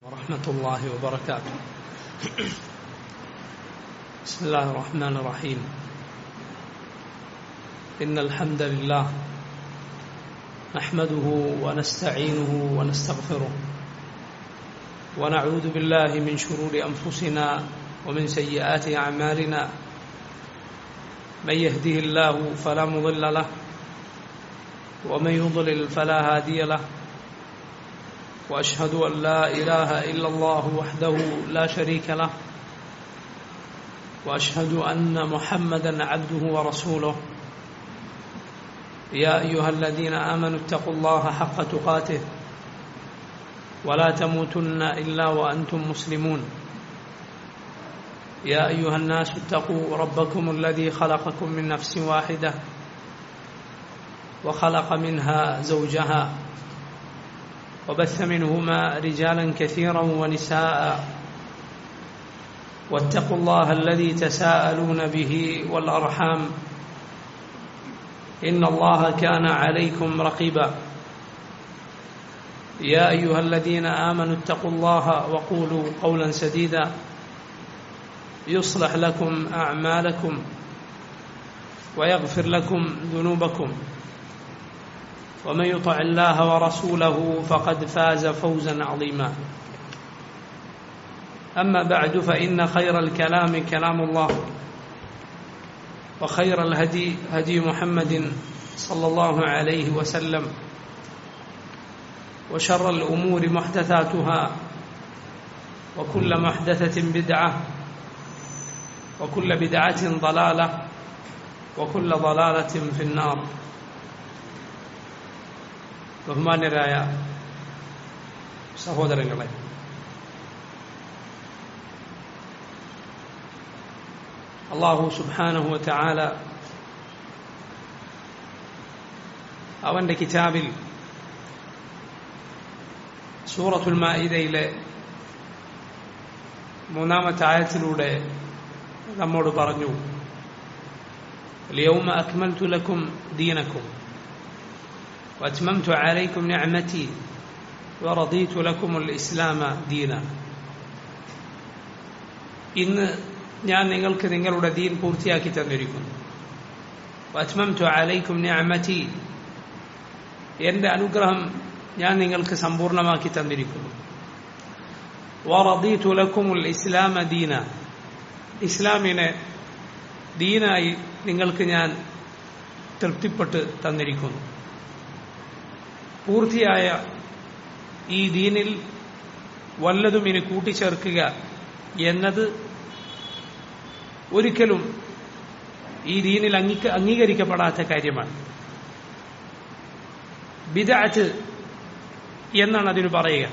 ورحمة الله وبركاته بسم الله الرحمن الرحيم إن الحمد لله نحمده ونستعينه ونستغفره ونعوذ بالله من شرور أنفسنا ومن سيئات أعمالنا من يهده الله فلا مضل له ومن يضلل فلا هادي له واشهد ان لا اله الا الله وحده لا شريك له واشهد ان محمدا عبده ورسوله يا ايها الذين امنوا اتقوا الله حق تقاته ولا تموتن الا وانتم مسلمون يا ايها الناس اتقوا ربكم الذي خلقكم من نفس واحده وخلق منها زوجها وبث منهما رجالا كثيرا ونساء واتقوا الله الذي تساءلون به والارحام ان الله كان عليكم رقيبا يا ايها الذين امنوا اتقوا الله وقولوا قولا سديدا يصلح لكم اعمالكم ويغفر لكم ذنوبكم ومن يطع الله ورسوله فقد فاز فوزا عظيما اما بعد فان خير الكلام كلام الله وخير الهدي هدي محمد صلى الله عليه وسلم وشر الامور محدثاتها وكل محدثه بدعه وكل بدعه ضلاله وكل ضلاله في النار ബഹുമാന്യരായ സഹോദരങ്ങളെ അള്ളാഹു സുബാനഹു ചാല അവന്റെ കിതാബിൽ സൂറത്തുൽ മാഇദയിലെ മൂന്നാമത്തെ ആയത്തിലൂടെ നമ്മോട് പറഞ്ഞു اليوم أكملت لكم دينكم واتممت عليكم نعمتي ورضيت لكم الاسلام دينا ഇന്ന് ഞാൻ നിങ്ങൾക്ക് നിങ്ങളുടെ ദീൻ പൂർത്തിയാക്കി തന്നിരിക്കുന്നു വത്മംതു അലൈക്കും നിഅമതി എന്റെ അനുഗ്രഹം ഞാൻ നിങ്ങൾക്ക് സമ്പൂർണ്ണമാക്കി തന്നിരിക്കുന്നു വറദീതു ലക്കുമുൽ ഇസ്ലാമ ദീന ഇസ്ലാമിനെ ദീനായി നിങ്ങൾക്ക് ഞാൻ തൃപ്തിപ്പെട്ട് തന്നിരിക്കുന്നു പൂർത്തിയായ ഈ ദീനിൽ വല്ലതും ഇനി കൂട്ടിച്ചേർക്കുക എന്നത് ഒരിക്കലും ഈ ദീനിൽ അംഗീക അംഗീകരിക്കപ്പെടാത്ത കാര്യമാണ് ബിദാറ്റ് എന്നാണ് അതിന് പറയുക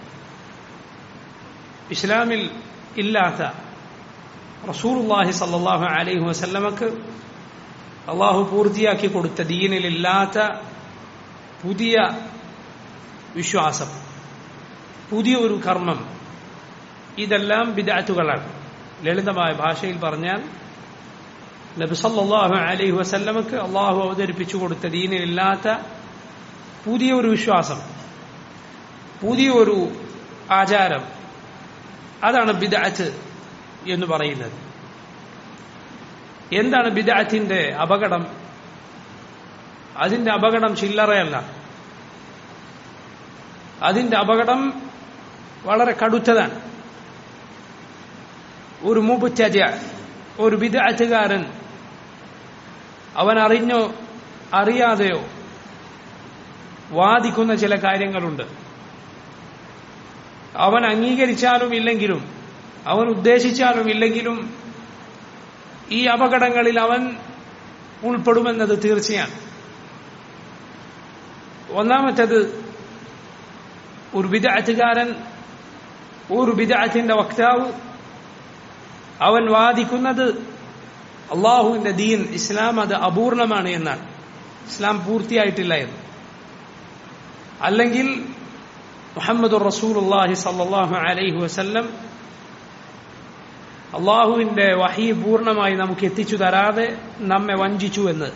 ഇസ്ലാമിൽ ഇല്ലാത്ത റസൂർല്ലാഹി സല്ലാഹു അലൈഹി വസല്ലമക്ക് അള്ളാഹു പൂർത്തിയാക്കി കൊടുത്ത ദീനിലില്ലാത്ത പുതിയ വിശ്വാസം പുതിയ ഒരു കർമ്മം ഇതെല്ലാം ബിദാറ്റുകളാണ് ലളിതമായ ഭാഷയിൽ പറഞ്ഞാൽ നബിസല്ലാഹു അലൈഹി വസല്ലമക്ക് അള്ളാഹു അവതരിപ്പിച്ചു കൊടുത്ത ദീനിലില്ലാത്ത പുതിയ ഒരു വിശ്വാസം പുതിയ ഒരു ആചാരം അതാണ് ബിദാറ്റ് എന്ന് പറയുന്നത് എന്താണ് ബിദാറ്റിന്റെ അപകടം അതിന്റെ അപകടം ചില്ലറയല്ല അതിന്റെ അപകടം വളരെ കടുത്തതാണ് ഒരു മുബുറ്റജ ഒരു വിദാറ്റുകാരൻ അവൻ അറിഞ്ഞോ അറിയാതെയോ വാദിക്കുന്ന ചില കാര്യങ്ങളുണ്ട് അവൻ അംഗീകരിച്ചാലും ഇല്ലെങ്കിലും അവൻ ഉദ്ദേശിച്ചാലും ഇല്ലെങ്കിലും ഈ അപകടങ്ങളിൽ അവൻ ഉൾപ്പെടുമെന്നത് തീർച്ചയാണ് ഒന്നാമത്തേത് ഒരു വിദാറ്റുകാരൻ ഒരു വിദാറ്റിന്റെ വക്താവ് അവൻ വാദിക്കുന്നത് അള്ളാഹുവിന്റെ ദീൻ ഇസ്ലാം അത് അപൂർണമാണ് എന്നാണ് ഇസ്ലാം പൂർത്തിയായിട്ടില്ല എന്ന് അല്ലെങ്കിൽ മുഹമ്മദ് റസൂലുല്ലാഹി സല്ലാഹു അലൈഹി വസല്ലം അള്ളാഹുവിന്റെ വഹി പൂർണ്ണമായി നമുക്ക് എത്തിച്ചു തരാതെ നമ്മെ വഞ്ചിച്ചു എന്ന്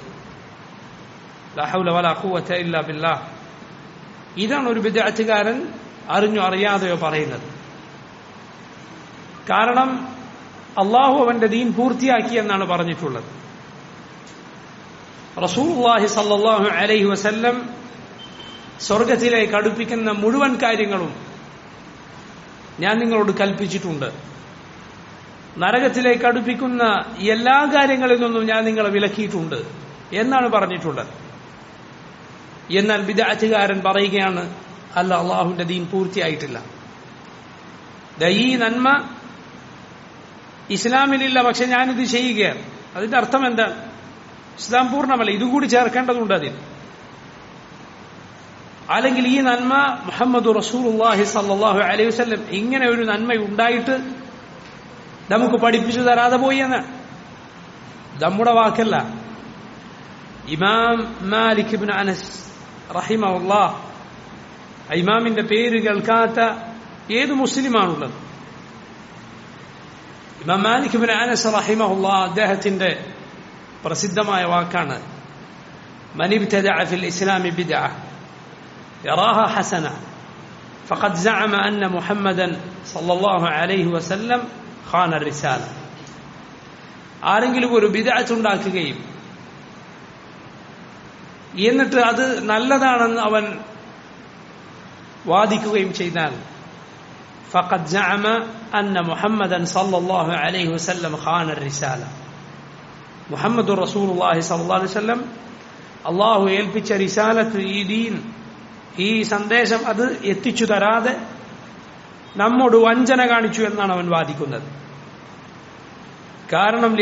ഇതാണ് ഒരു വിദ്യാർത്ഥികാരൻ അറിഞ്ഞോ അറിയാതെയോ പറയുന്നത് കാരണം അള്ളാഹു അവന്റെ ദീൻ പൂർത്തിയാക്കി എന്നാണ് പറഞ്ഞിട്ടുള്ളത് റസൂലുള്ളാഹി സല്ലല്ലാഹു അലൈഹി വസല്ലം സ്വർഗത്തിലേക്ക് അടുപ്പിക്കുന്ന മുഴുവൻ കാര്യങ്ങളും ഞാൻ നിങ്ങളോട് കൽപ്പിച്ചിട്ടുണ്ട് നരകത്തിലേക്ക് അടുപ്പിക്കുന്ന എല്ലാ കാര്യങ്ങളിൽ നിന്നും ഞാൻ നിങ്ങളെ വിലക്കിയിട്ടുണ്ട് എന്നാണ് പറഞ്ഞിട്ടുള്ളത് എന്നാൽ വിദാറ്റുകാരൻ പറയുകയാണ് അല്ല അള്ളാഹുവിന്റെ ദീൻ പൂർത്തിയായിട്ടില്ല ഈ നന്മ ഇസ്ലാമിലില്ല പക്ഷെ ഞാനിത് ചെയ്യുകയാണ് അതിന്റെ അർത്ഥം എന്താണ് ഇസ്ലാം പൂർണ്ണമല്ല ഇതുകൂടി ചേർക്കേണ്ടതുണ്ട് അതിൽ അല്ലെങ്കിൽ ഈ നന്മ മുഹമ്മദ് റസൂലുള്ളാഹി സല്ലല്ലാഹു അലൈഹി വസല്ലം ഇങ്ങനെ ഒരു നന്മ ഉണ്ടായിട്ട് നമുക്ക് പഠിപ്പിച്ചു തരാതെ പോയി എന്ന് നമ്മുടെ വാക്കല്ല ഇമാം മാലിക് ഇബ്നു അനസ് റഹിമഹുല്ലാഹ് ഇമാമിന്റെ പേര് കേൾക്കാത്ത ഏത് മുസ്ലിമാണുള്ളത് ഇമാം മാലിക് ഇബ്നു അനസ് റഹിമഹുല്ലാഹ് അദ്ദേഹത്തിന്റെ പ്രസിദ്ധമായ വാക്കാണ് من ابتدع في الإسلام بدعة يراها حسنة فقد زعم أن محمدا صلى الله عليه وسلم خان الرسالة ആരെങ്കിലും ഒരു ബിദഅത്ത് ഉണ്ടാക്കുകയും എന്നിട്ട് അത് നല്ലതാണെന്ന് അവൻ വാദിക്കുകയും ചെയ്താൽ فقد زعم أن محمدا صلى الله عليه وسلم خان الرسالة محمد رسول الله صلى الله عليه وسلم അള്ളാഹു ഏൽപ്പിച്ച റിസാലത്ത് ഈ ദീൻ ഈ സന്ദേശം അത് എത്തിച്ചു തരാതെ നമ്മോട് വഞ്ചന കാണിച്ചു എന്നാണ് അവൻ വാദിക്കുന്നത് കാരണം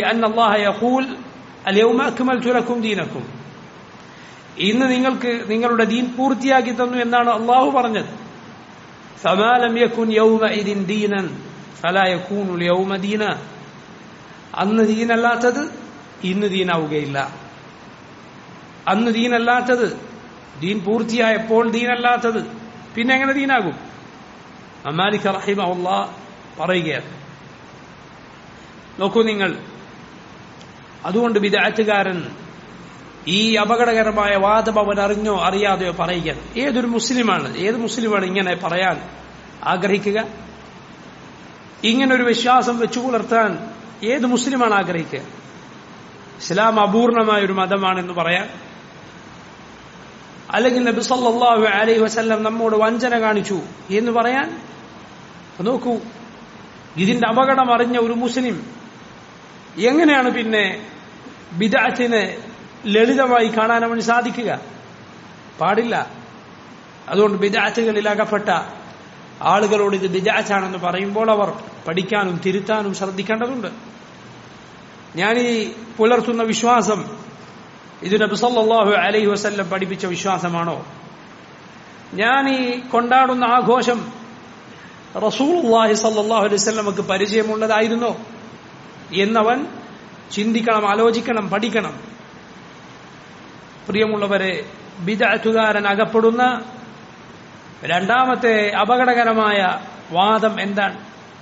അക്മൽക്കും ദീനക്കും ഇന്ന് നിങ്ങൾക്ക് നിങ്ങളുടെ ദീൻ പൂർത്തിയാക്കി തന്നു എന്നാണ് അള്ളാഹു പറഞ്ഞത് സമാലം യക്കുൻ യൗമ ഇതിൻ ദീനൻ ഫലായക്കൂനു യൗമ ദീന അന്ന് ദീനല്ലാത്തത് ഇന്ന് ദീനാവുകയില്ല അന്ന് ദീനല്ലാത്തത് ദീൻ പൂർത്തിയായപ്പോൾ ദീനല്ലാത്തത് പിന്നെ എങ്ങനെ ദീനാകും അമാലിക് റഹിമ പറയുകയാണ് നോക്കൂ നിങ്ങൾ അതുകൊണ്ട് വിദാറ്റുകാരൻ ഈ അപകടകരമായ വാദം അവൻ അറിഞ്ഞോ അറിയാതെയോ പറയുകയാണ് ഏതൊരു മുസ്ലിമാണ് ഏത് മുസ്ലിമാണ് ഇങ്ങനെ പറയാൻ ആഗ്രഹിക്കുക ഇങ്ങനൊരു വിശ്വാസം വെച്ചു പുലർത്താൻ ഏത് മുസ്ലിമാണ് ആഗ്രഹിക്കുക ഇസ്ലാം അപൂർണമായ ഒരു മതമാണെന്ന് പറയാൻ അല്ലെങ്കിൽ നബി സല്ലല്ലാഹു അലൈഹി വസല്ലം നമ്മോട് വഞ്ചന കാണിച്ചു എന്ന് പറയാൻ നോക്കൂ ഇതിന്റെ അപകടം അറിഞ്ഞ ഒരു മുസ്ലിം എങ്ങനെയാണ് പിന്നെ ബിദാറ്റിനെ ലളിതമായി കാണാൻ അവന് സാധിക്കുക പാടില്ല അതുകൊണ്ട് ബിദാറ്റുകളിൽ അകപ്പെട്ട ആളുകളോട് ഇത് ബിദാറ്റാണെന്ന് പറയുമ്പോൾ അവർ പഠിക്കാനും തിരുത്താനും ശ്രദ്ധിക്കേണ്ടതുണ്ട് ഞാൻ ഈ പുലർത്തുന്ന വിശ്വാസം ഇത് നബി സല്ലല്ലാഹു അലൈഹി വസല്ലം പഠിപ്പിച്ച വിശ്വാസമാണോ ഞാൻ ഈ കൊണ്ടാടുന്ന ആഘോഷം റസൂലുള്ളാഹി സല്ലല്ലാഹു അലൈഹി വസല്ലമക്ക് പരിചയമുള്ളതായിരുന്നോ എന്നവൻ ചിന്തിക്കണം ആലോചിക്കണം പഠിക്കണം പ്രിയമുള്ളവരെ ബിദഅത്തുകാരൻ അകപ്പെടുന്ന രണ്ടാമത്തെ അപകടകരമായ വാദം എന്താണ്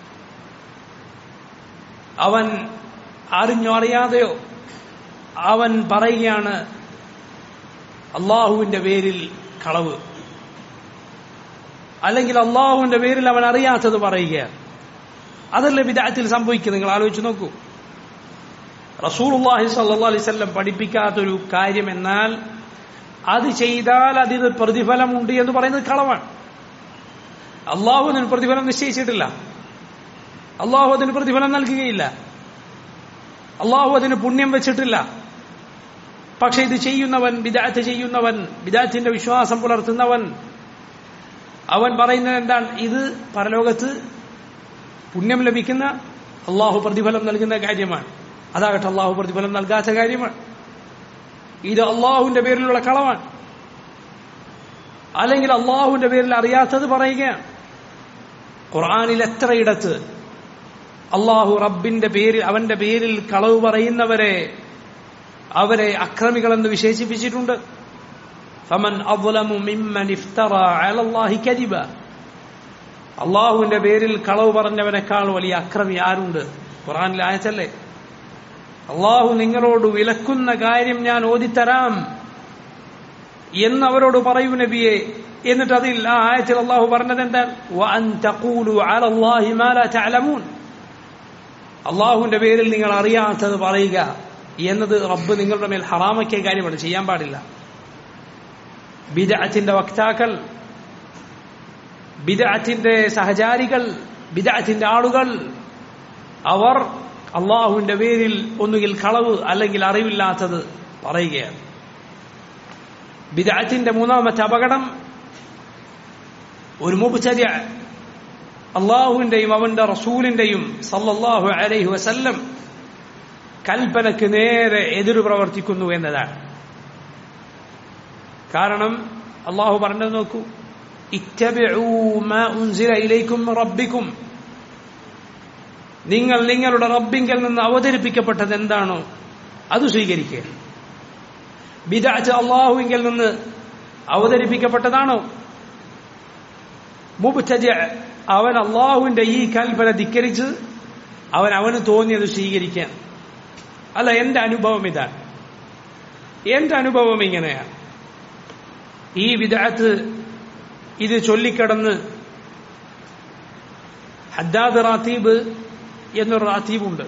അവൻ അറിഞ്ഞോ അറിയാതെയോ അവൻ പറയുകയാണ് അള്ളാഹുവിന്റെ പേരിൽ കളവ് അല്ലെങ്കിൽ അള്ളാഹുവിന്റെ പേരിൽ അവൻ അറിയാത്തത് പറയുകയാണ് അതല്ലേ വിദായത്തിൽ സംഭവിക്കുക നിങ്ങൾ ആലോചിച്ച് നോക്കൂ റസൂർഹി സല്ലാ അലൈവല്ലം പഠിപ്പിക്കാത്തൊരു കാര്യം എന്നാൽ അത് ചെയ്താൽ അതിന് പ്രതിഫലമുണ്ട് എന്ന് പറയുന്നത് കളവാണ് അള്ളാഹു അതിന് പ്രതിഫലം നിശ്ചയിച്ചിട്ടില്ല അള്ളാഹു അതിന് പ്രതിഫലം നൽകുകയില്ല അള്ളാഹു അതിന് പുണ്യം വെച്ചിട്ടില്ല പക്ഷെ ഇത് ചെയ്യുന്നവൻ വിദാത്ത് ചെയ്യുന്നവൻ വിദാത്തിന്റെ വിശ്വാസം പുലർത്തുന്നവൻ അവൻ പറയുന്നത് എന്താണ് ഇത് പരലോകത്ത് പുണ്യം ലഭിക്കുന്ന അള്ളാഹു പ്രതിഫലം നൽകുന്ന കാര്യമാണ് അതാകട്ടെ അള്ളാഹു പ്രതിഫലം നൽകാത്ത കാര്യമാണ് ഇത് അള്ളാഹുവിന്റെ പേരിലുള്ള കളവാണ് അല്ലെങ്കിൽ അള്ളാഹുവിന്റെ പേരിൽ അറിയാത്തത് പറയുകയാണ് ഖുർആാനിൽ എത്രയിടത്ത് അള്ളാഹു റബ്ബിന്റെ പേരിൽ അവന്റെ പേരിൽ കളവ് പറയുന്നവരെ അവരെ അക്രമികളെന്ന് വിശേഷിപ്പിച്ചിട്ടുണ്ട് ഫമൻ അظلمu മിമ്മൻ ഇഫ്തറ അല അല്ലാഹി കദിബ അള്ളാഹുവിന്റെ പേരിൽ കളവ് പറഞ്ഞവനേക്കാൾ വലിയ അക്രമി ആരുണ്ട് ഖുർആനിൽ ആയത്തല്ലേ അള്ളാഹു നിങ്ങളോട് വിലക്കുന്ന കാര്യം ഞാൻ ഓതിത്തരാം എന്നവരോട് പറയൂ നബിയെ എന്നിട്ട് അതിൽ ആ ആയത്തിൽ അള്ളാഹു പറഞ്ഞത് എന്താണ് അള്ളാഹുവിന്റെ പേരിൽ നിങ്ങൾ അറിയാത്തത് പറയുക എന്നത് റബ്ബ് നിങ്ങളുടെ മേൽ ഹറാമക്കിയ കാര്യമാണ് ചെയ്യാൻ പാടില്ല ബിദഅത്തിന്റെ വക്താക്കൾ ബിദഅത്തിന്റെ സഹചാരികൾ ബിദഅത്തിന്റെ ആളുകൾ അവർ അള്ളാഹുവിന്റെ പേരിൽ ഒന്നുകിൽ കളവ് അല്ലെങ്കിൽ അറിവില്ലാത്തത് പറയുകയാണ് ബിദഅത്തിന്റെ മൂന്നാമത്തെ അപകടം ഒരു മുബ്തദിഅ അള്ളാഹുവിന്റെയും അവന്റെ റസൂലിന്റെയും സല്ലല്ലാഹു അലൈഹി വസല്ലം കൽപ്പനക്ക് നേരെ എതിരു പ്രവർത്തിക്കുന്നു എന്നതാണ് കാരണം അള്ളാഹു പറഞ്ഞത് നോക്കൂ ഇറ്റബിഊ മാ ഉൻസില ഇലൈക്കും റബ്ബിക്കും നിങ്ങൾ നിങ്ങളുടെ റബ്ബിങ്കിൽ നിന്ന് അവതരിപ്പിക്കപ്പെട്ടത് എന്താണോ അത് സ്വീകരിക്കുക ബിദാച്ച് അള്ളാഹുവിങ്കിൽ നിന്ന് അവതരിപ്പിക്കപ്പെട്ടതാണോ മുബ്തജ അവൻ അള്ളാഹുവിന്റെ ഈ കൽപ്പന ധിക്കരിച്ച് അവൻ അവന് തോന്നിയത് സ്വീകരിക്കാൻ അല്ല എന്റെ അനുഭവം ഇതാണ് എന്റെ അനുഭവം ഇങ്ങനെയാണ് ഈ വിദാത്ത് ഇത് ചൊല്ലിക്കിടന്ന് ഹദ്ദാദ് റാത്തീബ് എന്നൊരു റാത്തീബുണ്ട്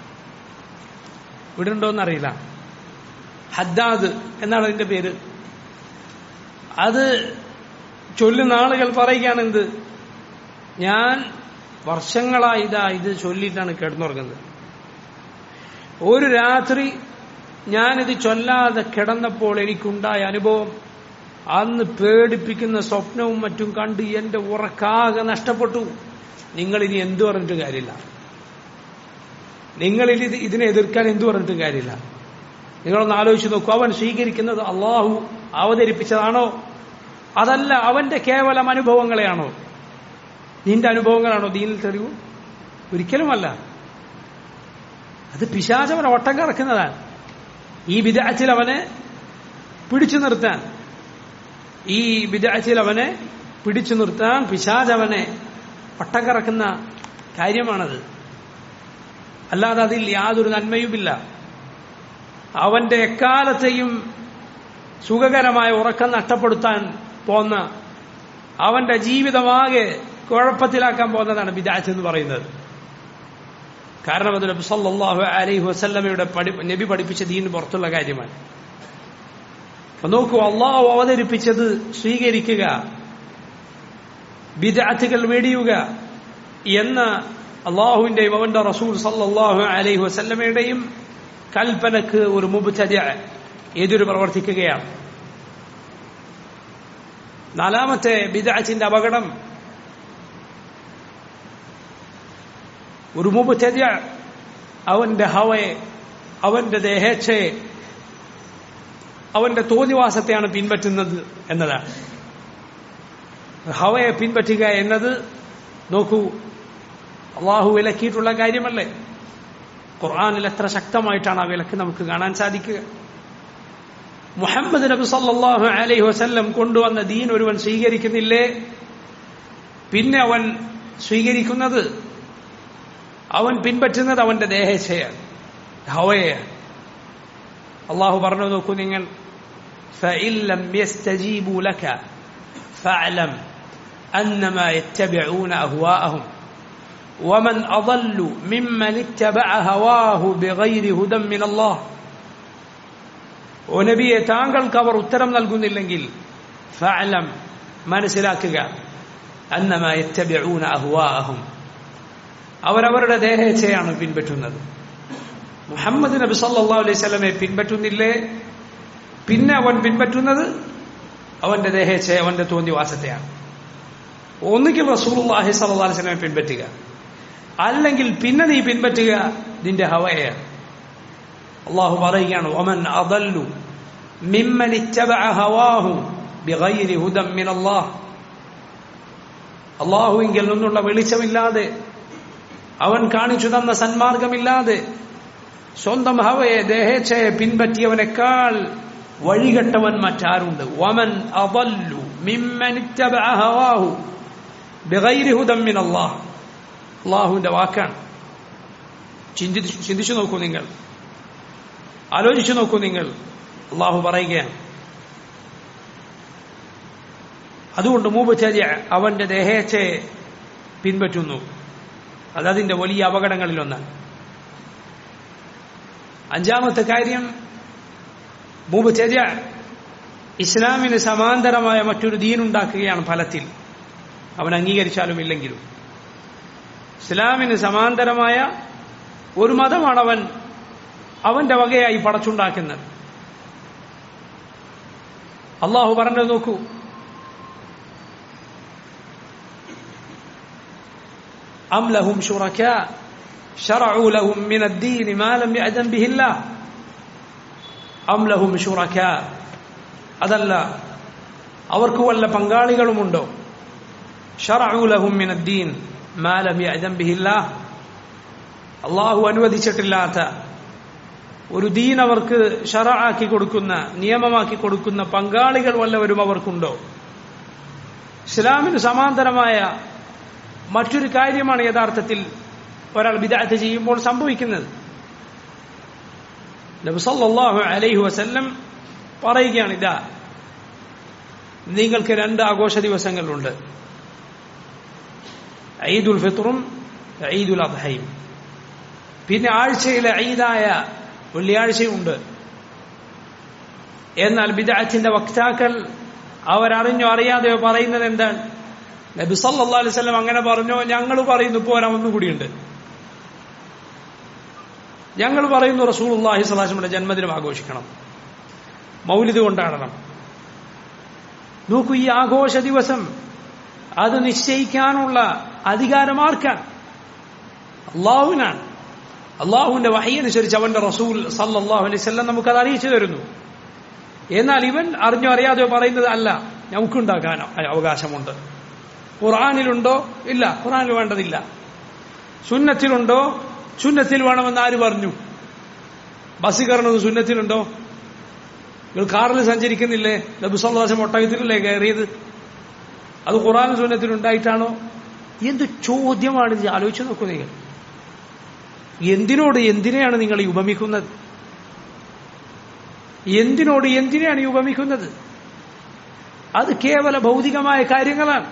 ഇവിടെ ഉണ്ടോന്നറിയില്ല ഹദ്ദാദ് എന്നാണ് അതിന്റെ പേര് അത് ചൊല്ലുന്ന ആളുകൾ പറയുകയാണ് എന്ത് ഞാൻ വർഷങ്ങളായി ഇതാ ഇത് ചൊല്ലിയിട്ടാണ് കിടന്നുറങ്ങുന്നത് ഒരു രാത്രി ഞാനിത് ചൊല്ലാതെ കിടന്നപ്പോൾ എനിക്കുണ്ടായ അനുഭവം അന്ന് പേടിപ്പിക്കുന്ന സ്വപ്നവും മറ്റും കണ്ട് എന്റെ ഉറക്കാകെ നഷ്ടപ്പെട്ടു നിങ്ങൾ ഇനി എന്തു പറഞ്ഞിട്ട് കാര്യമില്ല നിങ്ങൾ ഇനി ഇതിനെ എതിർക്കാൻ എന്തു പറഞ്ഞിട്ടും കാര്യമില്ല നിങ്ങളൊന്ന് ആലോചിച്ച് നോക്കൂ അവൻ സ്വീകരിക്കുന്നത് അള്ളാഹു അവതരിപ്പിച്ചതാണോ അതല്ല അവന്റെ കേവലം അനുഭവങ്ങളെയാണോ നിന്റെ അനുഭവങ്ങളാണോ ദീനിൽ തെളിവ് ഒരിക്കലുമല്ല അത് പിശാചവനെ ഒട്ടം കറക്കുന്നതാണ് ഈ വിദാച്ചിൽ അവനെ പിടിച്ചു നിർത്താൻ ഈ വിദാച്ചിൽ അവനെ പിടിച്ചു നിർത്താൻ പിശാചവനെ ഒട്ടം കറക്കുന്ന കാര്യമാണത് അല്ലാതെ അതിൽ യാതൊരു നന്മയുമില്ല അവന്റെ എക്കാലത്തെയും സുഖകരമായ ഉറക്കം നഷ്ടപ്പെടുത്താൻ പോന്ന അവന്റെ ജീവിതമാകെ കുഴപ്പത്തിലാക്കാൻ പോകുന്നതാണ് ബിദാത്ത് എന്ന് പറയുന്നത് കാരണം അത് നബി സല്ലല്ലാഹു അലൈഹി വസല്ലമയുടെ പഠി നബി പഠിപ്പിച്ച ദീന് പുറത്തുള്ള കാര്യമാണ് അപ്പൊ നോക്കൂ അള്ളാഹു അവതരിപ്പിച്ചത് സ്വീകരിക്കുക ബിദാത്തുകൾ വെടിയുക എന്ന അള്ളാഹുവിന്റെയും അവന്റെ റസൂൽ സല്ലല്ലാഹു അലൈഹി വസല്ലമയുടെയും കൽപ്പനക്ക് ഒരു മുബ്തദ എതിര് പ്രവർത്തിക്കുകയാണ് നാലാമത്തെ ബിദാത്തിന്റെ അപകടം ഒരു മുബ്തദ അവന്റെ ഹവയെ അവന്റെ ദേഹേച്ഛയെ അവന്റെ തോന്നിവാസത്തെയാണ് പിൻപറ്റുന്നത് എന്നതാണ് ഹവയെ പിൻപറ്റുക എന്നത് നോക്കൂ അള്ളാഹു വിലക്കിയിട്ടുള്ള കാര്യമല്ലേ ഖുർആാനിൽ എത്ര ശക്തമായിട്ടാണ് ആ വിലക്ക് നമുക്ക് കാണാൻ സാധിക്കുക മുഹമ്മദ് നബി സല്ലല്ലാഹു അലൈഹി വസല്ലം കൊണ്ടുവന്ന ദീൻ ഒരുവൻ സ്വീകരിക്കുന്നില്ലേ പിന്നെ അവൻ സ്വീകരിക്കുന്നത് അവൻ പിൻപറ്റുന്നത് അവന്റെ ദേഹേച്ഛയാണ് ഹവയാണ് അള്ളാഹു പറഞ്ഞു നോക്കൂ നിങ്ങൾ فإن لم يستجيبوا لك فاعلم أنما يتبعون أهواءهم ومن أضل ممن اتبع هواه بغير هدى من الله ഓ നബിയെ താങ്കൾക്ക് അവർ ഉത്തരം നൽകുന്നില്ലെങ്കിൽ ഫഅലം മനസ്സിലാക്കുക അന്നമ യത്തബിഊന അഹ്വാഅഹും അവരവരുടെ ദേഹേച്ഛയാണ് പിൻപറ്റുന്നത് മുഹമ്മദ് നബി സല്ലല്ലാഹു അലൈഹി വസല്ലമയെ പിൻപറ്റുന്നില്ലേ പിന്നെ അവൻ പിൻപറ്റുന്നത് അവന്റെ ദേഹേച്ഛ അവന്റെ തോന്നിവാസത്തെയാണ് ഒന്നുകിൽ റസൂലുള്ളാഹി സ്വല്ലല്ലാഹു അലൈഹി വസല്ലമയെ പിൻപറ്റുക അല്ലെങ്കിൽ പിന്നെ നീ പിൻപറ്റുക നിന്റെ ഹവയാണ് അള്ളാഹു പറയുകയാണ് ഒമൻ അദല്ലു മിമ്മൻ ഇത്തബഅ ഹവാഹു ബിഗൈരി ഹുദം മിൻ അല്ലാഹ് അള്ളാഹുവിങ്കിൽ നിന്നുള്ള വെളിച്ചമില്ലാതെ അവൻ കാണിച്ചു തന്ന സന്മാർഗമില്ലാതെ സ്വന്തം ഹവയെ ദേഹേച്ഛയെ പിൻപറ്റിയവനേക്കാൾ വഴികെട്ടവൻ മറ്റാരുണ്ട് വമൻ അദല്ലു മിമ്മൻ ഇത്തബഅ ഹവാഹു ബിഗൈരി ഹുദം മിൻ അല്ലാഹ് അള്ളാഹുവിന്റെ വാക്കാണ് ചിന്തിച്ചു ചിന്തിച്ചു നോക്കൂ നിങ്ങൾ ആലോചിച്ചു നോക്കൂ നിങ്ങൾ അള്ളാഹു പറയുകയാണ് അതുകൊണ്ട് മൂബച്ചര്യ അവന്റെ ദേഹേച്ഛയെ പിൻപറ്റുന്നു അതതിന്റെ വലിയ അപകടങ്ങളിലൊന്നാണ് അഞ്ചാമത്തെ കാര്യം മുബ് ഇസ്ലാമിന് സമാന്തരമായ മറ്റൊരു ദീനുണ്ടാക്കുകയാണ് ഫലത്തിൽ അവൻ അംഗീകരിച്ചാലും ഇല്ലെങ്കിലും ഇസ്ലാമിന് സമാന്തരമായ ഒരു മതമാണ് അവൻ അവന്റെ വകയായി പടച്ചുണ്ടാക്കുന്നത് അള്ളാഹു പറഞ്ഞത് നോക്കൂ أم لهم شركاء شرعوا لهم من الدين ما لم يأذن به الله أم لهم شركاء അതല്ല അവർക്ക് വല്ല പങ്കാളികളുമുണ്ടോ ഷറഉ ലഹും മിന الدين ما لم يأذن به الله അള്ളാഹു അനുവദിച്ചിട്ടില്ലാത്ത ഒരു ദീൻ അവർക്ക് ഷറആക്കി കൊടുക്കുന്ന നിയമമാക്കി കൊടുക്കുന്ന പങ്കാളികൾ വല്ലവരും അവർക്കുണ്ടോ ഇസ്ലാമിന് സമാന്തരമായ മറ്റൊരു കാര്യമാണ് യഥാർത്ഥത്തിൽ ഒരാൾ വിദാത്ത് ചെയ്യുമ്പോൾ സംഭവിക്കുന്നത് നബിസല്ലാഹു അലൈഹി വസല്ലം പറയുകയാണ് ഇതാ നിങ്ങൾക്ക് രണ്ട് ആഘോഷ ദിവസങ്ങളുണ്ട് ഈദുൽ ഫിത്റും ഈദുൽ അദ്ഹയും പിന്നെ ആഴ്ചയിലെ ഈദായ വെള്ളിയാഴ്ചയുണ്ട് എന്നാൽ ബിദാത്തിന്റെ വക്താക്കൾ അവരറിഞ്ഞോ അറിയാതെയോ പറയുന്നത് എന്താണ് നബി സല്ലാ അലൈഹി സ്വലം അങ്ങനെ പറഞ്ഞോ ഞങ്ങൾ പറയുന്നു പോരാ ഒന്നുകൂടിയുണ്ട് ഞങ്ങൾ പറയുന്നു റസൂൽ അള്ളാഹി സ്വലാസ്മയുടെ ജന്മദിനം ആഘോഷിക്കണം മൗലിദ് കൊണ്ടാടണം നോക്കൂ ഈ ആഘോഷ ദിവസം അത് നിശ്ചയിക്കാനുള്ള അധികാരം ആർക്കാണ് അള്ളാഹുവിനാണ് അള്ളാഹുവിന്റെ വഹയനുസരിച്ച് അവന്റെ റസൂൽ സല്ലാഹു അലൈഹി സ്വല്ലം നമുക്കത് അറിയിച്ചു തരുന്നു എന്നാൽ ഇവൻ അറിഞ്ഞോ അറിയാതെയോ പറയുന്നത് അല്ല നമുക്കുണ്ടാക്കാൻ അവകാശമുണ്ട് ഖുറാനിലുണ്ടോ ഇല്ല ഖുറാനിൽ വേണ്ടതില്ല സുന്നത്തിലുണ്ടോ സുന്നത്തിൽ വേണമെന്ന് ആര് പറഞ്ഞു ബസ് കയറുന്നത് സുന്നത്തിലുണ്ടോ നിങ്ങൾ കാറിൽ സഞ്ചരിക്കുന്നില്ലേ നബുസല്ലാസം ഒട്ടകത്തിലല്ലേ കയറിയത് അത് ഖുറാൻ സുന്നത്തിലുണ്ടായിട്ടാണോ എന്ത് ചോദ്യമാണ് ഇത് ആലോചിച്ച് നോക്കൂ നിങ്ങൾ എന്തിനോട് എന്തിനെയാണ് നിങ്ങൾ ഈ ഉപമിക്കുന്നത് എന്തിനോട് എന്തിനെയാണ് ഈ ഉപമിക്കുന്നത് അത് കേവല ഭൗതികമായ കാര്യങ്ങളാണ്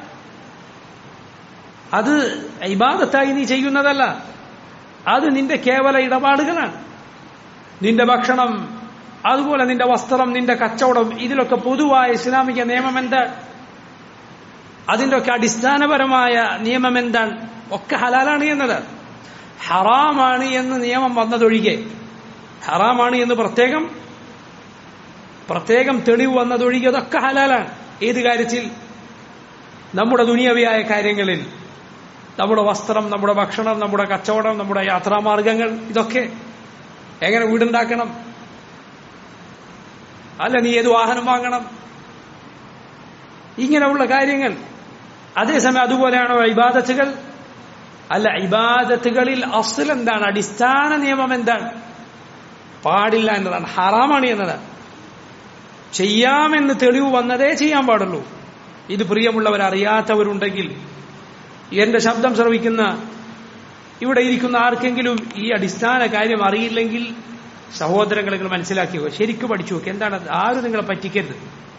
അത് ഇബാദത്തായി നീ ചെയ്യുന്നതല്ല അത് നിന്റെ കേവല ഇടപാടുകളാണ് നിന്റെ ഭക്ഷണം അതുപോലെ നിന്റെ വസ്ത്രം നിന്റെ കച്ചവടം ഇതിലൊക്കെ പൊതുവായ ഇസ്ലാമിക നിയമം എന്താണ് അതിന്റെ ഒക്കെ അടിസ്ഥാനപരമായ നിയമം എന്താണ് ഒക്കെ ഹലാലാണ് എന്നത് ഹറാമാണ് എന്ന് നിയമം വന്നതൊഴികെ ഹറാമാണ് എന്ന് പ്രത്യേകം പ്രത്യേകം തെളിവ് വന്നതൊഴികെ അതൊക്കെ ഹലാലാണ് ഏത് കാര്യത്തിൽ നമ്മുടെ ദുനിയവിയായ കാര്യങ്ങളിൽ നമ്മുടെ വസ്ത്രം നമ്മുടെ ഭക്ഷണം നമ്മുടെ കച്ചവടം നമ്മുടെ യാത്രാമാർഗങ്ങൾ ഇതൊക്കെ എങ്ങനെ വീടുണ്ടാക്കണം അല്ല നീ ഏത് വാഹനം വാങ്ങണം ഇങ്ങനെയുള്ള കാര്യങ്ങൾ അതേസമയം അതുപോലെയാണോ ഇബാദത്തുകൾ അല്ല ഇബാദത്തുകളിൽ അസൽ എന്താണ് അടിസ്ഥാന നിയമം എന്താണ് പാടില്ല എന്നതാണ് ഹറാമാണ് എന്നതാണ് ചെയ്യാമെന്ന് തെളിവ് വന്നതേ ചെയ്യാൻ പാടുള്ളൂ ഇത് പ്രിയമുള്ളവർ അറിയാത്തവരുണ്ടെങ്കിൽ എന്റെ ശബ്ദം ശ്രവിക്കുന്ന ഇവിടെ ഇരിക്കുന്ന ആർക്കെങ്കിലും ഈ അടിസ്ഥാന കാര്യം അറിയില്ലെങ്കിൽ സഹോദരങ്ങളെ നിങ്ങൾ മനസ്സിലാക്കിയോ ശരിക്കും പഠിച്ചു നോക്കി എന്താണ് ആരും നിങ്ങളെ പറ്റിക്കരുത്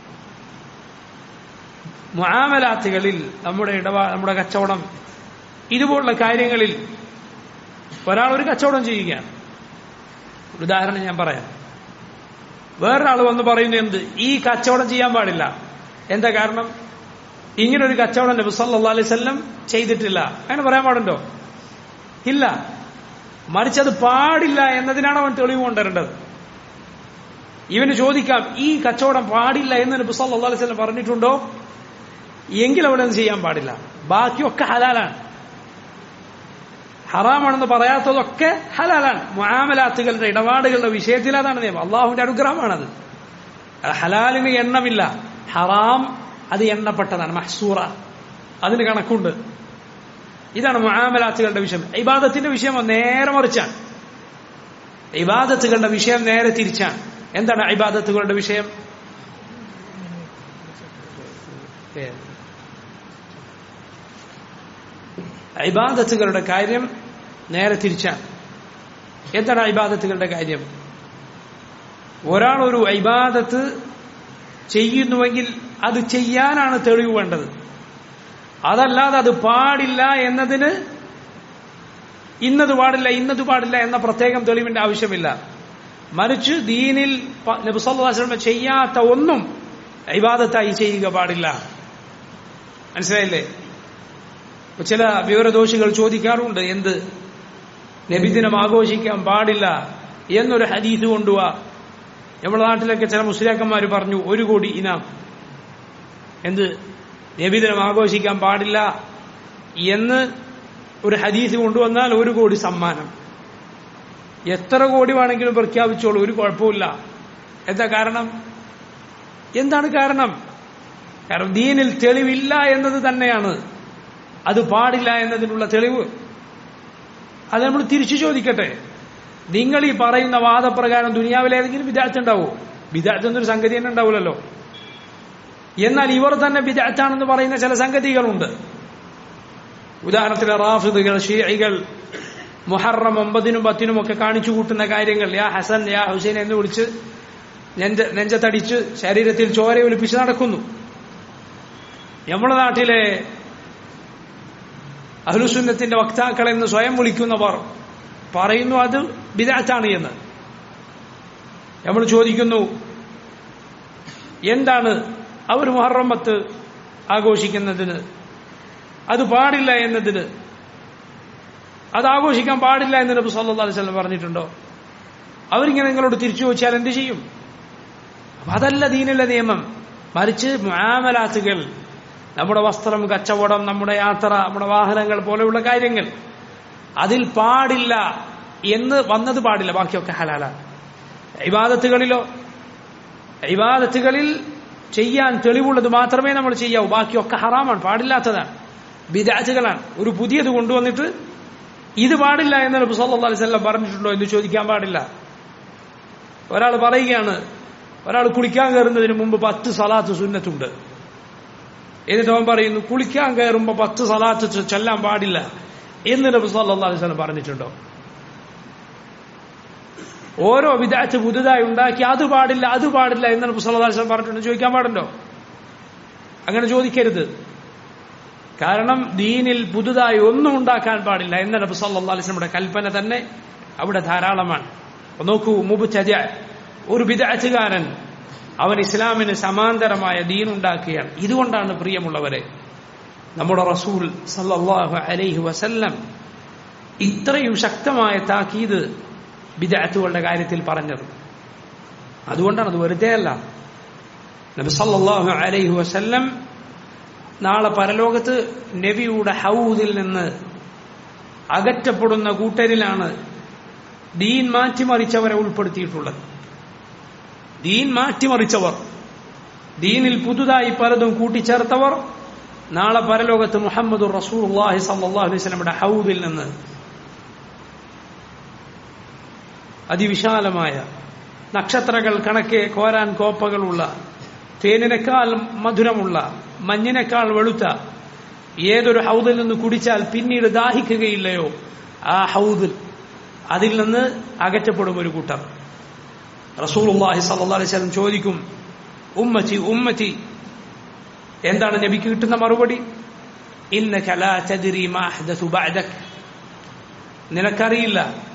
മുആമലാത്തുകളിൽ നമ്മുടെ ഇടപാ നമ്മുടെ കച്ചവടം ഇതുപോലുള്ള കാര്യങ്ങളിൽ ഒരാൾ ഒരു കച്ചവടം ചെയ്യുകയാണ് ഉദാഹരണം ഞാൻ പറയാം വേറൊരാൾ വന്ന് പറയുന്നു എന്ത് ഈ കച്ചവടം ചെയ്യാൻ പാടില്ല എന്താ കാരണം ഇങ്ങനെ ഒരു കച്ചവടം നബി സല്ലല്ലാഹു അലൈഹി വസല്ലം ചെയ്തിട്ടില്ല അങ്ങനെ പറയാൻ പാടുണ്ടോ ഇല്ല മറിച്ചത് പാടില്ല എന്നതിനാണ് അവൻ തെളിവ് കൊണ്ടുവരേണ്ടത് ഇവന് ചോദിക്കാം ഈ കച്ചവടം പാടില്ല എന്ന് നബി സല്ലല്ലാഹു അലൈഹി വസല്ലം പറഞ്ഞിട്ടുണ്ടോ എങ്കിൽ അവിടെ ഒന്നും ചെയ്യാൻ പാടില്ല ബാക്കിയൊക്കെ ഹലാലാണ് ഹറാമാണെന്ന് പറയാത്തതൊക്കെ ഹലാലാണ് മുആമലാത്തുകളുടെ ഇടപാടുകളുടെ വിഷയത്തിൽ അതാണ് നിയമം അള്ളാഹുവിന്റെ അനുഗ്രഹമാണത് ഹലാലിന് എണ്ണമില്ല ഹറാം അത് എണ്ണപ്പെട്ടതാണ് മഹ്സൂറ അതിന് കണക്കുണ്ട് ഇതാണ് മുആമലാത്തുകളുടെ വിഷയം ഇബാദത്തിന്റെ വിഷയം നേരെ മറിച്ചാണ് ഇബാദത്തുകളുടെ വിഷയം നേരെ തിരിച്ചാണ് എന്താണ് ഇബാദത്തുകളുടെ വിഷയം ഇബാദത്തുകളുടെ കാര്യം നേരെ തിരിച്ചാണ് എന്താണ് ഇബാദത്തുകളുടെ കാര്യം ഒരാൾ ഒരു ഇബാദത്ത് ചെയ്യുന്നുവെങ്കിൽ അത് ചെയ്യാനാണ് തെളിവ് വേണ്ടത് അതല്ലാതെ അത് പാടില്ല എന്നതിന് ഇന്നത് പാടില്ല ഇന്നത് പാടില്ല എന്ന പ്രത്യേകം തെളിവിന്റെ ആവശ്യമില്ല മറിച്ച് ദീനിൽ നബിസ്വല്ലാസ്ലമ ചെയ്യാത്ത ഒന്നും ഇബാദത്തായി ചെയ്യുക പാടില്ല മനസ്സിലായില്ലേ ചില വിവരദോഷികൾ ചോദിക്കാറുണ്ട് എന്ത് നബിദിനം ആഘോഷിക്കാൻ പാടില്ല എന്നൊരു ഹദീസ് കൊണ്ടുവാ നമ്മുടെ നാട്ടിലൊക്കെ ചില മുസ്ലിയാക്കന്മാർ പറഞ്ഞു ഒരു കോടി ഇനാം എന്ത് നബിദിനം ആഘോഷിക്കാൻ പാടില്ല എന്ന് ഒരു ഹദീസ് കൊണ്ടുവന്നാൽ ഒരു കോടി സമ്മാനം എത്ര കോടി വേണമെങ്കിലും പ്രഖ്യാപിച്ചോളൂ ഒരു കുഴപ്പമില്ല എന്താ കാരണം എന്താണ് കാരണം കാരണം ദീനിൽ തെളിവില്ല എന്നത് തന്നെയാണ് അത് പാടില്ല എന്നതിനുള്ള തെളിവ് അത് നമ്മൾ തിരിച്ചു ചോദിക്കട്ടെ നിങ്ങൾ ഈ പറയുന്ന വാദപ്രകാരം ദുനിയാവിൽ ഏതെങ്കിലും വിദാർത്ഥ ഉണ്ടാവോ വിദാർത്ഥ എന്നൊരു സംഗതി തന്നെ ഉണ്ടാവില്ലല്ലോ എന്നാൽ ഇവർ തന്നെ വിദാർത്ഥാണെന്ന് പറയുന്ന ചില സംഗതികളുണ്ട് ഉദാഹരണത്തിന് റാഫിദുകൾ ഷീഇകൾ മുഹറം ഒമ്പതിനും പത്തിനും ഒക്കെ കാണിച്ചു കൂട്ടുന്ന കാര്യങ്ങൾ യാ ഹസൻ യാ ഹുസൈൻ എന്ന് വിളിച്ച് നെഞ്ച നെഞ്ചത്തടിച്ച് ശരീരത്തിൽ ചോര ഒലിപ്പിച്ച് നടക്കുന്നു നമ്മുടെ നാട്ടിലെ അഹ്ലുസുന്നത്തിന്റെ വക്താക്കൾ എന്ന് സ്വയം വിളിക്കുന്നവർ പറയുന്നു അത് ബിദാറ്റാണ് എന്ന് നമ്മൾ ചോദിക്കുന്നു എന്താണ് അവർ മുഹറമ്മത്ത് ആഘോഷിക്കുന്നതിന് അത് പാടില്ല എന്നതിന് അത് ആഘോഷിക്കാൻ പാടില്ല എന്ന് നബി സല്ലല്ലാഹു അലൈഹി വസല്ലം പറഞ്ഞിട്ടുണ്ടോ അവരിങ്ങനെ നിങ്ങളോട് തിരിച്ചു ചോദിച്ചാൽ എന്ത് ചെയ്യും അപ്പൊ അതല്ല ദീനിലെ നിയമം മറിച്ച് മുആമലാത്തുകൾ നമ്മുടെ വസ്ത്രം കച്ചവടം നമ്മുടെ യാത്ര നമ്മുടെ വാഹനങ്ങൾ പോലെയുള്ള കാര്യങ്ങൾ അതിൽ പാടില്ല എന്ന് വന്നത് പാടില്ല ബാക്കിയൊക്കെ ഹലാലാണ് ഇബാദത്തുകളിലോ ഇബാദത്തുകളിൽ ചെയ്യാൻ തെളിവുള്ളത് മാത്രമേ നമ്മൾ ചെയ്യാവൂ ബാക്കിയൊക്കെ ഹറാമാണ് പാടില്ലാത്തതാണ് ബിദാറ്റുകളാണ് ഒരു പുതിയത് കൊണ്ടുവന്നിട്ട് ഇത് പാടില്ല എന്ന് നബി സല്ലല്ലാഹു അലൈഹി വസല്ലം പറഞ്ഞിട്ടുണ്ടോ എന്ന് ചോദിക്കാൻ പാടില്ല ഒരാൾ പറയുകയാണ് ഒരാൾ കുളിക്കാൻ കയറുന്നതിന് മുമ്പ് പത്ത് സലാത്ത് സുന്നത്തുണ്ട് എന്നിട്ട് അവൻ പറയുന്നു കുളിക്കാൻ കയറുമ്പോൾ പത്ത് സലാത്ത് ചൊല്ലാൻ പാടില്ല എന്ന് നബി സല്ലല്ലാഹു അലൈഹി വസല്ലം പറഞ്ഞിട്ടുണ്ടോ ഓരോ വിദാറ്റ് പുതുതായി ഉണ്ടാക്കി അത് പാടില്ല അത് പാടില്ല എന്ന് നബി സല്ലല്ലാഹു അലൈഹി വസല്ലം പറഞ്ഞിട്ടുണ്ട് ചോദിക്കാൻ പാടുണ്ടോ അങ്ങനെ ചോദിക്കരുത് കാരണം ദീനിൽ പുതുതായി ഒന്നും ഉണ്ടാക്കാൻ പാടില്ല എന്ന നബി സല്ലല്ലാഹു അലൈഹി വസല്ലമയുടെ കൽപ്പന തന്നെ അവിടെ ധാരാളമാണ് നോക്കൂ മുബുച്ചജ ഒരു വിദാറ്റുകാരൻ അവൻ ഇസ്ലാമിന് സമാന്തരമായ ദീൻ ഉണ്ടാക്കുകയാണ് ഇതുകൊണ്ടാണ് പ്രിയമുള്ളവരെ നമ്മുടെ റസൂൽ സല്ലല്ലാഹു അലൈഹി വസല്ലം ഇത്രയും ശക്തമായ താക്കീത് ബിദാത്തുകളുടെ കാര്യത്തിൽ പറഞ്ഞത് അതുകൊണ്ടാണ് അത് വെറുതെ അല്ല നബി സല്ലല്ലാഹു അലൈഹി വസല്ലം നാളെ പരലോകത്ത് നബിയുടെ ഹൗദിൽ നിന്ന് അകറ്റപ്പെടുന്ന കൂട്ടരിലാണ് ദീൻ മാറ്റിമറിച്ചവരെ ഉൾപ്പെടുത്തിയിട്ടുള്ളത് ദീൻ മാറ്റിമറിച്ചവർ ദീനിൽ പുതുതായി പലതും കൂട്ടിച്ചേർത്തവർ നാളെ പരലോകത്ത് മുഹമ്മദ് റസൂൽ സല്ലാഹു അലൈഹി സ്വലമിയുടെ ഹൗദിൽ നിന്ന് അതിവിശാലമായ നക്ഷത്രങ്ങൾ കണക്കെ കോരാൻ കോപ്പകളുള്ള തേനിനേക്കാൾ മധുരമുള്ള മഞ്ഞിനേക്കാൾ വെളുത്ത ഏതൊരു ഹൗദിൽ നിന്ന് കുടിച്ചാൽ പിന്നീട് ദാഹിക്കുകയില്ലയോ ആ ഹൗദിൽ അതിൽ നിന്ന് അകറ്റപ്പെടും ഒരു കൂട്ടർ റസൂലുള്ളാഹി സല്ലല്ലാഹു അലൈഹി വസല്ലം ചോദിക്കും ഉമ്മത്തി ഉമ്മത്തി എന്താണ് നബിക്ക് കിട്ടുന്ന മറുപടി ഇന്നക ലാ തദ്രി മാ അഹ്ദസു ബഅദക് നിനക്കറിയില്ല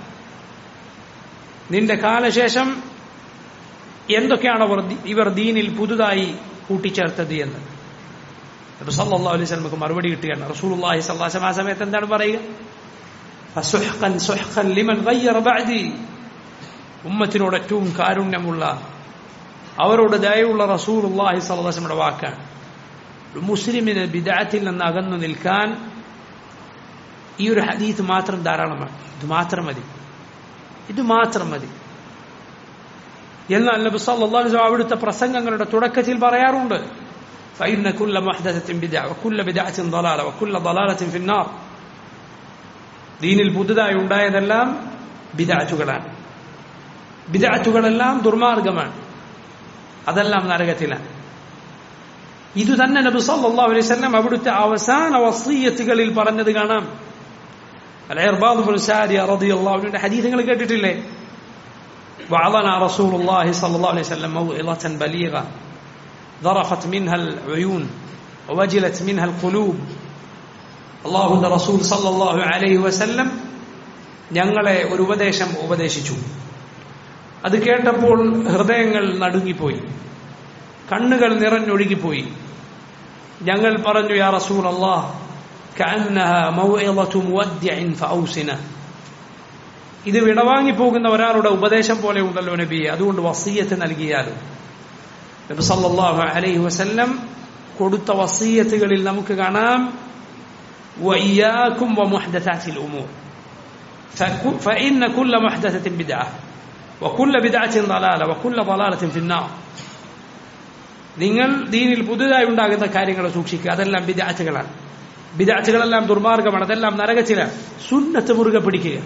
നിന്റെ കാലശേഷം എന്തൊക്കെയാണ് അവർ ഇവർ ദീനിൽ പുതുതായി കൂട്ടിച്ചേർത്തത് എന്ന് നബി സല്ലല്ലാഹു അലൈഹി വസല്ലമക്ക് മറുപടി കിട്ടുകയാണ് റസൂലുള്ളാഹി സ്വല്ലല്ലാഹു അലൈഹി വസല്ലം ആ സമയത്ത് എന്താണ് പറയുക ഫസുഹ്ഖൻ സുഹ്ഖൻ ലിമൻ ഗയ്യറ ബഅദി ഉമ്മത്തിനോട് ഏറ്റവും കാരുണ്യമുള്ള അവരോട് ദയവുള്ള റസൂലുള്ളാഹി സ്വല്ലല്ലാഹു അലൈഹി വസല്ലമയുടെ വാക്കാണ് മുസ്ലിമിന് ബിദഅത്തിൽ നിന്ന് അകന്നു നിൽക്കാൻ ഈ ഒരു ഹദീത്ത് മാത്രം ധാരാളമാണ് ഇത് മാത്രം മതി ഇത് മാത്രം മതി എന്നാൽ നബി സല്ലല്ലാഹു അലൈഹി വസല്ലം അവിടുത്തെ പ്രസംഗങ്ങളുടെ തുടക്കത്തിൽ പറയാറുണ്ട് فإن كل محدثة بدعة وكل بدعة ضلالة وكل ضلالة في النار ദീനിൽ പുതുതായി ഉണ്ടായതെല്ലാം ബിദാറ്റുകളാണ് ബിദാറ്റുകളെല്ലാം ദുർമാർഗമാണ് അതെല്ലാം നരകത്തിലാണ് ഇത് തന്നെ നബി സല്ലല്ലാഹു അലൈഹി വസല്ലം അവിടുത്തെ അവസാന വസീയത്തുകളിൽ പറഞ്ഞത് കാണാം അൽ-ഇർബാദ് ബിൻ സാരിയ റളിയല്ലാഹു അൻഹു ഹദീസുകൾ കേട്ടിട്ടില്ലേ وعظنا رسول الله صلى الله عليه وسلم موعظة بليغة ذرفت منها العيون ووجلت منها القلوب അള്ളാഹുന്റെ റസൂൽ സല്ലല്ലാഹു അലൈഹി വസല്ലം ഞങ്ങളെ ഒരു ഉപദേശം ഉപദേശിച്ചു അത് കേട്ടപ്പോൾ ഹൃദയങ്ങൾ നടുങ്ങിപ്പോയി കണ്ണുകൾ നിറഞ്ഞൊഴുകിപ്പോയി ഞങ്ങൾ പറഞ്ഞു യാ റസൂൽ അള്ളാഹ് ഇത് വിടവാങ്ങി പോകുന്ന ഒരാളുടെ ഉപദേശം പോലെ ഉണ്ടല്ലോ നബിയെ അതുകൊണ്ട് വസീയത്ത് നൽകിയാലും നബി സല്ലല്ലാഹു അലൈഹി വസല്ലം കൊടുത്ത വസീയത്തുകളിൽ നമുക്ക് കാണാം وإياكم ومحدثات الأمور فإن كل محدثة بدعة وكل بدعة ضلالة وكل ضلالة في النار നിങ്ങൾ ദീനിൽ പുതുതായി ഉണ്ടാകുന്ന കാര്യങ്ങളെ സൂക്ഷിക്കുക അതെല്ലാം ബിദാറ്റുകളാണ് ബിദാറ്റുകളെല്ലാം ദുർമാർഗമാണ് അതെല്ലാം നരകത്തിലാണ് സുന്നത്ത് മുറുകെ പിടിക്കുക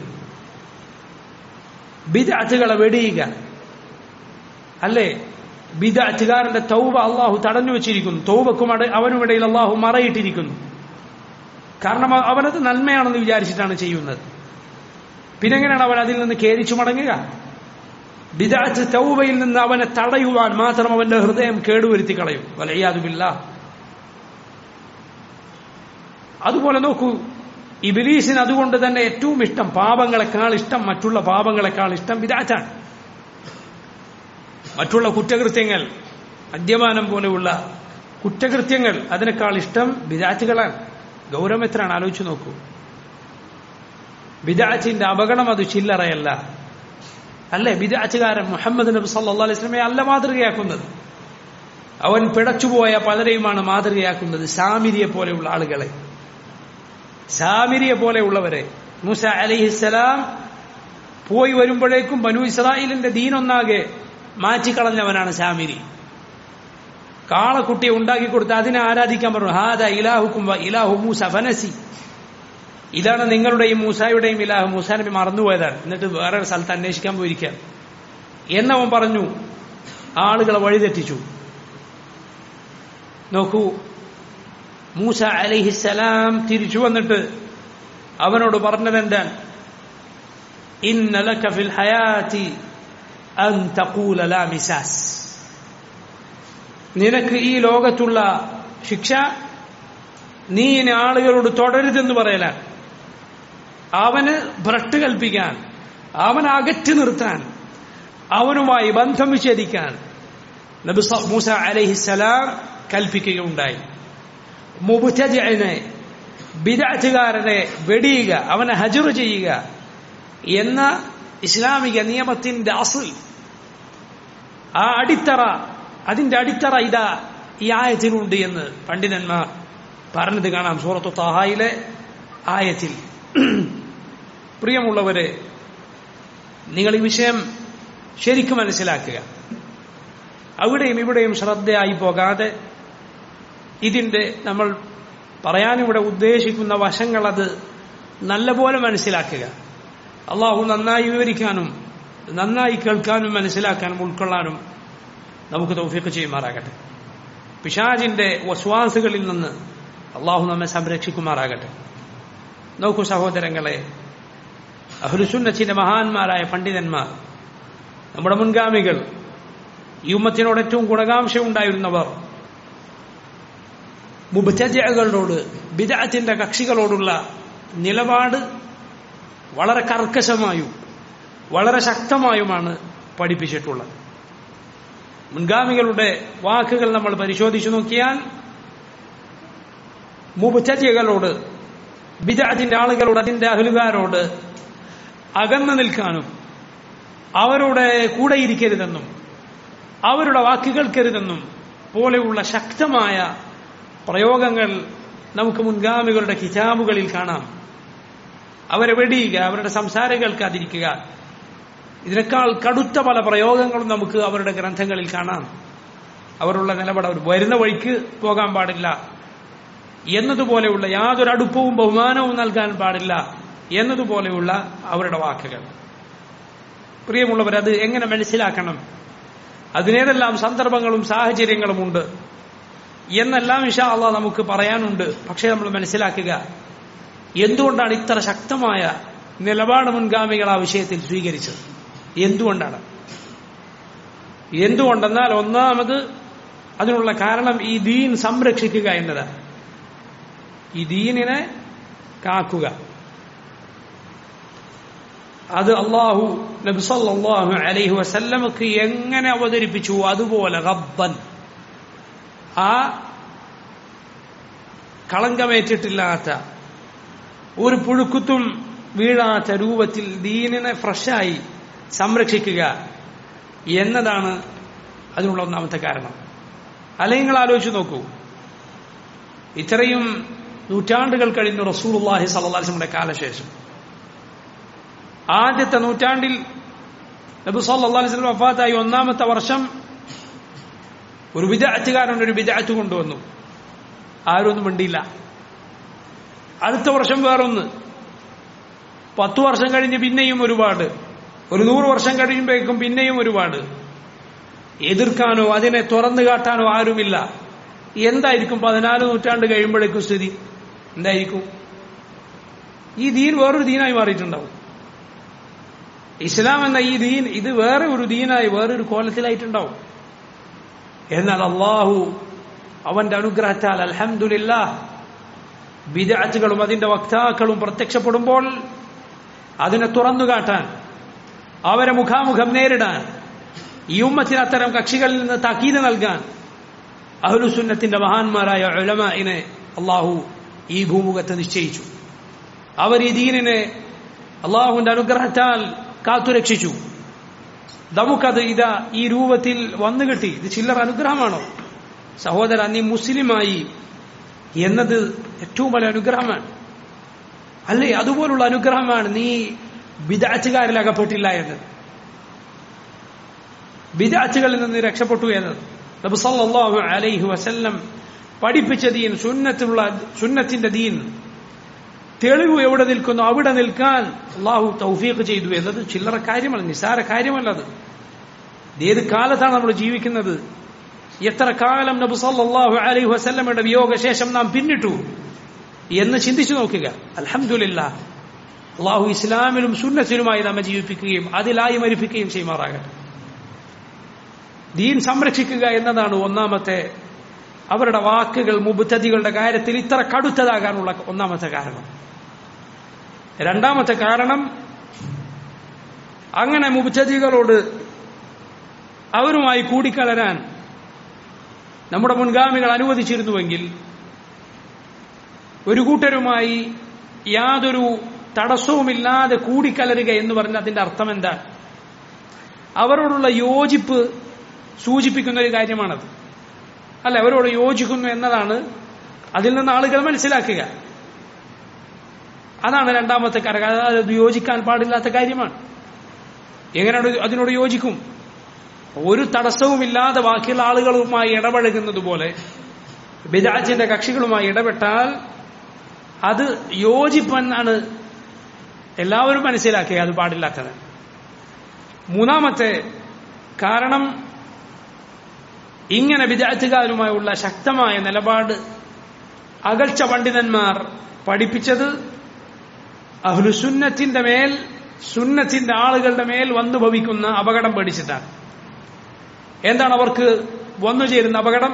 ബിദാറ്റുകളെ വെടിയുക അല്ലേ ബിദാറ്റുകാരന്റെ തൗബ അള്ളാഹു തടഞ്ഞു വെച്ചിരിക്കുന്നു തൗബക്കും അവനുമിടയിൽ അള്ളാഹു മറയിട്ടിരിക്കുന്നു കാരണം അവനത് നന്മയാണെന്ന് വിചാരിച്ചിട്ടാണ് ചെയ്യുന്നത് പിന്നെ എങ്ങനെയാണ് അവൻ അതിൽ നിന്ന് ഖേദിച്ചു മടങ്ങുക ബിദാറ്റ് തൗബയിൽ നിന്ന് അവനെ തടയുവാൻ മാത്രം അവന്റെ ഹൃദയം കേടുവരുത്തി കളയും വലയ്യാതുമില്ല അതുപോലെ നോക്കൂ ഇബിലീസിന് അതുകൊണ്ട് തന്നെ ഏറ്റവും ഇഷ്ടം പാപങ്ങളെക്കാൾ ഇഷ്ടം മറ്റുള്ള പാപങ്ങളെക്കാൾ ഇഷ്ടം ബിദാറ്റാണ് മറ്റുള്ള കുറ്റകൃത്യങ്ങൾ മദ്യപാനം പോലെയുള്ള കുറ്റകൃത്യങ്ങൾ അതിനേക്കാൾ ഇഷ്ടം ബിദാറ്റുകളാണ് ഗൗരവം എത്രയാണ് ആലോചിച്ചു നോക്കൂ ബിദാച്ചിന്റെ അപകടം അത് ചില്ലറയല്ല അല്ലേ ബിദാച്ചുകാരൻ മുഹമ്മദ് നബി സല്ലാ അലൈസ്ലമെ അല്ല മാതൃകയാക്കുന്നത് അവൻ പിടച്ചുപോയ പലരെയുമാണ് മാതൃകയാക്കുന്നത് സാമിരിയെ പോലെയുള്ള ആളുകളെ സാമിരിയെ പോലെയുള്ളവരെ മൂസ അലിഹിസലാം പോയി വരുമ്പോഴേക്കും ബനു ഇസ്രായേലിന്റെ ദീനൊന്നാകെ മാറ്റിക്കളഞ്ഞവനാണ് സാമിരി കാളക്കുട്ടിയെ ഉണ്ടാക്കി കൊടുത്ത് അതിനെ ആരാധിക്കാൻ പറഞ്ഞു ഹാദ ഇലാഹുക്കും ഇലാഹു മൂസ ഫനസി ഇതാണ് നിങ്ങളുടെയും മൂസായുടെയും ഇലാഹു മൂസാ നബി മറന്നുപോയതാണ് എന്നിട്ട് വേറെ സ്ഥലത്ത് അന്വേഷിക്കാൻ പോയിരിക്കാൻ എന്നവൻ പറഞ്ഞു ആളുകളെ വഴിതെറ്റിച്ചു നോക്കൂ മൂസ അലിഹിസലാം തിരിച്ചു വന്നിട്ട് അവനോട് പറഞ്ഞത് എന്താണ് ഇന്നലക ഫിൽ ഹയാതി അൻ തഖൂല ലാ മിസാസ് നിനക്ക് ഈ ലോകത്തുള്ള ശിക്ഷ നീ ഇനി ആളുകളോട് തുടരുതെന്ന് പറയലാണ് അവന് ഭ്രട്ട് കൽപ്പിക്കാൻ അവൻ അകറ്റി നിർത്താൻ അവനുമായി ബന്ധം വിച്ഛേദിക്കാൻ നബി മൂസ അലഹിസലാം കൽപ്പിക്കുകയുണ്ടായി മുബുറ്റജിനെ ബിദാറ്റുകാരനെ വെടിയുക അവനെ ഹജർ ചെയ്യുക എന്ന ഇസ്ലാമിക നിയമത്തിന്റെ അസുൽ ആ അടിത്തറ അതിന്റെ അടിത്തറ ഇതാ ഈ ആയത്തിലുണ്ട് എന്ന് പണ്ഡിതന്മാർ പറഞ്ഞത് കാണാം സൂറത്തു താഹായിലെ ആയത്തിൽ പ്രിയമുള്ളവരെ നിങ്ങൾ ഈ വിഷയം ശരിക്കും മനസ്സിലാക്കുക അവിടെയും ഇവിടെയും ശ്രദ്ധയായി പോകാതെ ഇതിന്റെ നമ്മൾ പറയാനിവിടെ ഉദ്ദേശിക്കുന്ന വശങ്ങൾ അത് നല്ലപോലെ മനസ്സിലാക്കുക അള്ളാഹു നന്നായി വിവരിക്കാനും നന്നായി കേൾക്കാനും മനസ്സിലാക്കാനും ഉൾക്കൊള്ളാനും നമുക്ക് തൗഫീഖ് ചെയ്യുമാറാകട്ടെ പിശാജിന്റെ വസ്വാസുകളിൽ നിന്ന് അള്ളാഹു നമ്മെ സംരക്ഷിക്കുമാറാകട്ടെ നോക്കൂ സഹോദരങ്ങളെ അഹ്ലുസുന്നച്ചിന്റെ മഹാന്മാരായ പണ്ഡിതന്മാർ നമ്മുടെ മുൻഗാമികൾ ഈ ഉമ്മത്തിനോട് ഏറ്റവും ഗുണകാംക്ഷ ഉണ്ടായിരുന്നവർ മുബറ്റജകളോട് ബിദാത്തിന്റെ കക്ഷികളോടുള്ള നിലപാട് വളരെ കർക്കശമായും വളരെ ശക്തമായുമാണ് പഠിപ്പിച്ചിട്ടുള്ളത് മുൻഗാമികളുടെ വാക്കുകൾ നമ്മൾ പരിശോധിച്ചു നോക്കിയാൽ മുബറ്റജികളോട് ബിദാത്തിന്റെ ആളുകളോട് അതിന്റെ അഹലുകാരോട് അകന്നു നിൽക്കാനും അവരുടെ കൂടെ ഇരിക്കരുതെന്നും അവരുടെ വാക്കുകൾക്കരുതെന്നും പോലെയുള്ള ശക്തമായ പ്രയോഗങ്ങൾ നമുക്ക് മുൻഗാമികളുടെ കിതാബുകളിൽ കാണാം അവരെ വെടിയുക അവരുടെ സംസാരം കേൾക്കാതിരിക്കുക ഇതിനേക്കാൾ കടുത്ത പല പ്രയോഗങ്ങളും നമുക്ക് അവരുടെ ഗ്രന്ഥങ്ങളിൽ കാണാം അവരുള്ള നിലപാട് അവർ വരുന്ന വഴിക്ക് പോകാൻ പാടില്ല എന്നതുപോലെയുള്ള യാതൊരു അടുപ്പവും ബഹുമാനവും നൽകാൻ പാടില്ല എന്നതുപോലെയുള്ള അവരുടെ വാക്കുകൾ പ്രിയമുള്ളവർ അത് എങ്ങനെ മനസ്സിലാക്കണം അതിനേതെല്ലാം സന്ദർഭങ്ങളും സാഹചര്യങ്ങളും ഉണ്ട് എന്നെല്ലാം ഇഷാ അള്ളാഹ് നമുക്ക് പറയാനുണ്ട് പക്ഷേ നമ്മൾ മനസ്സിലാക്കുക എന്തുകൊണ്ടാണ് ഇത്ര ശക്തമായ നിലപാട് മുൻഗാമികൾ ആ വിഷയത്തിൽ സ്വീകരിച്ചത് എന്തുകൊണ്ടാണ് എന്തുകൊണ്ടെന്നാൽ ഒന്നാമത് അതിനുള്ള കാരണം ഈ ദീൻ സംരക്ഷിക്കുക എന്നതാണ് ഈ ദീനിനെ കാക്കുക അത് അള്ളാഹു നബി സല്ലല്ലാഹു അലൈഹി വസല്ലമക്ക് എങ്ങനെ അവതരിപ്പിച്ചു അതുപോലെ റബ്ബൻ ആ കളങ്കമേറ്റിട്ടില്ലാത്ത ഒരു പുഴുക്കുത്തും വീഴാത്ത രൂപത്തിൽ ദീനിനെ ഫ്രഷായി സംരക്ഷിക്കുക എന്നതാണ് അതിനുള്ള ഒന്നാമത്തെ കാരണം അല്ലെങ്കിൽ നിങ്ങൾ ആലോചിച്ച് നോക്കൂ ഇത്രയും നൂറ്റാണ്ടുകൾ കഴിഞ്ഞു റസൂലുള്ളാഹി സ്വല്ലല്ലാഹി അലൈഹി വസല്ലമയുടെ കാലശേഷം ആദ്യത്തെ നൂറ്റാണ്ടിൽ നബി സല്ലല്ലാഹു അലൈഹി വസല്ലം വഫാത്തായി ഒന്നാമത്തെ വർഷം ഒരു വിദഅത്തുകാരൻ ഒരു വിദഅത്ത് കൊണ്ടുവന്നു ആരൊന്നും മിണ്ടിയില്ല അടുത്ത വർഷം വേറൊന്ന് പത്തു വർഷം കഴിഞ്ഞ് പിന്നെയും ഒരുപാട് ഒരു നൂറ് വർഷം കഴിയുമ്പോഴേക്കും പിന്നെയും ഒരുപാട് എതിർക്കാനോ അതിനെ തുറന്നു കാട്ടാനോ ആരുമില്ല എന്തായിരിക്കും പതിനാല് നൂറ്റാണ്ട് കഴിയുമ്പോഴേക്കും സ്ഥിതി എന്തായിരിക്കും ഈ ദീൻ വേറൊരു ദീനായി മാറിയിട്ടുണ്ടാവും ഇസ്ലാം എന്ന ഈ ദീൻ ഇത് വേറെ ഒരു ദീനായി വേറൊരു കോലത്തിലായിട്ടുണ്ടാവും എന്നാൽ അള്ളാഹു അവന്റെ അനുഗ്രഹത്താൽ അൽഹംദുലില്ല വിദാറ്റുകളും അതിന്റെ വക്താക്കളും പ്രത്യക്ഷപ്പെടുമ്പോൾ അതിനെ തുറന്നു കാട്ടാൻ അവരെ മുഖാമുഖം നേരിടാൻ ഈ ഉമ്മത്തിന് അത്തരം കക്ഷികളിൽ നിന്ന് തക്കീത് നൽകാൻ അഹ്ലുസുന്നത്തിന്റെ മഹാന്മാരായ ഉലമാനെ അള്ളാഹു ഈ ഭൂമുഖത്ത് നിശ്ചയിച്ചു അവർ ഈ ദീനിനെ അള്ളാഹുവിന്റെ അനുഗ്രഹത്താൽ കാത്തുരക്ഷിച്ചു നമുക്കത് ഇതാ ഈ രൂപത്തിൽ വന്നു കിട്ടി ഇത് ചില്ലറ അനുഗ്രഹമാണോ സഹോദര നീ മുസ്ലിമായി എന്നത് ഏറ്റവും വലിയ അനുഗ്രഹമാണ് അല്ലേ അതുപോലുള്ള അനുഗ്രഹമാണ് നീ വിദാച്ചുകാരിൽ അകപ്പെട്ടില്ല എന്നത് വിദാച്ചുകളിൽ നിന്ന് രക്ഷപ്പെട്ടു എന്നത് നബി സല്ലല്ലാഹു അലൈഹി വസല്ലം പഠിപ്പിച്ച ദീൻ സുന്നത്തുള്ള സുന്നത്തിന്റെ ദീൻ തെളിവ് എവിടെ നിൽക്കുന്നു അവിടെ നിൽക്കാൻ അള്ളാഹു തൗഫീഖ് ചെയ്തു എന്നത് ചില്ലറ കാര്യമല്ല നിസാര കാര്യമല്ല അത് ഏത് കാലത്താണ് നമ്മൾ ജീവിക്കുന്നത് എത്ര കാലം നബി സല്ലല്ലാഹു അലൈഹി വസല്ലമയുടെ വിയോഗശേഷം നാം പിന്നിട്ടു എന്ന് ചിന്തിച്ചു നോക്കുക അൽഹംദുലില്ലാ അള്ളാഹു ഇസ്ലാമിലും സുന്നത്തിലുമായി നമ്മെ ജീവിപ്പിക്കുകയും അതിലായി മരിപ്പിക്കുകയും ചെയ്യുമാറാകട്ടെ ദീൻ സംരക്ഷിക്കുക എന്നതാണ് ഒന്നാമത്തെ അവരുടെ വാക്കുകൾ മുബുദ്ധതികളുടെ കാര്യത്തിൽ ഇത്ര കടുത്തതാകാനുള്ള ഒന്നാമത്തെ കാരണം രണ്ടാമത്തെ കാരണം അങ്ങനെ മുബുദ്ധതികളോട് അവരുമായി കൂടിക്കലരാൻ നമ്മുടെ മുൻഗാമികൾ അനുവദിച്ചിരുന്നുവെങ്കിൽ ഒരു കൂട്ടരുമായി യാതൊരു തടസ്സവുമില്ലാതെ കൂടിക്കലരുക എന്ന് പറഞ്ഞ അതിന്റെ അർത്ഥം എന്താ അവരോടുള്ള യോജിപ്പ് സൂചിപ്പിക്കുന്ന ഒരു കാര്യമാണത് അല്ല അവരോട് യോജിക്കുന്നു എന്നതാണ് അതിൽ നിന്ന് ആളുകൾ മനസ്സിലാക്കുക അതാണ് രണ്ടാമത്തെ കാര്യം അത് യോജിക്കാൻ പാടില്ലാത്ത കാര്യമാണ് എങ്ങനെയാണ് അതിനോട് യോജിക്കും ഒരു തടസ്സവുമില്ലാതെ ബാക്കിയുള്ള ആളുകളുമായി ഇടപഴകുന്നത് പോലെ ബിജാജിന്റെ കക്ഷികളുമായി ഇടപെട്ടാൽ അത് യോജിപ്പെന്നാണ് എല്ലാവരും മനസ്സിലാക്കുക അത് പാടില്ലാത്തത് മൂന്നാമത്തെ കാരണം ഇങ്ങനെ വിദ്യാർത്ഥികാരുമായുള്ള ശക്തമായ നിലപാട് അകൽച്ച പണ്ഡിതന്മാർ പഠിപ്പിച്ചത് അഹ്ലുസുന്നത്തിന്റെ മേൽ സുന്നത്തിന്റെ ആളുകളുടെ മേൽ വന്നു ഭവിക്കുന്ന അപകടം പഠിച്ചിട്ടാണ് എന്താണ് അവർക്ക് വന്നു ചേരുന്ന അപകടം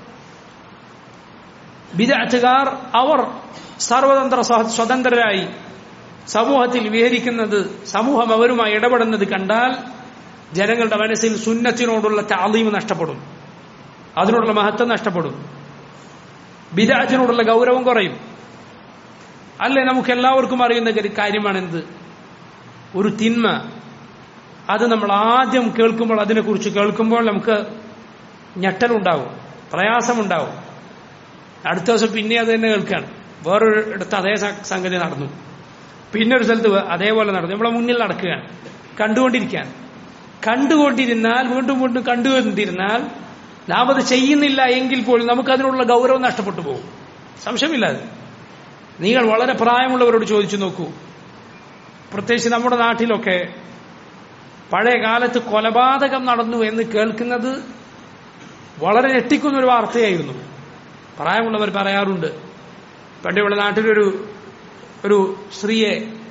വിദാറ്റുകാർ അവർ സർവതന്ത്ര സ്വതന്ത്രരായി സമൂഹത്തിൽ വിഹരിക്കുന്നത് സമൂഹം അവരുമായി ഇടപെടുന്നത് കണ്ടാൽ ജനങ്ങളുടെ മനസ്സിൽ സുന്നത്തിനോടുള്ള താളീം നഷ്ടപ്പെടും അതിനോടുള്ള മഹത്വം നഷ്ടപ്പെടും ബിദാറ്റിനോടുള്ള ഗൗരവം കുറയും അല്ലേ നമുക്ക് എല്ലാവർക്കും അറിയുന്ന കാര്യമാണ് എന്ത് ഒരു തിന്മ അത് നമ്മൾ ആദ്യം കേൾക്കുമ്പോൾ അതിനെക്കുറിച്ച് കേൾക്കുമ്പോൾ നമുക്ക് ഞെട്ടലുണ്ടാവും പ്രയാസമുണ്ടാവും അടുത്ത ദിവസം പിന്നെ അത് തന്നെ കേൾക്കുകയാണ് വേറൊരിടത്ത് അതേ സംഗതി നടന്നു പിന്നെ ഒരു സ്ഥലത്ത് അതേപോലെ നടന്നു നമ്മളെ മുന്നിൽ നടക്കുകയാണ് കണ്ടുകൊണ്ടിരിക്കുകയാണ് കണ്ടുകൊണ്ടിരുന്നാൽ വീണ്ടും വീണ്ടും കണ്ടുകൊണ്ടിരുന്നാൽ നാം അത് ചെയ്യുന്നില്ല എങ്കിൽ പോലും നമുക്ക് അതിനുള്ള ഗൗരവം നഷ്ടപ്പെട്ടു പോകും സംശയമില്ല അത് നിങ്ങൾ വളരെ പ്രായമുള്ളവരോട് ചോദിച്ചു നോക്കൂ പ്രത്യേകിച്ച് നമ്മുടെ നാട്ടിലൊക്കെ പഴയ കാലത്ത് കൊലപാതകം നടന്നു എന്ന് കേൾക്കുന്നത് വളരെ ഞെട്ടിക്കുന്ന ഒരു വാർത്തയായിരുന്നു പ്രായമുള്ളവർ പറയാറുണ്ട് പണ്ട് ഇവിടെ നാട്ടിലൊരു ഒരു സ്ത്രീയെ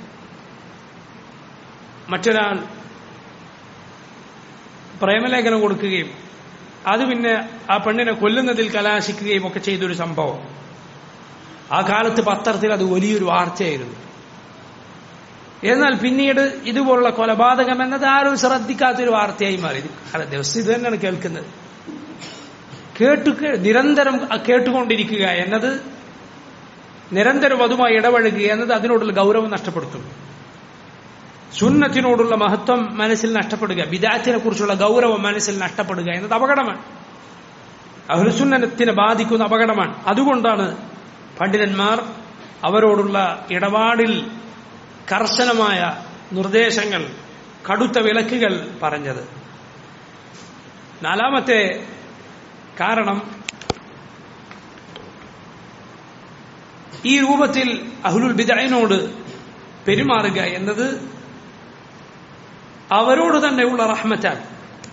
മറ്റൊരാൾ പ്രേമലേഖനം കൊടുക്കുകയും അത് പിന്നെ ആ പെണ്ണിനെ കൊല്ലുന്നതിൽ കലാശിക്കുകയും ഒക്കെ ചെയ്തൊരു സംഭവം ആ കാലത്ത് പത്രത്തിൽ അത് വലിയൊരു വാർത്തയായിരുന്നു എന്നാൽ പിന്നീട് ഇതുപോലുള്ള കൊലപാതകം എന്നത് ആരും ശ്രദ്ധിക്കാത്തൊരു വാർത്തയായി മാറി അത് ദിവസം ഇത് തന്നെയാണ് കേൾക്കുന്നത് കേട്ടു നിരന്തരം കേട്ടുകൊണ്ടിരിക്കുക എന്നത് നിരന്തരം അതുമായി ഇടപഴകുക എന്നത് അതിനോടുള്ള ഗൗരവം നഷ്ടപ്പെടുത്തും സുന്നത്തിനോടുള്ള മഹത്വം മനസ്സിൽ നഷ്ടപ്പെടുക ബിദാത്തിനെ കുറിച്ചുള്ള ഗൗരവം മനസ്സിൽ നഷ്ടപ്പെടുക എന്നത് അപകടമാണ് അഹ്ലുസുന്നത്തിനെ ബാധിക്കുന്ന അപകടമാണ് അതുകൊണ്ടാണ് പണ്ഡിതന്മാർ അവരോടുള്ള ഇടപാടിൽ കർശനമായ നിർദ്ദേശങ്ങൾ കടുത്ത വിലക്കുകൾ പറഞ്ഞത് നാലാമത്തെ കാരണം ഈ രൂപത്തിൽ അഹ്ലുൽ ബിദൈനോട് പെരുമാറുക എന്നത് അവരോട് തന്നെയുള്ള റഹ്മത്താണ്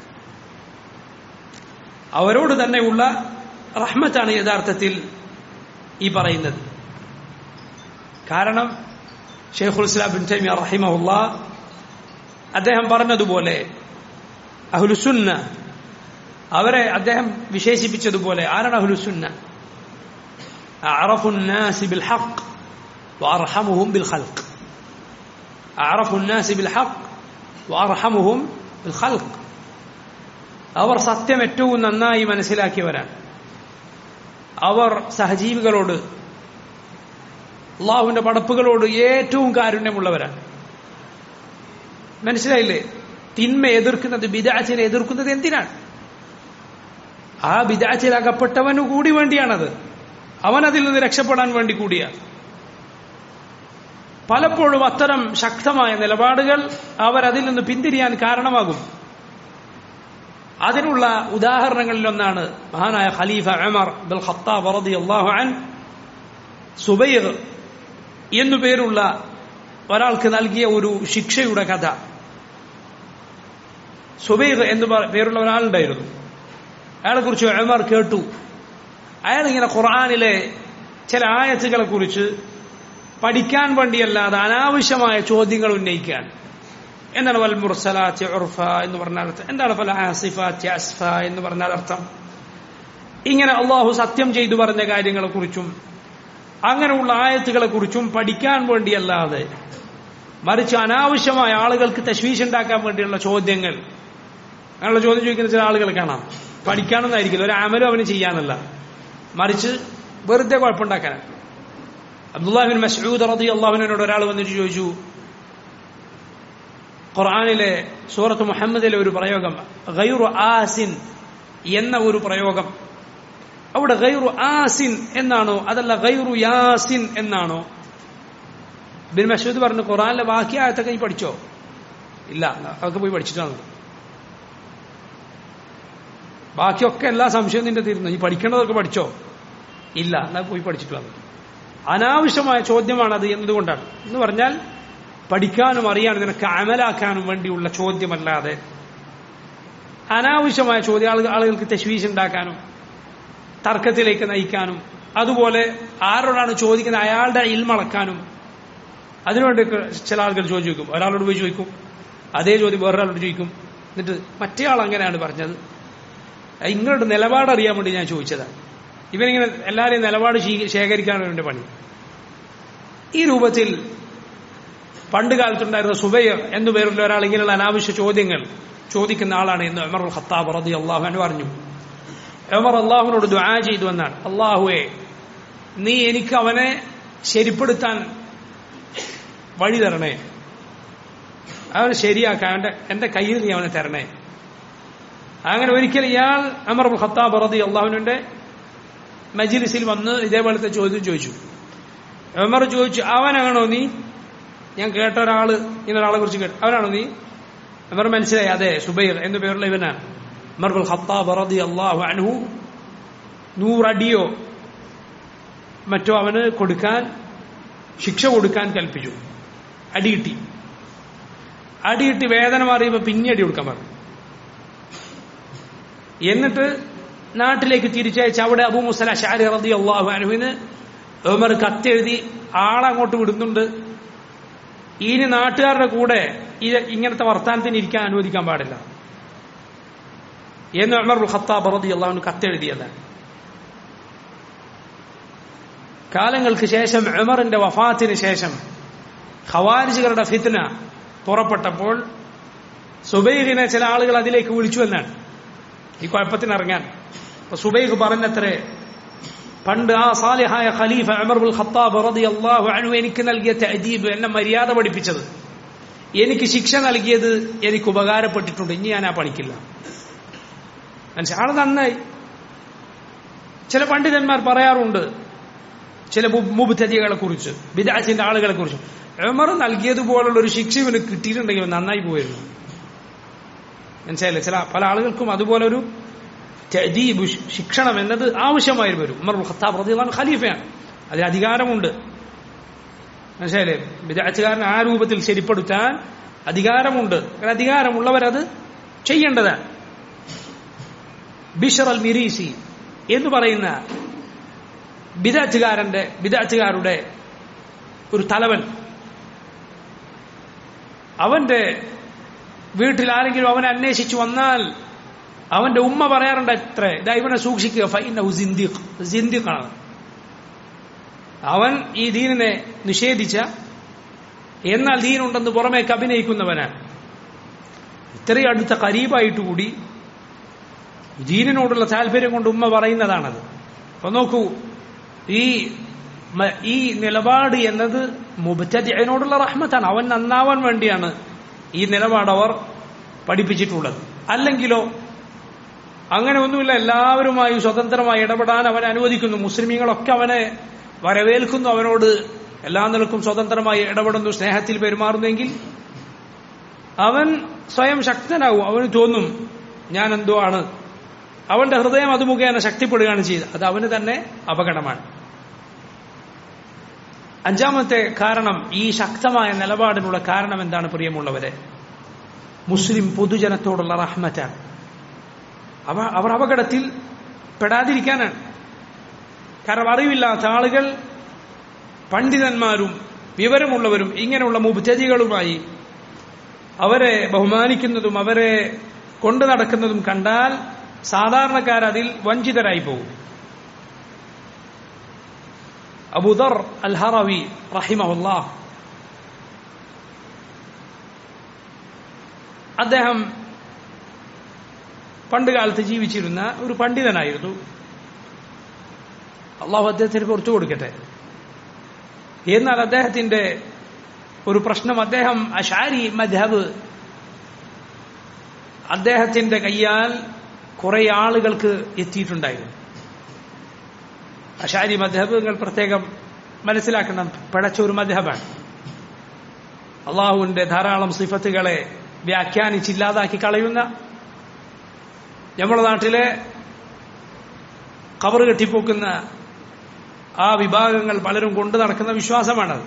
അവരോട് തന്നെയുള്ള റഹ്മത്താണ് യഥാർത്ഥത്തിൽ ഈ പറയുന്നത് കാരണം ഷെയ്ഖുൽ ഇസ്ലാം ബിൻ തൈമിയ റഹിമഹുല്ല അദ്ദേഹം പറഞ്ഞതുപോലെ അഹ്ലുസുന്ന അവരെ അദ്ദേഹം വിശേഷിപ്പിച്ചതുപോലെ ആരാണ് അഹ്ലുസുന്ന أعرف الناس بالحق وأرحمهم بالخلق أعرف الناس بالحق وأرحمهم بالخلق അവർ സത്യം ഏറ്റവും നന്നായി മനസ്സിലാക്കിയവരാണ് അവർ സഹജീവികളോട് അള്ളാഹുവിന്റെ പടപ്പുകളോട് ഏറ്റവും കാരുണ്യമുള്ളവരാണ് മനസ്സിലായില്ലേ തിന്മ എതിർക്കുന്നത് ബിദാച്ചിനെ എതിർക്കുന്നത് എന്തിനാണ് ആ ബിദാച്ചിൽ അകപ്പെട്ടവനു കൂടി വേണ്ടിയാണത് അവൻ അതിൽ നിന്ന് രക്ഷപ്പെടാൻ വേണ്ടി കൂടിയാണ് പലപ്പോഴും അത്തരം ശക്തമായ നിലപാടുകൾ അവരതിൽ നിന്ന് പിന്തിരിയാൻ കാരണമാകും അതിനുള്ള ഉദാഹരണങ്ങളിലൊന്നാണ് മഹാനായ ഖലീഫ ഉമർ ബിൽ ഖത്താബ് റളിയല്ലാഹു അൻ സുബൈർ എന്നു പേരുള്ള ഒരാൾക്ക് നൽകിയ ഒരു ശിക്ഷയുടെ കഥ സുബൈർ എന്ന് പേരുള്ള ഒരാളുണ്ടായിരുന്നു അയാളെ കുറിച്ച് ഉമർ കേട്ടു അയാൾ ഇങ്ങനെ ഖുർആാനിലെ ചില ആയത്തുകളെ കുറിച്ച് പഠിക്കാൻ വേണ്ടിയല്ലാതെ അനാവശ്യമായ ചോദ്യങ്ങൾ ഉന്നയിക്കുകയാണ് എന്താണ് വൽ മുർസലാത്തി ഉർഫ എന്ന് പറഞ്ഞാൽ അർത്ഥം എന്താണ് പല ആസിഫാത്തി അസ്ഫ എന്ന് പറഞ്ഞാൽ അർത്ഥം ഇങ്ങനെ അള്ളാഹു സത്യം ചെയ്തു പറഞ്ഞ കാര്യങ്ങളെക്കുറിച്ചും അങ്ങനെയുള്ള ആയത്തുകളെ കുറിച്ചും പഠിക്കാൻ വേണ്ടിയല്ലാതെ മറിച്ച് അനാവശ്യമായ ആളുകൾക്ക് തശ്വീഷ് ഉണ്ടാക്കാൻ വേണ്ടിയുള്ള ചോദ്യങ്ങൾ അങ്ങനെയുള്ള ചോദ്യം ചോദിക്കുന്ന ചില ആളുകൾ കാണാം പഠിക്കാനൊന്നായിരിക്കില്ല ഒരു അമലും അവന് ചെയ്യാനല്ല മറിച്ച് വെറുതെ കുഴപ്പമുണ്ടാക്കാനാണ് അബ്ദുല്ലാഹിബിൻ മസ്ഊദ് റതി അള്ളാഹുവിനോട് ഒരാൾ വന്നിട്ട് ചോദിച്ചു ഖുർആാനിലെ സൂറത്ത് മുഹമ്മദിലെ ഒരു പ്രയോഗം ഗൈറു ആസിൻ എന്ന ഒരു പ്രയോഗം അവിടെ ഗൈറു ആസിൻ എന്നാണോ അതല്ല ഗൈറു യാസിൻ എന്നാണോ ബിൻ മസൂദ് പറഞ്ഞു ഖുറാനിലെ ബാക്കി ആയത്തൊക്കെ നീ പഠിച്ചോ ഇല്ല അതൊക്കെ പോയി പഠിച്ചിട്ടാണ് ബാക്കിയൊക്കെ എല്ലാ സംശയവും നിന്റെ തീരുന്നു നീ പഠിക്കേണ്ടതൊക്കെ പഠിച്ചോ ഇല്ല എന്നാൽ പോയി പഠിച്ചിട്ട് വന്നു അനാവശ്യമായ ചോദ്യമാണത് എന്നതുകൊണ്ടാണ് എന്ന് പറഞ്ഞാൽ പഠിക്കാനും അറിയാനും നിനക്ക് അമലാക്കാനും വേണ്ടിയുള്ള ചോദ്യമല്ലാതെ അനാവശ്യമായ ചോദ്യം ആളുകൾ ആളുകൾക്ക് തെശ്വീശ് ഉണ്ടാക്കാനും തർക്കത്തിലേക്ക് നയിക്കാനും അതുപോലെ ആരോടാണ് ചോദിക്കുന്നത് അയാളുടെ ഇൽമളക്കാനും അതിനുവേണ്ടി ചില ആളുകൾ ചോദിക്കും ഒരാളോട് പോയി ചോദിക്കും അതേ ചോദ്യം വേറൊരാളോട് ചോദിക്കും എന്നിട്ട് മറ്റേ ആൾ അങ്ങനെയാണ് പറഞ്ഞത് നിങ്ങളുടെ നിലപാട് അറിയാൻ വേണ്ടി ഞാൻ ചോദിച്ചതാണ് ഇവനിങ്ങനെ എല്ലാവരെയും നിലപാട് ശേഖരിക്കാനാണ് ഇവന്റെ പണി ഈ രൂപത്തിൽ പണ്ട് കാലത്തുണ്ടായിരുന്ന സുബൈർ എന്നു പേരുള്ള ഒരാൾ ഇങ്ങനെയുള്ള അനാവശ്യ ചോദ്യങ്ങൾ ചോദിക്കുന്ന ആളാണ് എന്ന് ഉമർ ഖത്താബ് റതി അള്ളാഹു എന്ന് പറഞ്ഞു ഉമർ അള്ളാഹുവിനോട് ദ്വാ ചെയ്തു എന്നാണ് അള്ളാഹുവെ നീ എനിക്ക് അവനെ ശരിപ്പെടുത്താൻ വഴി തരണേ അവനെ ശരിയാക്കാൻ എന്റെ എന്റെ കയ്യിൽ നീ അവനെ തരണേ അങ്ങനെ ഒരിക്കൽ ഇയാൾ അമർ ഖത്താബ് റതി അള്ളാഹുവിന്റെ മജിലിസിൽ വന്ന് ഇതേപോലത്തെ ചോദ്യം ചോദിച്ചു ഉമർ ചോദിച്ചു അവനാണോ നീ ഞാൻ കേട്ട ഒരാള് ഇങ്ങനെ ഒരാളെ കുറിച്ച് കേട്ടു അവനാണോ നീ ഉമർ മനസ്സിലായി അതെ സുബൈർ എന്നു പേരുള്ള ഇവനാണ് ഉമർ ബുൽ ഖത്താബ് റതി അള്ളാഹു അൻഹു നൂറടിയോ മറ്റോ അവന് കൊടുക്കാൻ ശിക്ഷ കൊടുക്കാൻ കൽപ്പിച്ചു അടികിട്ടി അടികിട്ടി വേദന മാറിയപ്പോൾ പിന്നെ അടി കൊടുക്കാൻ പറഞ്ഞു എന്നിട്ട് നാട്ടിലേക്ക് തിരിച്ചയച്ച് അവിടെ അബൂ മുസല ഷാരി റതി അള്ളാഹു അനുവിന് ഉമർ കത്തെഴുതി ആളങ്ങോട്ട് വിടുന്നുണ്ട് ഇനി നാട്ടുകാരുടെ കൂടെ ഈ ഇങ്ങനത്തെ വർത്താനത്തിന് ഇരിക്കാൻ അനുവദിക്കാൻ പാടില്ല എന്ന് ഉമർ ഖത്താബ് റതി അള്ളാഹുന് കത്തെഴുതിയതാണ് കാലങ്ങൾക്ക് ശേഷം ഉമറിന്റെ വഫാത്തിന് ശേഷം ഖവാരിജുകളുടെ ഫിത്ന പുറപ്പെട്ടപ്പോൾ സുബൈഖിനെ ചില ആളുകൾ അതിലേക്ക് വിളിച്ചു എന്നാണ് ഈ കുഴപ്പത്തിന് ഇറങ്ങാൻ അപ്പൊ സുബൈഖ് പറഞ്ഞത്രേ പണ്ട് ആ സാലിഹായ ഖലീഫ അമർ ബുൽ ഖത്താബ് റളിയല്ലാഹു അൻഹു എനിക്ക് നൽകിയ തഅദീബ് എന്നെ മര്യാദ പഠിപ്പിച്ചത് എനിക്ക് ശിക്ഷ നൽകിയത് എനിക്ക് ഉപകാരപ്പെട്ടിട്ടുണ്ട് ഇനി ഞാൻ ആ പഠിക്കില്ല മനസ്സിലാ ആള് നന്നായി ചില പണ്ഡിതന്മാർ പറയാറുണ്ട് ചില മുബുദ്ധതികളെ കുറിച്ച് ബിദാസിന്റെ ആളുകളെ കുറിച്ച് ഉമർ നൽകിയതുപോലുള്ള ഒരു ശിക്ഷ ഇവന് കിട്ടിയിട്ടുണ്ടെങ്കിൽ നന്നായി പോയിരുന്നു മനസ്സിലായില്ലേ ചില പല ആളുകൾക്കും അതുപോലെ ഒരു തഅദീബ് ശിക്ഷണം എന്നത് ആവശ്യമായി വരും ഉമർ ഖത്താബ് റളിയല്ലാഹു ഖലീഫയാണ് അതിന് അധികാരമുണ്ട് മനസ്സിലായില്ലേ വിദാച്ചുകാരൻ ആ രൂപത്തിൽ ശരിപ്പെടുത്താൻ അധികാരമുണ്ട് അധികാരമുള്ളവരത് ചെയ്യേണ്ടതാണ് ബിഷർ അൽ മിരീസി എന്ന് പറയുന്ന ബിദാച്ചുകാരന്റെ ബിദാച്ചുകാരുടെ ഒരു തലവൻ അവന്റെ വീട്ടിൽ ആരെങ്കിലും അവനെ അന്വേഷിച്ചു വന്നാൽ അവന്റെ ഉമ്മ പറയാറുണ്ട് എത്ര ഇതാ ഇവനെ സൂക്ഷിക്കുക ഫൈനഹു സിന്ദിഖ് സിന്ദിഖാണ് അവൻ ഈ ദീനിനെ നിഷേധിച്ച എന്നാൽ ദീനുണ്ടെന്ന് പുറമേക്ക് അഭിനയിക്കുന്നവനാണ് ഇത്രയും അടുത്ത കരീബായിട്ട് കൂടി ദീനിനോടുള്ള താല്പര്യം കൊണ്ട് ഉമ്മ പറയുന്നതാണത് അപ്പൊ നോക്കൂ ഈ ഈ നിലപാട് എന്നത് മുബത്തതിനോടുള്ള റഹ്മത്താണ് അവൻ നന്നാവാൻ വേണ്ടിയാണ് ഈ നിലപാട് അവർ പഠിപ്പിച്ചിട്ടുള്ളത് അല്ലെങ്കിലോ അങ്ങനെ ഒന്നുമില്ല എല്ലാവരുമായി സ്വതന്ത്രമായി ഇടപെടാൻ അവനെ അനുവദിക്കുന്നു മുസ്ലിമീങ്ങളൊക്കെ അവനെ വരവേൽക്കുന്നു അവനോട് എല്ലാ നിലക്കും സ്വതന്ത്രമായി ഇടപെടുന്നു സ്നേഹത്തിൽ പെരുമാറുന്നെങ്കിൽ അവൻ സ്വയം ശക്തനാവും അവന് തോന്നും ഞാൻ എന്തോ ആണ് അവന്റെ ഹൃദയം അത് മുഖേന ശക്തിപ്പെടുകയാണ് ചെയ്തത് അത് അവന് തന്നെ അപകടമാണ് അഞ്ചാമത്തെ കാരണം ഈ ശക്തമായ നിലപാടിനുള്ള കാരണം എന്താണ് പ്രിയമുള്ളവരെ മുസ്ലിം പൊതുജനത്തോടുള്ള റഹ്മറ്റാണ് അവ അവർ അപകടത്തിൽ പെടാതിരിക്കാനാണ് കാരണം അറിവില്ലാത്ത ആളുകൾ പണ്ഡിതന്മാരും വിവരമുള്ളവരും ഇങ്ങനെയുള്ള മുബ്തജികളുമായി അവരെ ബഹുമാനിക്കുന്നതും അവരെ കൊണ്ടു നടക്കുന്നതും കണ്ടാൽ സാധാരണക്കാർ അതിൽ വഞ്ചിതരായി പോകും അബുദർ അൽ ഹറവി റഹിമഹുല്ലാ അദ്ദേഹം പണ്ട് കാലത്ത് ജീവിച്ചിരുന്ന ഒരു പണ്ഡിതനായിരുന്നു അള്ളാഹു അദ്ദേഹത്തിന് പുറത്തു കൊടുക്കട്ടെ എന്നാൽ അദ്ദേഹത്തിന്റെ ഒരു പ്രശ്നം അദ്ദേഹം അഷാരി മധബ് അദ്ദേഹത്തിന്റെ കയ്യാൽ കുറെ ആളുകൾക്ക് എത്തിയിട്ടുണ്ടായിരുന്നു അഷാരി മധബ് നിങ്ങൾ പ്രത്യേകം മനസ്സിലാക്കണം പിഴച്ച ഒരു മധബാണ് അള്ളാഹുവിന്റെ ധാരാളം സിഫത്തുകളെ വ്യാഖ്യാനിച്ചില്ലാതാക്കി കളയുന്ന നമ്മുടെ നാട്ടിലെ കവറ് കെട്ടിപ്പോക്കുന്ന ആ വിഭാഗങ്ങൾ പലരും കൊണ്ടു നടക്കുന്ന വിശ്വാസമാണത്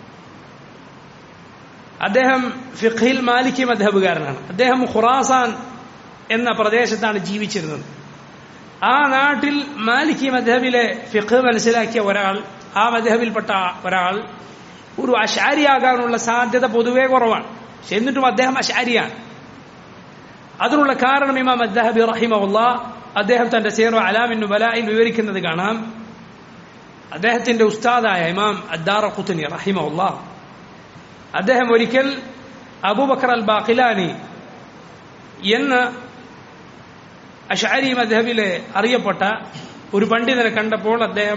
അദ്ദേഹം ഫിഖിൽ മാലിക്കി മധബുകാരനാണ് അദ്ദേഹം ഖുറാസാൻ എന്ന പ്രദേശത്താണ് ജീവിച്ചിരുന്നത് ആ നാട്ടിൽ മാലിക്കി മധബിലെ ഫിഖ് മനസ്സിലാക്കിയ ഒരാൾ ആ മധബിൽപ്പെട്ട ഒരാൾ ഒരു അശാരിയാകാനുള്ള സാധ്യത പൊതുവേ കുറവാണ് പക്ഷെ എന്നിട്ടും അദ്ദേഹം അശാരിയാണ് അതിനുള്ള കാരണം ഇമാം അദ്ദഹബി റഹിമുള്ള അദ്ദേഹം തന്റെ സേറോ അലാമിന്നു ബലായിൽ വിവരിക്കുന്നത് കാണാം അദ്ദേഹത്തിന്റെ ഉസ്താദായ ഇമാം അദ്ദാറ ഖുത്തനി റഹിമുള്ള അദ്ദേഹം ഒരിക്കൽ അബൂബക്കർ അൽ ബാഖിലാനി എന്ന അഷാരി മധബിലെ അറിയപ്പെട്ട ഒരു പണ്ഡിതനെ കണ്ടപ്പോൾ അദ്ദേഹം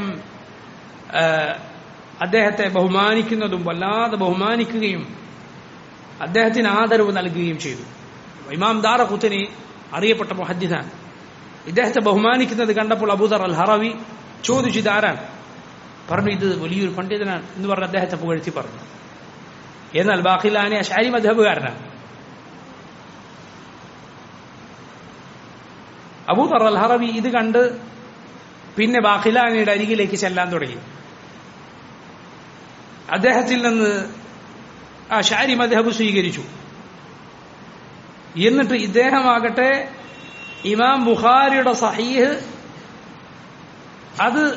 അദ്ദേഹത്തെ ബഹുമാനിക്കുന്നതും വല്ലാതെ ബഹുമാനിക്കുകയും അദ്ദേഹത്തിന് ആദരവ് നൽകുകയും ചെയ്തു ഇമാം ദാറ കുത്തനി അറിയപ്പെട്ട മുഹദ്ദിദാണ് ഇദ്ദേഹത്തെ ബഹുമാനിക്കുന്നത് കണ്ടപ്പോൾ അബൂദർ അൽ ഹറവി ചോദിച്ചു ഇതാരാണ് പറഞ്ഞു ഇത് വലിയൊരു പണ്ഡിതനാണ് എന്ന് പറഞ്ഞ് അദ്ദേഹത്തെ പുകഴ്ത്തി പറഞ്ഞു എന്നാൽ ബാഖിലാനി അഷാരി മധബുകാരനാണ് അബൂദർ അൽ ഹറവി ഇത് കണ്ട് പിന്നെ ബാഖിലാനിയുടെ അരികിലേക്ക് ചെല്ലാൻ തുടങ്ങി അദ്ദേഹത്തിൽ നിന്ന് ആ ഷാരി മധബ് സ്വീകരിച്ചു എന്നിട്ട് ഇദ്ദേഹമാകട്ടെ ഇമാം ബുഖാരിയുടെ സഹീഹ് അത്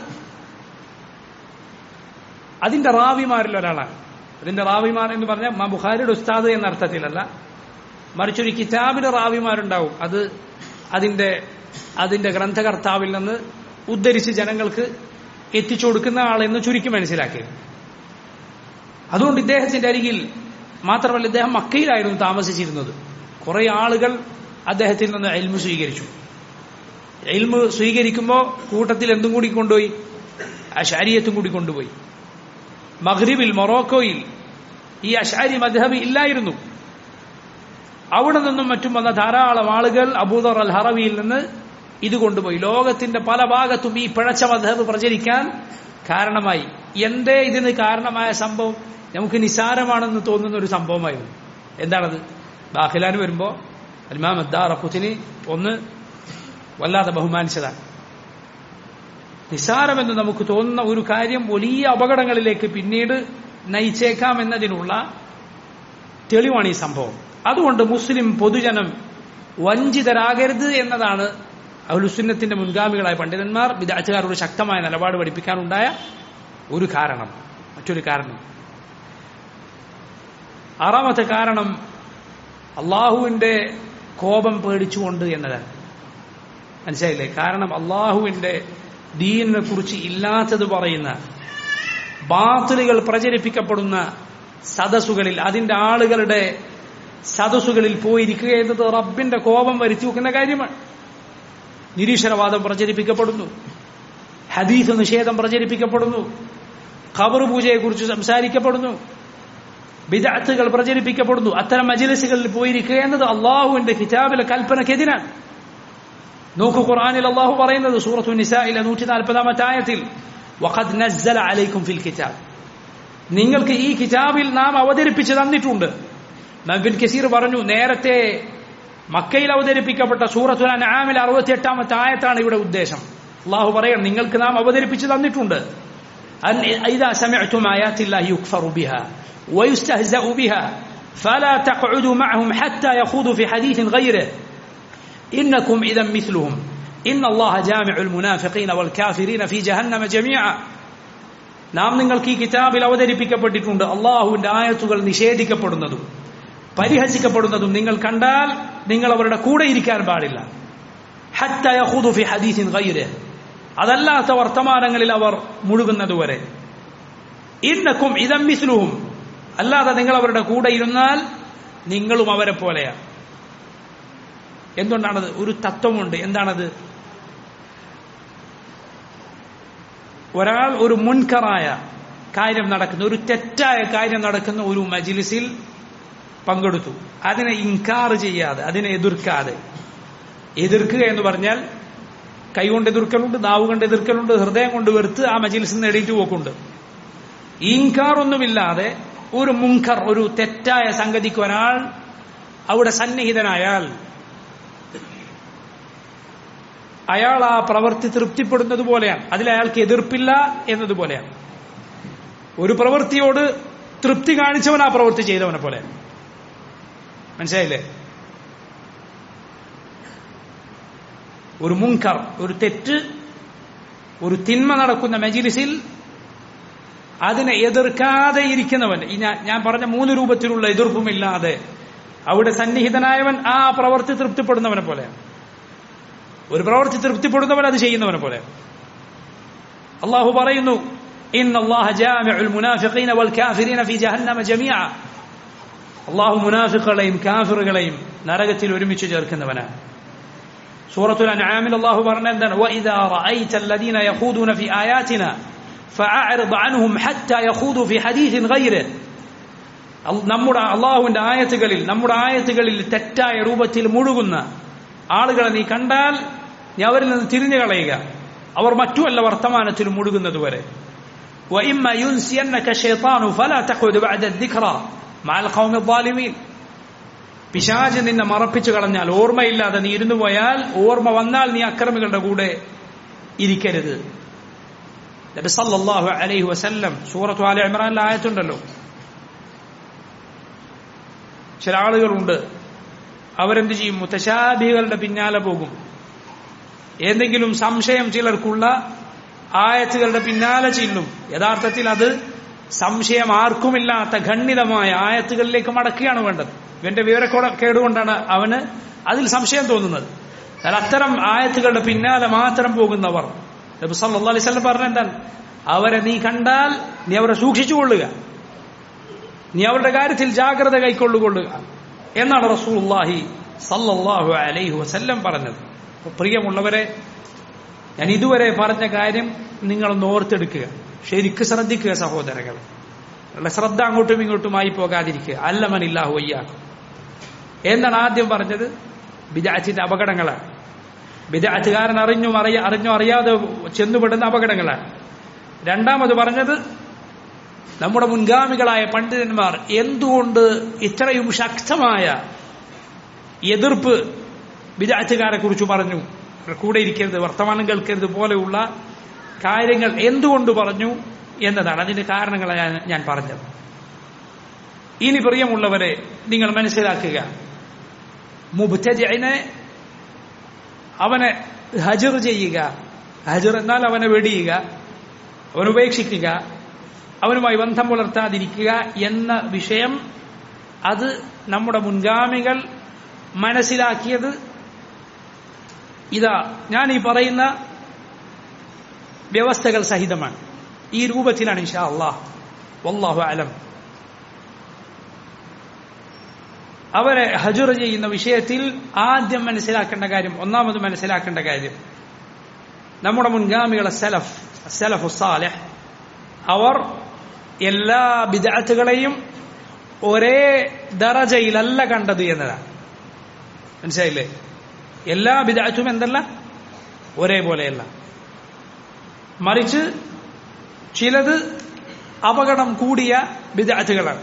അതിന്റെ റാവിമാരിൽ ഒരാളാണ് അതിന്റെ റാവിമാർ എന്ന് പറഞ്ഞാൽ ഇമാം ബുഖാരിയുടെ ഉസ്താദ് എന്ന അർത്ഥത്തിലല്ല മറിച്ചൊരു കിതാബിന്റെ റാവിമാരുണ്ടാവും അത് അതിന്റെ അതിന്റെ ഗ്രന്ഥകർത്താവിൽ നിന്ന് ഉദ്ധരിച്ച് ജനങ്ങൾക്ക് എത്തിച്ചു കൊടുക്കുന്ന ആളെന്ന് ചുരുക്കി മനസ്സിലാക്കി അതുകൊണ്ട് ഇദ്ദേഹത്തിന്റെ അരികിൽ മാത്രമല്ല ഇദ്ദേഹം മക്കയിലായിരുന്നു താമസിച്ചിരുന്നത് കുറെ ആളുകൾ അദ്ദേഹത്തിൽ നിന്ന് എൽമു സ്വീകരിച്ചു എൽമു സ്വീകരിക്കുമ്പോൾ കൂട്ടത്തിൽ എന്തും കൂടി കൊണ്ടുപോയി അശാരിയത്തും കൂടി കൊണ്ടുപോയി മഹ്രിബിൽ മൊറോക്കോയിൽ ഈ അഷാരി മദ്ഹബ് ഇല്ലായിരുന്നു അവിടെ നിന്നും മറ്റും വന്ന ധാരാളം ആളുകൾ അബൂദർ അൽ ഹറവിയിൽ നിന്ന് ഇത് കൊണ്ടുപോയി ലോകത്തിന്റെ പല ഭാഗത്തും ഈ പിഴച്ച മദ്ഹബ് പ്രചരിക്കാൻ കാരണമായി എന്തേ ഇതിന് കാരണമായ സംഭവം നമുക്ക് നിസാരമാണെന്ന് തോന്നുന്ന ഒരു സംഭവമായിരുന്നു എന്താണത് ബാഖിലാൻ വരുമ്പോ അൽമാം അദ്ദാറഖുത്തിനെ ഒന്ന് വല്ലാതെ ബഹുമാനിച്ചതാണ് നിസാരമെന്ന് നമുക്ക് തോന്നുന്ന ഒരു കാര്യം വലിയ അപകടങ്ങളിലേക്ക് പിന്നീട് നയിച്ചേക്കാം എന്നതിനുള്ള തെളിവാണ് ഈ സംഭവം അതുകൊണ്ട് മുസ്ലിം പൊതുജനം വഞ്ചിതരാകരുത് എന്നതാണ് അഹുലുസുന്നത്തിന്റെ മുൻഗാമികളായ പണ്ഡിതന്മാർ വിദാറ്റുകാരോട് ശക്തമായ നിലപാട് പഠിപ്പിക്കാനുണ്ടായ ഒരു കാരണം മറ്റൊരു കാരണം ആറാമത്തെ കാരണം അള്ളാഹുവിന്റെ കോപം പേടിച്ചുകൊണ്ട് എന്നതാണ് മനസ്സിലായില്ലേ കാരണം അള്ളാഹുവിന്റെ ദീനിനെ കുറിച്ച് ഇല്ലാത്തത് പറയുന്ന ബാത്തിലുകൾ പ്രചരിപ്പിക്കപ്പെടുന്ന സദസ്സുകളിൽ അതിന്റെ ആളുകളുടെ സദസ്സുകളിൽ പോയിരിക്കുക എന്നത് റബ്ബിന്റെ കോപം വരുത്തി വെക്കുന്ന കാര്യമാണ് നിരീശ്വരവാദം പ്രചരിപ്പിക്കപ്പെടുന്നു ഹദീസ് നിഷേധം പ്രചരിപ്പിക്കപ്പെടുന്നു ഖബർ പൂജയെക്കുറിച്ച് സംസാരിക്കപ്പെടുന്നു ബിദഅത്തുകൾ പ്രചരിപ്പിക്കപ്പെടുന്നു അത്തരം മജിലിസുകളിൽ പോയിരിക്കുക എന്നത് അള്ളാഹുവിന്റെ കിതാബിലെ കൽപ്പനക്കെതിരാണ് നോക്കൂ ഖുർആനിൽ അള്ളാഹു പറയുന്നത് സൂറത്തു നിസായിലെ നൂറ്റി നാൽപ്പതാമത്തെ ആയത്തിൽ വഖദ് നസ്സല അലൈക്കും ഫിൽ കിതാബ് നിങ്ങൾക്ക് ഈ കിതാബിൽ നാം അവതരിപ്പിച്ച് തന്നിട്ടുണ്ട് നബിൻ കസീർ പറഞ്ഞു നേരത്തെ മക്കയിൽ അവതരിപ്പിക്കപ്പെട്ട സൂറത്തുൽ അൻആമിൽ അറുപത്തി എട്ടാമത്തെ ആയത്താണ് ഇവിടെ ഉദ്ദേശം അള്ളാഹു പറയണം നിങ്ങൾക്ക് നാം അവതരിപ്പിച്ച് തന്നിട്ടുണ്ട് أن إذا سمعتم آيات الله يكفر بها ويستهزأ بها فلا تقعدوا معهم حتى يخوضوا في حديث غيره إنكم إذا مثلهم إن الله جامع المنافقين والكافرين في جهنم جميعا നാം നിങ്ങൾക്ക് ഈ കിതാബിൽ അവതരിപ്പിക്കപ്പെട്ടിട്ടുണ്ട് അള്ളാഹുവിന്റെ ആയത്തുകൾ നിഷേധിക്കപ്പെടുന്നതും പരിഹസിക്കപ്പെടുന്നതും നിങ്ങൾ കണ്ടാൽ നിങ്ങൾ അവരുടെ കൂടെ ഇരിക്കാൻ പാടില്ല ഹത്ത യഖൂദു ഫി ഹദീസിൻ ഗൈറെ അതല്ലാത്ത വർത്തമാനങ്ങളിൽ അവർ മുഴുകുന്നതുവരെ ഇന്നക്കും ഇതം മിസ്ലുഹും അല്ലാതെ നിങ്ങൾ അവരുടെ കൂടെ ഇരുന്നാൽ നിങ്ങളും അവരെ പോലെയാണ് എന്തുകൊണ്ടാണത് ഒരു തത്വമുണ്ട് എന്താണത് ഒരാൾ ഒരു മുൻകറായ കാര്യം നടക്കുന്ന ഒരു തെറ്റായ കാര്യം നടക്കുന്ന ഒരു മജിലിസിൽ പങ്കെടുത്തു അതിനെ ഇൻകാർ ചെയ്യാതെ അതിനെ എതിർക്കാതെ എതിർക്കുക എന്ന് പറഞ്ഞാൽ കൈകൊണ്ട് എതിർക്കലുണ്ട് നാവ് കൊണ്ട് എതിർക്കലുണ്ട് ഹൃദയം കൊണ്ട് വെറുത്ത് ആ മജിലിസിൽ നിന്ന് എടീറ്റ് പോക്കുണ്ട് ഇൻകാർ ഒന്നുമില്ലാതെ ഒരു മുൻകർ ഒരു തെറ്റായ സംഗതിക്ക് ഒരാൾ അവിടെ സന്നിഹിതനായാൽ അയാൾ ആ പ്രവൃത്തി തൃപ്തിപ്പെടുന്നത് പോലെയാണ് അതിൽ അയാൾക്ക് എതിർപ്പില്ല എന്നതുപോലെയാണ് ഒരു പ്രവൃത്തിയോട് തൃപ്തി കാണിച്ചവൻ ആ പ്രവൃത്തി ചെയ്തവനെ പോലെയാണ് മനസ്സിലായില്ലേ ഒരു മുൻകർ ഒരു തെറ്റ് ഒരു തിന്മ നടക്കുന്ന മജിലിസിൽ അതിനെ എതിർക്കാതെ ഇരിക്കുന്നവൻ ഈ ഞാൻ ഞാൻ പറഞ്ഞ മൂന്ന് രൂപത്തിലുള്ള എതിർപ്പുമില്ലാതെ അവിടെ സന്നിഹിതനായവൻ ആ പ്രവൃത്തി തൃപ്തിപ്പെടുന്നവനെ പോലെയാണ് ഒരു പ്രവൃത്തി തൃപ്തിപ്പെടുന്നവൻ അത് ചെയ്യുന്നവനെ പോലെ അള്ളാഹു പറയുന്നു إن الله جامع المنافقين والكافرين في جهنم جميعا അള്ളാഹു മുനാഫികളെയും കാഫിറുകളെയും നരകത്തിൽ ഒരുമിച്ച് ചേർക്കുന്നവനാണ് സൂറത്തുൽ അൻആമിൽ അള്ളാഹു പറഞ്ഞ എന്താണ് وإذا رأيت الذين يخوضون في آياتنا فأعرض عنهم حتى يخوضوا في حديث غيره നമ്മുടെ അള്ളാഹുവിന്റെ ആയത്തുകളിൽ നമ്മുടെ ആയത്തുകളിൽ തെറ്റായ രൂപത്തിൽ മുഴുകുന്ന ആളുകളെ നീ കണ്ടാൽ നീ അവരിൽ നിന്ന് തിരിഞ്ഞു കളയുക അവർ മറ്റുമല്ല വർത്തമാനത്തിൽ മുഴുകുന്നത് വരെ പിശാജ് നിന്നെ മറപ്പിച്ചു കളഞ്ഞാൽ ഓർമ്മയില്ലാതെ നീ ഇരുന്നു പോയാൽ ഓർമ്മ വന്നാൽ നീ അക്രമികളുടെ കൂടെ ഇരിക്കരുത് നബി സല്ലല്ലാഹു അലൈഹി വസല്ലം സൂറത്തു ആല ഇമ്രാനിൽ ആയത്തുണ്ടല്ലോ ചില ആളുകളുണ്ട് അവരെന്ത് ചെയ്യും മുത്തശാബികളുടെ പിന്നാലെ പോകും എന്തെങ്കിലും സംശയം ചിലർക്കുള്ള ആയത്തുകളുടെ പിന്നാലെ ചെല്ലും യഥാർത്ഥത്തിൽ അത് സംശയം ആർക്കുമില്ലാത്ത ഖണ്ഡിതമായ ആയത്തുകളിലേക്ക് മടക്കുകയാണ് വേണ്ടത് ഇവന്റെ വിവരക്കേടുകൊണ്ടാണ് അവന് അതിൽ സംശയം തോന്നുന്നത് എന്നാൽ അത്തരം ആയത്തുകളുടെ പിന്നാലെ മാത്രം പോകുന്നവർ നബി സല്ലല്ലാഹു അലൈഹി വസല്ലം പറഞ്ഞ എന്താണ് അവരെ നീ കണ്ടാൽ നീ അവരെ സൂക്ഷിച്ചുകൊള്ളുക നീ അവരുടെ കാര്യത്തിൽ ജാഗ്രത കൈക്കൊള്ളുകൊള്ളുക എന്നാണ് റസൂലുള്ളാഹി സല്ലല്ലാഹു അലൈഹി വസല്ലം പറഞ്ഞത് അപ്പോൾ പ്രിയമുള്ളവരെ ഞാൻ ഇതുവരെ പറഞ്ഞ കാര്യം നിങ്ങളൊന്ന് ഓർത്തെടുക്കുക ശരിക്ക് ശ്രദ്ധിക്കുക സഹോദരങ്ങൾ നിങ്ങളുടെ ശ്രദ്ധ അങ്ങോട്ടും ഇങ്ങോട്ടുമായി പോകാതിരിക്കുക അല്ലമനില്ലാഹു വയ്യാക്കും എന്താണ് ആദ്യം പറഞ്ഞത് ബിദാറ്റിന്റെ അപകടങ്ങളാണ് ബിദാറ്റുകാരൻ അറിഞ്ഞും അറിയ അറിഞ്ഞോ അറിയാതെ ചെന്നുപെടുന്ന അപകടങ്ങളാണ് രണ്ടാമത് പറഞ്ഞത് നമ്മുടെ മുൻഗാമികളായ പണ്ഡിതന്മാർ എന്തുകൊണ്ട് ഇത്രയും ശക്തമായ എതിർപ്പ് വിദാറ്റുകാരെ കുറിച്ച് പറഞ്ഞു കൂടെ ഇരിക്കരുത് വർത്തമാനം കേൾക്കരുത് പോലെയുള്ള കാര്യങ്ങൾ എന്തുകൊണ്ട് പറഞ്ഞു എന്നതാണ് അതിന്റെ കാരണങ്ങളാണ് ഞാൻ പറഞ്ഞത് ഇനി പ്രിയമുള്ളവരെ നിങ്ങൾ മനസ്സിലാക്കുക മുബ്തദിനെ അവനെ ഹജർ ചെയ്യുക ഹജർ എന്നാൽ അവനെ വെടിയുക അവനെ ഉപേക്ഷിക്കുക അവനുമായി ബന്ധം പുലർത്താതിരിക്കുക എന്ന വിഷയം അത് നമ്മുടെ മുൻഗാമികൾ മനസ്സിലാക്കിയത് ഇതാ ഞാൻ ഈ പറയുന്ന വ്യവസ്ഥകൾ സഹിതമാണ് ഈ രൂപത്തിലാണ് ഇൻഷാ അള്ളാഹ് വല്ലാഹു അലം അവരെ ഹജുറ ചെയ്യുന്ന വിഷയത്തിൽ ആദ്യം മനസ്സിലാക്കേണ്ട കാര്യം ഒന്നാമത് മനസ്സിലാക്കേണ്ട കാര്യം നമ്മുടെ മുൻഗാമികളെ സലഫ് സലഫു സാലഹ് അവർ എല്ലാ വിദാത്തുകളെയും ഒരേ ദറജയിലല്ല കണ്ടത് എന്നതാണ് മനസ്സിലായില്ലേ എല്ലാ വിദാറ്റും എന്തല്ല ഒരേപോലെയല്ല മറിച്ച് ചിലത് അപകടം കൂടിയ വിദാറ്റുകളാണ്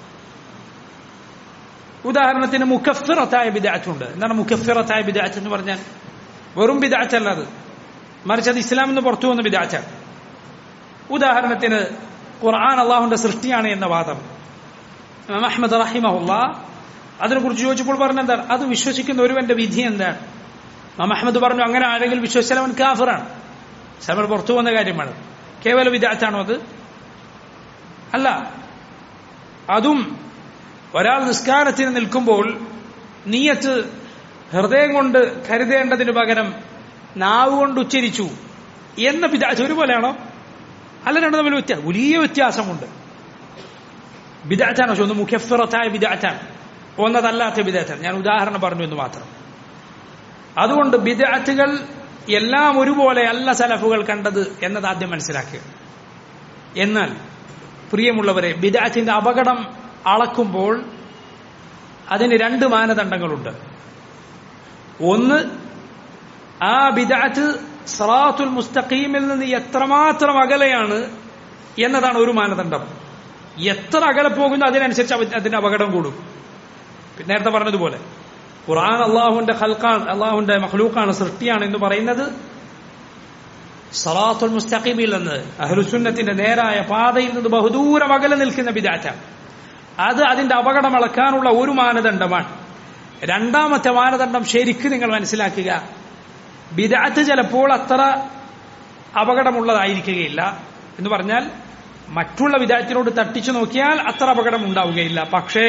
ഉദാഹരണത്തിന് മുക്കഫിറത്തായ ബിദാറ്റുണ്ട് എന്താണ് മുക്കഫിറത്തായ ബിദാറ്റ് എന്ന് പറഞ്ഞാൽ വെറും ബിദാറ്റല്ല അത് മറിച്ച് അത് ഇസ്ലാം എന്ന് പുറത്തു വന്ന ബിദാറ്റാണ് ഉദാഹരണത്തിന് ഖുർആൻ അള്ളാഹുന്റെ സൃഷ്ടിയാണ് എന്ന വാദം അഹമ്മദ് റഹിമഹുല്ല അതിനെക്കുറിച്ച് ചോദിച്ചപ്പോൾ പറഞ്ഞെന്താണ് അത് വിശ്വസിക്കുന്ന ഒരുവന്റെ വിധി എന്താണ് മാം അഹമ്മദ് പറഞ്ഞു അങ്ങനെ ആരെങ്കിലും വിശ്വസിച്ചാൽ അവൻ കാഫറാണ് സമർ പുറത്തു വന്ന കാര്യമാണ് കേവല വിദാറ്റാണോ അത് അല്ല അതും ഒരാൾ നിസ്കാരത്തിന് നിൽക്കുമ്പോൾ നീയത്ത് ഹൃദയം കൊണ്ട് കരുതേണ്ടതിന് പകരം നാവ് കൊണ്ട് ഉച്ചരിച്ചു എന്ന പിതാച്ച് ഒരുപോലെയാണോ അല്ല രണ്ടു തമ്മിൽ വ്യത്യാസം വലിയ വ്യത്യാസമുണ്ട് ബിദാറ്റാണ് ഒന്ന് മുഖ്യഫിറത്തായ ബിദാറ്റാണ് ഒന്നതല്ലാത്ത ബിദാറ്റാണ് ഞാൻ ഉദാഹരണം പറഞ്ഞു എന്ന് മാത്രം അതുകൊണ്ട് ബിദാറ്റുകൾ എല്ലാം ഒരുപോലെ അല്ല സലഫുകൾ കണ്ടത് എന്നത് ആദ്യം മനസ്സിലാക്കുക എന്നാൽ പ്രിയമുള്ളവരെ ബിദാറ്റിന്റെ അപകടം അളക്കുമ്പോൾ അതിന് രണ്ട് മാനദണ്ഡങ്ങളുണ്ട് ഒന്ന് ആ ബിദാറ്റ് സറാത്തുൽ മുസ്തഖീമിൽ നിന്ന് എത്രമാത്രം അകലെയാണ് എന്നതാണ് ഒരു മാനദണ്ഡം എത്ര അകലെ പോകുന്നു അതിനനുസരിച്ച് അതിന്റെ അപകടം കൂടും പിന്നെ നേരത്തെ പറഞ്ഞതുപോലെ ഖുർആൻ അള്ളാഹുവിന്റെ ഹൽക്കാണ് അള്ളാഹുവിന്റെ മഹ്ലൂക്കാണ് സൃഷ്ടിയാണ് എന്ന് പറയുന്നത് സറാത്തുൽ മുസ്തഖീമിൽ നിന്ന് അഹ്ലുസുന്നത്തിന്റെ നേരായ പാതയിൽ നിന്ന് ബഹുദൂരം അകലെ നിൽക്കുന്ന ബിദാറ്റാണ് അത് അതിന്റെ അപകടം അളക്കാനുള്ള ഒരു മാനദണ്ഡമാണ് രണ്ടാമത്തെ മാനദണ്ഡം ശരിക്ക് നിങ്ങൾ മനസ്സിലാക്കുക ബിദാറ്റ് ചിലപ്പോൾ അത്ര അപകടമുള്ളതായിരിക്കുകയില്ല എന്ന് പറഞ്ഞാൽ മറ്റുള്ള വിദാറ്റിനോട് തട്ടിച്ചു നോക്കിയാൽ അത്ര അപകടം ഉണ്ടാവുകയില്ല പക്ഷേ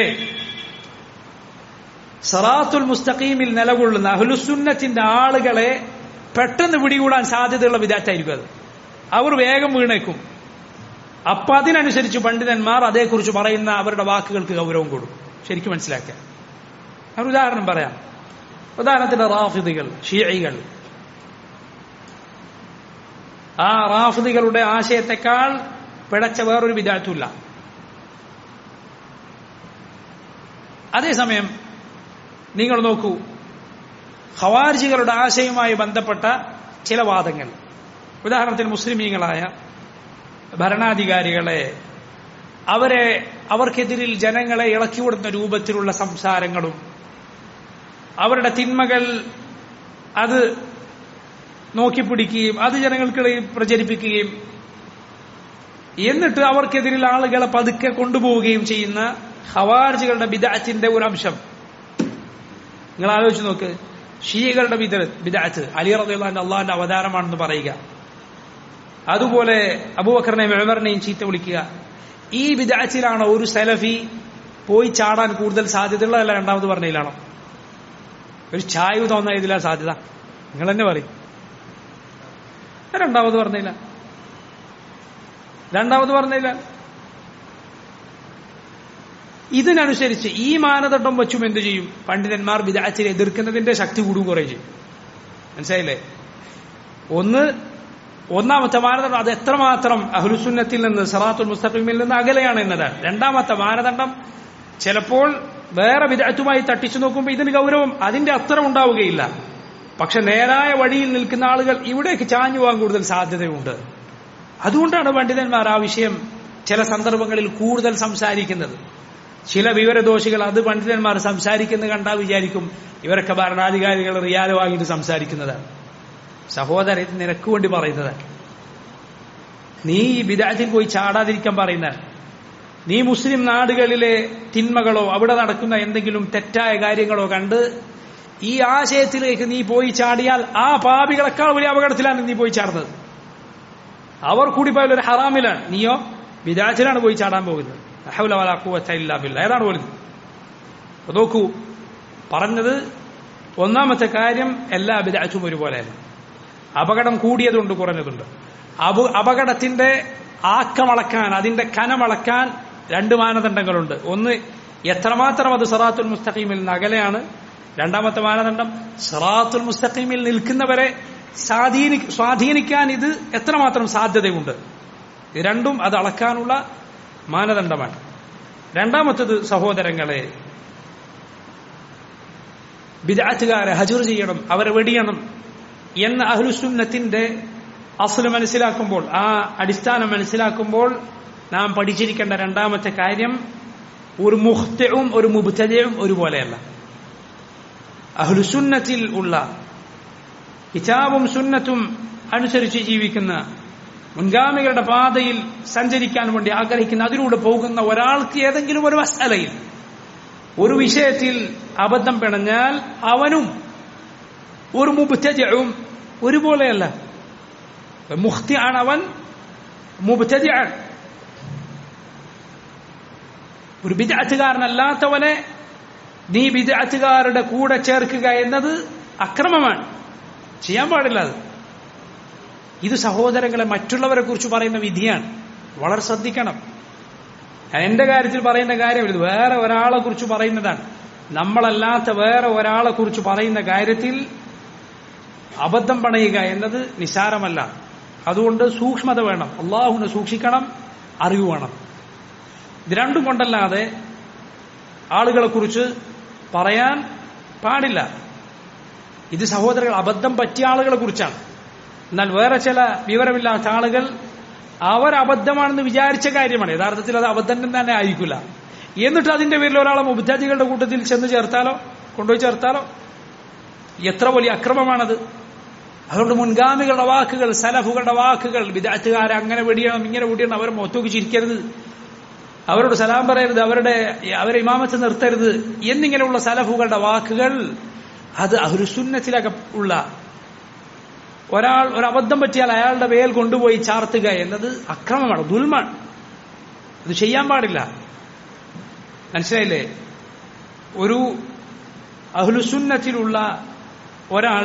സറാത്തുൽ മുസ്തഖീമിൽ നിലകൊള്ളുന്ന അഹ്ലുസുന്നത്തിന്റെ ആളുകളെ പെട്ടെന്ന് പിടികൂടാൻ സാധ്യതയുള്ള വിദാറ്റായിരിക്കും അത് അവർ വേഗം വീണേക്കും അപ്പൊ അതിനനുസരിച്ച് പണ്ഡിതന്മാർ അതേക്കുറിച്ച് പറയുന്ന അവരുടെ വാക്കുകൾക്ക് ഗൗരവം കൊടുക്കും ശരിക്കും മനസ്സിലാക്കുക ഒരു ഉദാഹരണം പറയാം ഉദാഹരണത്തിന് റാഫിദികൾ ഷീഴികൾ ആ റാഫിദികളുടെ ആശയത്തെക്കാൾ പിഴച്ച വേറൊരു വിദാറ്റുമില്ല അതേസമയം നിങ്ങൾ നോക്കൂ ഖവാർജികളുടെ ആശയവുമായി ബന്ധപ്പെട്ട ചില വാദങ്ങൾ ഉദാഹരണത്തിന് മുസ്ലിമീങ്ങളായ ഭരണാധികാരികളെ അവരെ അവർക്കെതിരിൽ ജനങ്ങളെ ഇളക്കിവിടുന്ന രൂപത്തിലുള്ള സംസാരങ്ങളും അവരുടെ തിന്മകൾ അത് നോക്കിപ്പിടിക്കുകയും അത് ജനങ്ങൾക്കിടയിൽ പ്രചരിപ്പിക്കുകയും എന്നിട്ട് അവർക്കെതിരിൽ ആളുകളെ പതുക്കെ കൊണ്ടുപോവുകയും ചെയ്യുന്ന ഹവാർജികളുടെ ബിദാറ്റിന്റെ ഒരു അംശം നിങ്ങൾ ആലോചിച്ച് നോക്ക് ഷീകളുടെ ബിദ ബിദാറ്റ് അലി റബിള്ളാന്റെ അള്ളാഹിന്റെ അവതാരമാണെന്ന് പറയുക അതുപോലെ അബൂബക്കറിനെയും മെമറിനെയും ചീത്ത വിളിക്കുക ഈ ബിദാറ്റിലാണോ ഒരു സലഫി പോയി ചാടാൻ കൂടുതൽ സാധ്യതയുള്ളതല്ല രണ്ടാമത് പറഞ്ഞതിലാണോ ഒരു ചായവ് തോന്നുന്ന ഇതിലാ സാധ്യത നിങ്ങൾ തന്നെ പറയും രണ്ടാമത് പറഞ്ഞില്ല രണ്ടാമത് പറഞ്ഞില്ല ഇതിനനുസരിച്ച് ഈ മാനദണ്ഡം വെച്ചും എന്തു ചെയ്യും പണ്ഡിതന്മാർ വിദാച്ചിനെ എതിർക്കുന്നതിന്റെ ശക്തി കൂടും കുറേ ചെയ്യും മനസ്സിലായില്ലേ ഒന്ന് ഒന്നാമത്തെ മാനദണ്ഡം അത് എത്രമാത്രം അഹ്ലുസുന്നത്തിൽ നിന്ന് സറാത്തുൽ മുസ്തഖീമിൽ നിന്ന് അകലെയാണ് എന്നതാണ് രണ്ടാമത്തെ മാനദണ്ഡം ചിലപ്പോൾ വേറെ വിദഗ്ധുമായി തട്ടിച്ചു നോക്കുമ്പോൾ ഇതിന് ഗൗരവം അതിന്റെ അത്ര ഉണ്ടാവുകയില്ല പക്ഷെ നേരായ വഴിയിൽ നിൽക്കുന്ന ആളുകൾ ഇവിടേക്ക് ചാഞ്ഞു പോകാൻ കൂടുതൽ സാധ്യതയുണ്ട് അതുകൊണ്ടാണ് പണ്ഡിതന്മാർ ആ വിഷയം ചില സന്ദർഭങ്ങളിൽ കൂടുതൽ സംസാരിക്കുന്നത് ചില വിവരദോഷികൾ അത് പണ്ഡിതന്മാർ സംസാരിക്കുന്നത് കണ്ടാൽ വിചാരിക്കും ഇവരൊക്കെ ഭരണാധികാരികൾ റിയാല് വാങ്ങിയിട്ട് സംസാരിക്കുന്നതാണ് സഹോദരൻ ഇത് നിനക്ക് വേണ്ടി പറയുന്നതാണ് നീ ഈ വിദാത്തിൽ പോയി ചാടാതിരിക്കാൻ പറയുന്നതാണ് നീ മുസ്ലിം നാടുകളിലെ തിന്മകളോ അവിടെ നടക്കുന്ന എന്തെങ്കിലും തെറ്റായ കാര്യങ്ങളോ കണ്ട് ഈ ആശയത്തിലേക്ക് നീ പോയി ചാടിയാൽ ആ പാപികളെക്കാൾ വലിയ അപകടത്തിലാണ് നീ പോയി ചാടുന്നത് അവർ കൂടി പോയാൽ ഒരു ഹറാമിലാണ് നീയോ വിദാച്ചിലാണ് പോയി ചാടാൻ പോകുന്നത് അഹൗല വലാ ഖുവത ഇല്ലാ ബില്ലാ ഏതാണ് പോലും നോക്കൂ പറഞ്ഞത് ഒന്നാമത്തെ കാര്യം എല്ലാ വിദാച്ചും ഒരുപോലെയല്ല അപകടം കൂടിയതുണ്ട് കുറഞ്ഞതുണ്ട് അപ അപകടത്തിന്റെ ആക്കമളക്കാൻ അതിന്റെ കനമളക്കാൻ രണ്ട് മാനദണ്ഡങ്ങളുണ്ട് ഒന്ന് എത്രമാത്രം അത് സറാത്തുൽ മുസ്തഖീമിൽ നിന്ന് അകലെയാണ് രണ്ടാമത്തെ മാനദണ്ഡം സറാത്തുൽ മുസ്തഖീമിൽ നിൽക്കുന്നവരെ സ്വാധീനി സ്വാധീനിക്കാൻ ഇത് എത്രമാത്രം സാധ്യതയുണ്ട് ഇത് രണ്ടും അത് അളക്കാനുള്ള മാനദണ്ഡമാണ് രണ്ടാമത്തത് സഹോദരങ്ങളെ ബിദാറ്റുകാരെ ഹജുർ ചെയ്യണം അവരെ വെടിയണം എന്ന അഹ്ലുസുന്നത്തിന്റെ അസുല് മനസ്സിലാക്കുമ്പോൾ ആ അടിസ്ഥാനം മനസ്സിലാക്കുമ്പോൾ നാം പഠിച്ചിരിക്കേണ്ട രണ്ടാമത്തെ കാര്യം ഒരു മുഹ്തവും ഒരു മുബ്തജയും ഒരുപോലെയല്ല അഹ്ലുസുന്നത്തിൽ ഉള്ള കിതാബും സുന്നത്തും അനുസരിച്ച് ജീവിക്കുന്ന മുൻഗാമികളുടെ പാതയിൽ സഞ്ചരിക്കാൻ വേണ്ടി ആഗ്രഹിക്കുന്ന അതിലൂടെ പോകുന്ന ഒരാൾക്ക് ഏതെങ്കിലും ഒരു മസലയിൽ ഒരു വിഷയത്തിൽ അബദ്ധം പിണഞ്ഞാൽ അവനും ഒരു മുബ്തജവും ഒരുപോലെയല്ല മുഖ്തി ആണ് അവൻ മുബ്തജാണ് ഒരു ബിദാറ്റുകാരനല്ലാത്തവനെ നീ ബിദാറ്റുകാരുടെ കൂടെ ചേർക്കുക എന്നത് അക്രമമാണ് ചെയ്യാൻ പാടില്ല അത് ഇത് സഹോദരങ്ങളെ മറ്റുള്ളവരെ കുറിച്ച് പറയുന്ന വിധിയാണ് വളരെ ശ്രദ്ധിക്കണം ഞാൻ എന്റെ കാര്യത്തിൽ പറയുന്ന കാര്യമില്ല ഇത് വേറെ ഒരാളെ കുറിച്ച് പറയുന്നതാണ് നമ്മളല്ലാത്ത വേറെ ഒരാളെ കുറിച്ച് പറയുന്ന കാര്യത്തിൽ അബദ്ധം പണയുക എന്നത് നിസാരമല്ല അതുകൊണ്ട് സൂക്ഷ്മത വേണം അള്ളാഹുവിനെ സൂക്ഷിക്കണം അറിവ് വേണം ഇത് രണ്ടും കൊണ്ടല്ലാതെ ആളുകളെ കുറിച്ച് പറയാൻ പാടില്ല ഇത് സഹോദരങ്ങൾ അബദ്ധം പറ്റിയ ആളുകളെ കുറിച്ചാണ് എന്നാൽ വേറെ ചില വിവരമില്ലാത്ത ആളുകൾ അവർ അബദ്ധമാണെന്ന് വിചാരിച്ച കാര്യമാണ് യഥാർത്ഥത്തിൽ അത് അബദ്ധം തന്നെ ആയിരിക്കില്ല എന്നിട്ട് അതിന്റെ പേരിൽ ഒരാളെ മുബിദ്ധാജികളുടെ കൂട്ടത്തിൽ ചെന്ന് ചേർത്താലോ കൊണ്ടുപോയി ചേർത്താലോ എത്ര വലിയ അക്രമമാണത് അതുകൊണ്ട് മുൻഗാമികളുടെ വാക്കുകൾ സലഫുകളുടെ വാക്കുകൾ വിദാറ്റുകാരെ അങ്ങനെ വെടിയണം ഇങ്ങനെ വെടിയണം അവരെ മൊത്തൂക്ക് ചിരിക്കരുത് അവരോട് സലാം പറയരുത് അവരുടെ അവരെ ഇമാമത്ത് നിർത്തരുത് എന്നിങ്ങനെയുള്ള സലഫുകളുടെ വാക്കുകൾ അത് അഹുരുസുന്നത്തിലൊക്കെ ഉള്ള ഒരാൾ ഒരു അബദ്ധം പറ്റിയാൽ അയാളുടെ വേൽ കൊണ്ടുപോയി ചാർത്തുക എന്നത് അക്രമമാണ് ദുൽമാണ് അത് ചെയ്യാൻ പാടില്ല മനസ്സിലായില്ലേ ഒരു അഹ്ലുസുന്നത്തിലുള്ള ഒരാൾ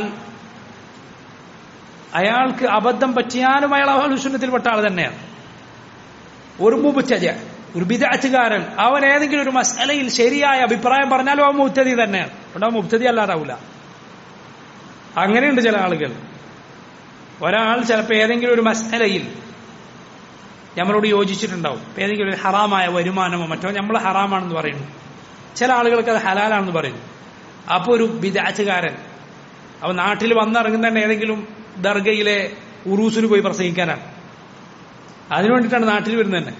അയാൾക്ക് അബദ്ധം പറ്റിയാലും അയാൾ അഹ്ലുസുന്നത്തിൽപ്പെട്ട ആൾ തന്നെയാണ് ഒരു മുബുറ്റജ ഒരു ബിദാറ്റുകാരൻ അവൻ ഏതെങ്കിലും ഒരു മസലയിൽ ശരിയായ അഭിപ്രായം പറഞ്ഞാലും അവൻ മുബ്തദി തന്നെയാണ് അവിടെ അവൻ മുബ്തദി അല്ലാതാവില്ല അങ്ങനെയുണ്ട് ചില ആളുകൾ ഒരാൾ ചിലപ്പോൾ ഏതെങ്കിലും ഒരു മസലയിൽ നമ്മളോട് യോജിച്ചിട്ടുണ്ടാവും ഏതെങ്കിലും ഒരു ഹറാമായ വരുമാനമോ മറ്റോ നമ്മൾ ഹറാമാണെന്ന് പറയുന്നു ചില ആളുകൾക്ക് അത് ഹലാലാണെന്ന് പറയുന്നു അപ്പോൾ ഒരു ബിദാറ്റുകാരൻ അവൻ നാട്ടിൽ വന്നിറങ്ങുന്ന തന്നെ ഏതെങ്കിലും ദർഗയിലെ ഉറൂസിന് പോയി പ്രസംഗിക്കാനാണ് അതിനു വേണ്ടിയിട്ടാണ് നാട്ടിൽ വരുന്നത് തന്നെ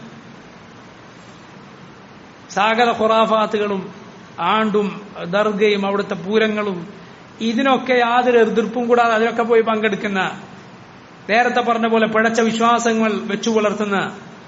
സാഗര ഖുറാഫാത്തുകളും ആണ്ടും ദർഗയും അവിടുത്തെ പൂരങ്ങളും ഇതിനൊക്കെ യാതൊരു എതിർപ്പും കൂടാതെ അതിനൊക്കെ പോയി പങ്കെടുക്കുന്ന നേരത്തെ പറഞ്ഞ പോലെ പിഴച്ച വിശ്വാസങ്ങൾ വെച്ചു പുലർത്തുന്ന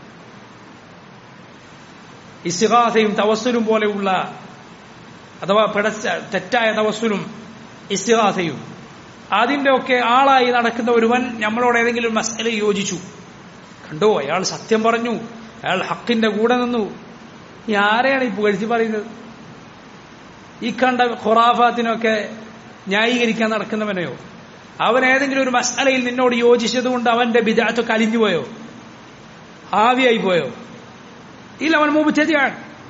ഇസ്തിഹാസയും തവസ്സുലും പോലെയുള്ള അഥവാ പിഴച്ച തെറ്റായ തവസ്സുലും ഇസ്തിഹാസയും അതിന്റെ ഒക്കെ ആളായി നടക്കുന്ന ഒരുവൻ നമ്മളോട് ഏതെങ്കിലും മസല യോജിച്ചു കണ്ടോ അയാൾ സത്യം പറഞ്ഞു അയാൾ ഹക്കിന്റെ കൂടെ നിന്നു ഈ ആരെയാണ് ഈ പുകഴ്ത്തി പറയുന്നത് ഈ കണ്ട ഖുറാഫാത്തിനൊക്കെ ന്യായീകരിക്കാൻ നടക്കുന്നവനെയോ അവൻ ഏതെങ്കിലും ഒരു മസാലയിൽ നിന്നോട് യോജിച്ചതുകൊണ്ട് അവന്റെ ബിദാത്തൊക്കെ അലിഞ്ഞുപോയോ ആവിയായി പോയോ ഇല്ല അവൻ മുബുദ്ധതിയാണ്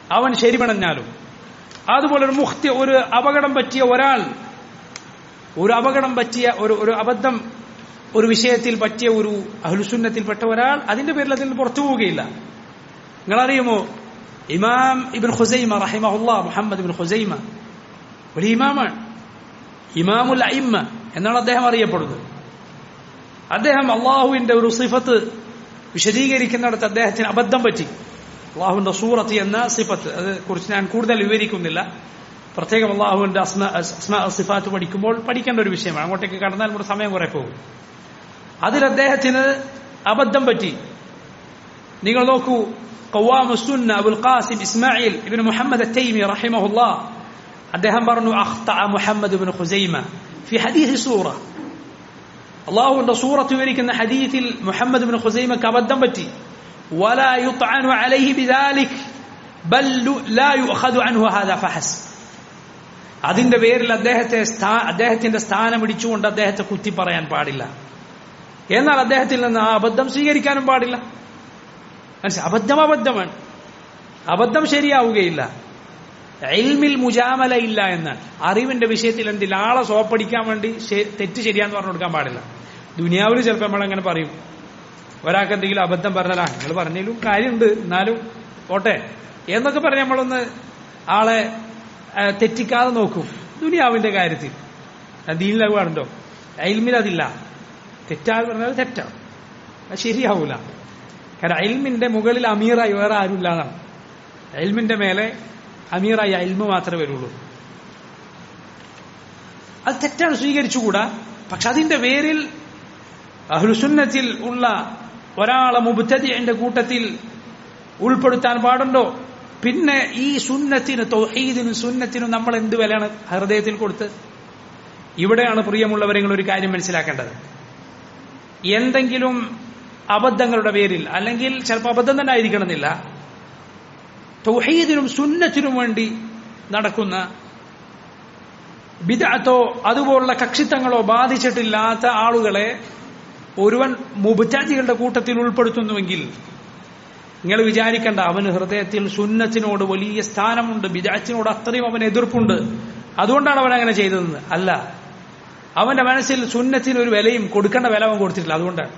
അവൻ ശരിപണഞ്ഞാലും അതുപോലെ ഒരു മുഖ്തി ഒരു അപകടം പറ്റിയ ഒരാൾ ഒരു അപകടം പറ്റിയ ഒരു ഒരു അബദ്ധം ഒരു വിഷയത്തിൽ പറ്റിയ ഒരു അഹ്ലുസുന്നത്തിൽപ്പെട്ട ഒരാൾ അതിന്റെ പേരിൽ അതിൽ നിന്ന് പുറത്തു പോവുകയില്ല നിങ്ങളറിയുമോ ഇമാം ഇബിൻ ഖുസൈമ റഹിമഹുല്ല മുഹമ്മദ് ഇബിൻ ഖുസൈമ ഒരു ഇമാമാണ് ഇമാമുൽ അയിമ്മ എന്നാണ് അദ്ദേഹം അറിയപ്പെടുന്നത് അദ്ദേഹം അള്ളാഹുവിന്റെ ഒരു സിഫത്ത് വിശദീകരിക്കുന്നിടത്ത് അദ്ദേഹത്തിന് അബദ്ധം പറ്റി അള്ളാഹുവിന്റെ സൂറത്ത് എന്ന സിഫത്ത് അത് കുറിച്ച് ഞാൻ കൂടുതൽ വിവരിക്കുന്നില്ല പ്രത്യേകം അള്ളാഹുവിന്റെ അസ്മ അസ്മ സിഫാത്ത് പഠിക്കുമ്പോൾ പഠിക്കേണ്ട ഒരു വിഷയമാണ് അങ്ങോട്ടേക്ക് കടന്നാൽ നമ്മുടെ സമയം കുറെ പോകും അതിൽ അദ്ദേഹത്തിന് അബദ്ധം പറ്റി നിങ്ങൾ നോക്കൂ قوام السنة أبو القاسم إسماعيل بن محمد التيمي رحمه الله അദ്ദേഹം പറഞ്ഞു أخطأ محمد بن خزيمة في حديث سورة അള്ളാഹുവിന്റെ സൂറത്ത് വിവരിക്കുന്ന ഹദീത്തിൽ മുഹമ്മദ് ബിൻ ഖുസൈമക്ക് അബദ്ധം പറ്റി ولا يطعن عليه بذلك بل لا يؤخذ عنه هذا فحسب അതിന്റെ പേരിൽ അദ്ദേഹത്തെ അദ്ദേഹത്തിന്റെ സ്ഥാനം ഇടിച്ചുകൊണ്ട് അദ്ദേഹത്തെ കുത്തി പറയാൻ പാടില്ല എന്നാൽ അദ്ദേഹത്തിൽ നിന്ന് ആ അബദ്ധം സ്വീകരിക്കാനും പാടില്ല മനസ്സിലായി അബദ്ധം അബദ്ധമാണ് അബദ്ധം ശരിയാവുകയില്ല എൽമിൽ മുജാമല ഇല്ല എന്നാണ് അറിവിന്റെ വിഷയത്തിൽ എന്തില്ല ആളെ സോപ്പടിക്കാൻ വേണ്ടി തെറ്റ് ശരിയാന്ന് പറഞ്ഞു കൊടുക്കാൻ പാടില്ല ദുനിയാവിൽ ചിലപ്പോൾ നമ്മളങ്ങനെ പറയും ഒരാൾക്ക് എന്തെങ്കിലും അബദ്ധം പറഞ്ഞാൽ ആ നിങ്ങൾ പറഞ്ഞതിലും കാര്യമുണ്ട് എന്നാലും പോട്ടെ എന്നൊക്കെ പറഞ്ഞ് നമ്മളൊന്ന് ആളെ തെറ്റിക്കാതെ നോക്കും ദുനിയാവിന്റെ കാര്യത്തിൽ ദീനിലകുണ്ടോ അയൽമിൽ അതില്ല തെറ്റാൽ പറഞ്ഞാൽ തെറ്റാണ് അത് ശരിയാവൂല കാരണം അയൽമിന്റെ മുകളിൽ അമീറായി വേറെ ആരുമില്ല എന്നാണ് അയൽമിന്റെ മേലെ അമീറായി അയൽമ മാത്രമേ വരുള്ളൂ അത് തെറ്റാണ് സ്വീകരിച്ചുകൂടാ പക്ഷെ അതിന്റെ പേരിൽ അഹ്ലുസുന്നത്തിൽ ഉള്ള ഒരാളെ മുബുദ്ധതിന്റെ കൂട്ടത്തിൽ ഉൾപ്പെടുത്താൻ പാടുണ്ടോ പിന്നെ ഈ സുന്നത്തിന് തൗഹീദിനും സുന്നത്തിനും നമ്മൾ എന്ത് വിലയാണ് ഹൃദയത്തിൽ കൊടുത്ത് ഇവിടെയാണ് പ്രിയമുള്ളവരെ ഒരു കാര്യം മനസ്സിലാക്കേണ്ടത് എന്തെങ്കിലും അബദ്ധങ്ങളുടെ പേരിൽ അല്ലെങ്കിൽ ചിലപ്പോൾ അബദ്ധം തന്നെ ആയിരിക്കണമെന്നില്ല തൗഹീദിനും സുന്നത്തിനും വേണ്ടി നടക്കുന്ന ബിദഅത്തോ അതുപോലുള്ള കക്ഷിത്തങ്ങളോ ബാധിച്ചിട്ടില്ലാത്ത ആളുകളെ ഒരുവൻ മുബുറ്റാജികളുടെ കൂട്ടത്തിൽ ഉൾപ്പെടുത്തുന്നുവെങ്കിൽ നിങ്ങൾ വിചാരിക്കേണ്ട അവന് ഹൃദയത്തിൽ സുന്നത്തിനോട് വലിയ സ്ഥാനമുണ്ട് ബിദാറ്റിനോട് അത്രയും അവന് എതിർപ്പുണ്ട് അതുകൊണ്ടാണ് അവൻ അങ്ങനെ ചെയ്തതെന്ന് അല്ല അവന്റെ മനസ്സിൽ സുന്നത്തിന് ഒരു വിലയും കൊടുക്കേണ്ട വില അവൻ കൊടുത്തിട്ടില്ല അതുകൊണ്ടാണ്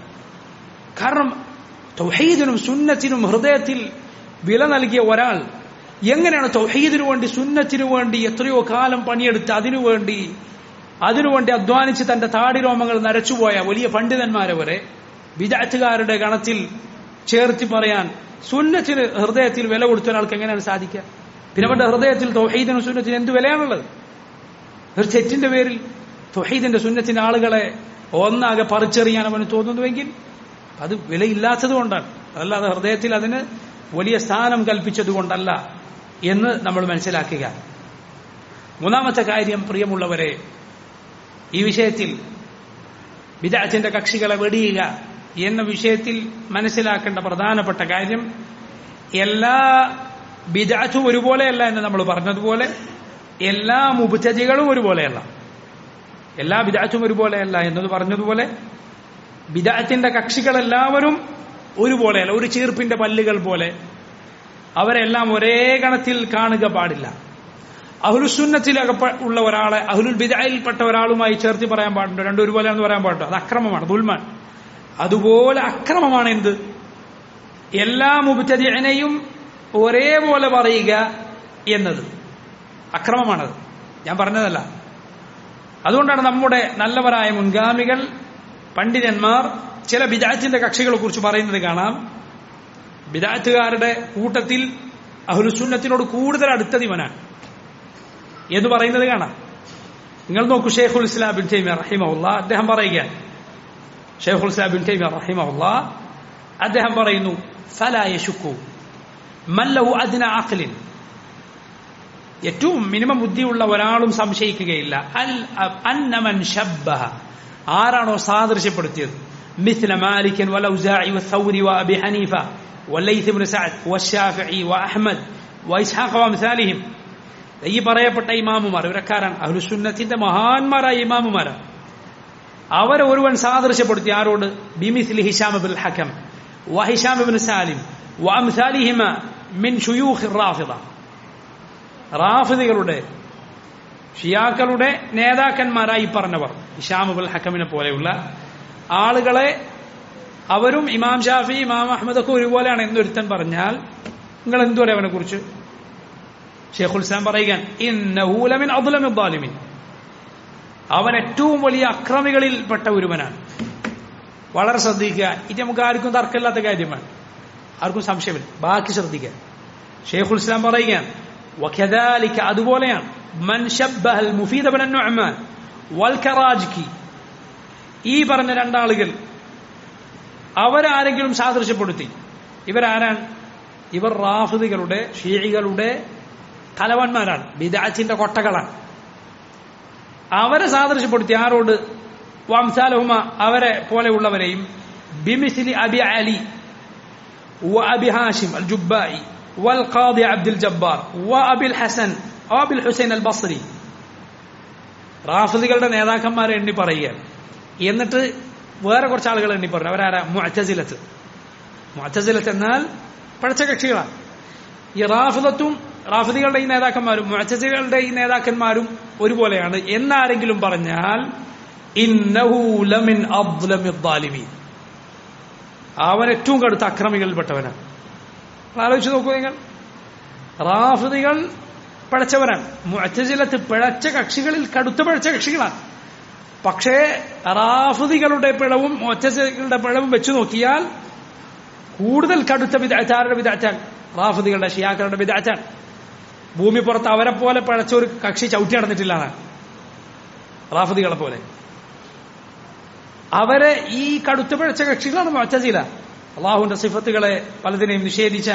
കാരണം തൗഹീദിനും സുന്നത്തിനും ഹൃദയത്തിൽ വില നൽകിയ ഒരാൾ എങ്ങനെയാണ് തൗഹീദിനു വേണ്ടി സുന്നത്തിനു വേണ്ടി എത്രയോ കാലം പണിയെടുത്ത് അതിനു വേണ്ടി അതിനുവേണ്ടി അധ്വാനിച്ച് തന്റെ താടിരോമങ്ങൾ നരച്ചുപോയ വലിയ പണ്ഡിതന്മാരെ വരെ വിദാറ്റുകാരുടെ ഗണത്തിൽ ചേർത്തി പറയാൻ സുന്നത്തിന് ഹൃദയത്തിൽ വില കൊടുത്ത ഒരാൾക്ക് എങ്ങനെയാണ് സാധിക്കുക പിന്നെ അവന്റെ ഹൃദയത്തിൽ തൊഹീദിനും സുന്നത്തിന് എന്ത് വിലയാണുള്ളത് ഒരു തെറ്റിന്റെ പേരിൽ തൊഹീദിന്റെ സുന്നത്തിന്റെ ആളുകളെ ഒന്നാകെ പറിച്ചെറിയാൻ അവന് തോന്നുന്നുവെങ്കിൽ അത് വിലയില്ലാത്തത് കൊണ്ടാണ് അതല്ലാതെ ഹൃദയത്തിൽ അതിന് വലിയ സ്ഥാനം കൽപ്പിച്ചത് കൊണ്ടല്ല എന്ന് നമ്മൾ മനസ്സിലാക്കുക മൂന്നാമത്തെ കാര്യം പ്രിയമുള്ളവരെ ഈ വിഷയത്തിൽ വിദാത്തിന്റെ കക്ഷികളെ വെടിയുക എന്ന വിഷയത്തിൽ മനസ്സിലാക്കേണ്ട പ്രധാനപ്പെട്ട കാര്യം എല്ലാ ബിദാറ്റും ഒരുപോലെയല്ല എന്ന് നമ്മൾ പറഞ്ഞതുപോലെ എല്ലാ മുബുച്ചതികളും ഒരുപോലെയല്ല എല്ലാ ബിദാറ്റും ഒരുപോലെയല്ല എന്നത് പറഞ്ഞതുപോലെ ബിദാത്തിന്റെ കക്ഷികളെല്ലാവരും ഒരുപോലെയല്ല ഒരു ചീർപ്പിന്റെ പല്ലുകൾ പോലെ അവരെല്ലാം ഒരേ ഗണത്തിൽ കാണുക പാടില്ല അഹുലുസുന്നത്തിൽ ഉള്ള ഒരാളെ അഹുലുൽ ബിദായിൽപ്പെട്ട ഒരാളുമായി ചേർത്തി പറയാൻ പാടുണ്ടോ രണ്ടും ഒരുപോലെ എന്ന് പറയാൻ പാടുണ്ടോ അത് അക്രമമാണ് ദുൽമാൻ അതുപോലെ അക്രമമാണ് എന്ത് എല്ലാ മുബുത്തതിനെയും ഒരേപോലെ പറയുക എന്നത് അക്രമമാണത് ഞാൻ പറഞ്ഞതല്ല അതുകൊണ്ടാണ് നമ്മുടെ നല്ലവരായ മുൻഗാമികൾ പണ്ഡിതന്മാർ ചില ബിദാത്തിന്റെ കക്ഷികളെ കുറിച്ച് പറയുന്നത് കാണാം ബിദാറ്റുകാരുടെ കൂട്ടത്തിൽ അഹുലുസുന്നത്തിനോട് കൂടുതൽ അടുത്തത് ഇവനാണ് എന്ന് പറയുന്നത് കാണാം നിങ്ങൾ നോക്കൂ ഷെയ്ഖുൽ ഇസ്ലാം ബിൻ തൈമിയ റഹിമഹുല്ല അദ്ദേഹം പറയുകയാണ് ഷെയ്ഖുൽ ഇസ്ലാം ബിൻ തൈമിയ റഹിമഹുല്ല അദ്ദേഹം പറയുന്നു ഫലാ യശുക്കു മല്ലഹു അദ്ന അഖ്ലിൻ ഏറ്റവും മിനിമം ബുദ്ധിയുള്ള ഒരാളും സംശയിക്കുകയില്ല അൽ അന്നമൻ ഷബ്ബഹ ആരാണോ സാദൃശ്യപ്പെടുത്തിയത് مثل مالك والأوزاعي والثوري وأبي حنيفة والليث بن سعد والشافعي وأحمد وإسحاق وأمثالهم ഈ പറയപ്പെട്ട ഇമാമുമാർ ഇവരക്കാരാണ് അഹ്ലുസുന്നത്തിന്റെ മഹാന്മാരായ ഇമാമുമാരാണ് അവരെ ഒരുവൻ സാദൃശ്യപ്പെടുത്തി ആരോട് ബിമിസ്ലി ഹിഷാം ബിൻ ഹക്കം വഹിഷാം ബിൻ സാലിം വഅംസാലിഹിമ മിൻ ഷുയൂഖ് റാഫിദ റാഫിദികളുടെ ഷിയാക്കളുടെ നേതാക്കന്മാരായി പറഞ്ഞവർ ഇഷാമുബുൽ ഹക്കമിനെ പോലെയുള്ള ആളുകളെ അവരും ഇമാം ഷാഫി ഇമാം അഹമ്മദ് ഒക്കെ ഒരുപോലെയാണ് എന്നൊരുത്തൻ പറഞ്ഞാൽ നിങ്ങൾ എന്തു പറയാം അവനെ കുറിച്ച് ഷെയ്ഖുൽ ഇസ്ലാം പറയുകയാണ് ഇന്നഹൂലമിൻ അബുലമിൻ ബാലിമിൻ അവൻ ഏറ്റവും വലിയ അക്രമികളിൽപ്പെട്ട ഒരുവനാണ് വളരെ ശ്രദ്ധിക്കുക ഇത് നമുക്ക് ആർക്കും തർക്കമില്ലാത്ത കാര്യമാണ് ആർക്കും സംശയമില്ല ബാക്കി ശ്രദ്ധിക്കുക ഷെയ്ഖുൽ ഇസ്ലാം പറയുകയാണ് വഖദാലിക അതുപോലെയാണ് മൻ ശബ്ബഹൽ മുഫീദ ബിൻ നുഅ്മാൻ വൽ കറാജ്കി ഈ പറഞ്ഞ രണ്ടാളുകൾ അവരാരെങ്കിലും സാദൃശ്യപ്പെടുത്തി ഇവരാരാണ് ഇവർ റാഫിദികളുടെ ഷീഴികളുടെ തലവന്മാരാണ് ബിദാച്ചിന്റെ കൊട്ടകളാണ് അവരെ സാദൃശ്യപ്പെടുത്തി ആരോട് വംസാലഹുമ അവരെ പോലെയുള്ളവരെയും ബിമിസിലി അബി അലി وأبي هاشم الجبائي والقاضي عبد الجبار وأبي الحسن وأبي الحسين البصري റാഫിദികളുടെ നേതാക്കന്മാരെ എണ്ണി പറയുകയാണ് എന്നിട്ട് വേറെ കുറച്ച് ആളുകൾ എണ്ണി പറഞ്ഞു അവരാരാ മുഅത്തസിലത്ത് മുഅത്തസിലത്ത് എന്നാൽ പഴച്ച കക്ഷികളാണ് ഈ റാഫിദത്തും റാഫിദികളുടെ ഈ നേതാക്കന്മാരും മുഅത്തസികളുടെ ഈ നേതാക്കന്മാരും ഒരുപോലെയാണ് എന്നാരെങ്കിലും പറഞ്ഞാൽ ഇന്നഹു ലമിൻ അദ്ലമിദ് ളാലിമീൻ അവൻ ഏറ്റവും കടുത്ത അക്രമികളിൽപ്പെട്ടവനാണ് ആലോചിച്ച് നോക്കൂ നിങ്ങൾ റാഫിദികൾ പിഴച്ചവരാണ് മുഅത്തസിലത്ത് പിഴച്ച കക്ഷികളിൽ കടുത്ത പിഴച്ച കക്ഷികളാണ് പക്ഷേ റാഫിദികളുടെ പിഴവും മുഅത്തസികളുടെ പിഴവും വെച്ചു നോക്കിയാൽ കൂടുതൽ കടുത്ത വിദാച്ചാരുടെ വിദാച്ചാൻ റാഫിദികളുടെ ഷിയാക്കളുടെ വിദാച്ചാൻ ഭൂമി പുറത്ത് അവരെ പോലെ പിഴച്ച ഒരു കക്ഷി ചവിട്ടി നടന്നിട്ടില്ലാണ് റാഫിദികളെ പോലെ അവരെ ഈ കടുത്ത പിഴച്ച കക്ഷികളാണ് മുഅത്തസില അള്ളാഹുവിന്റെ സിഫത്തുകളെ പലതിനെയും നിഷേധിച്ച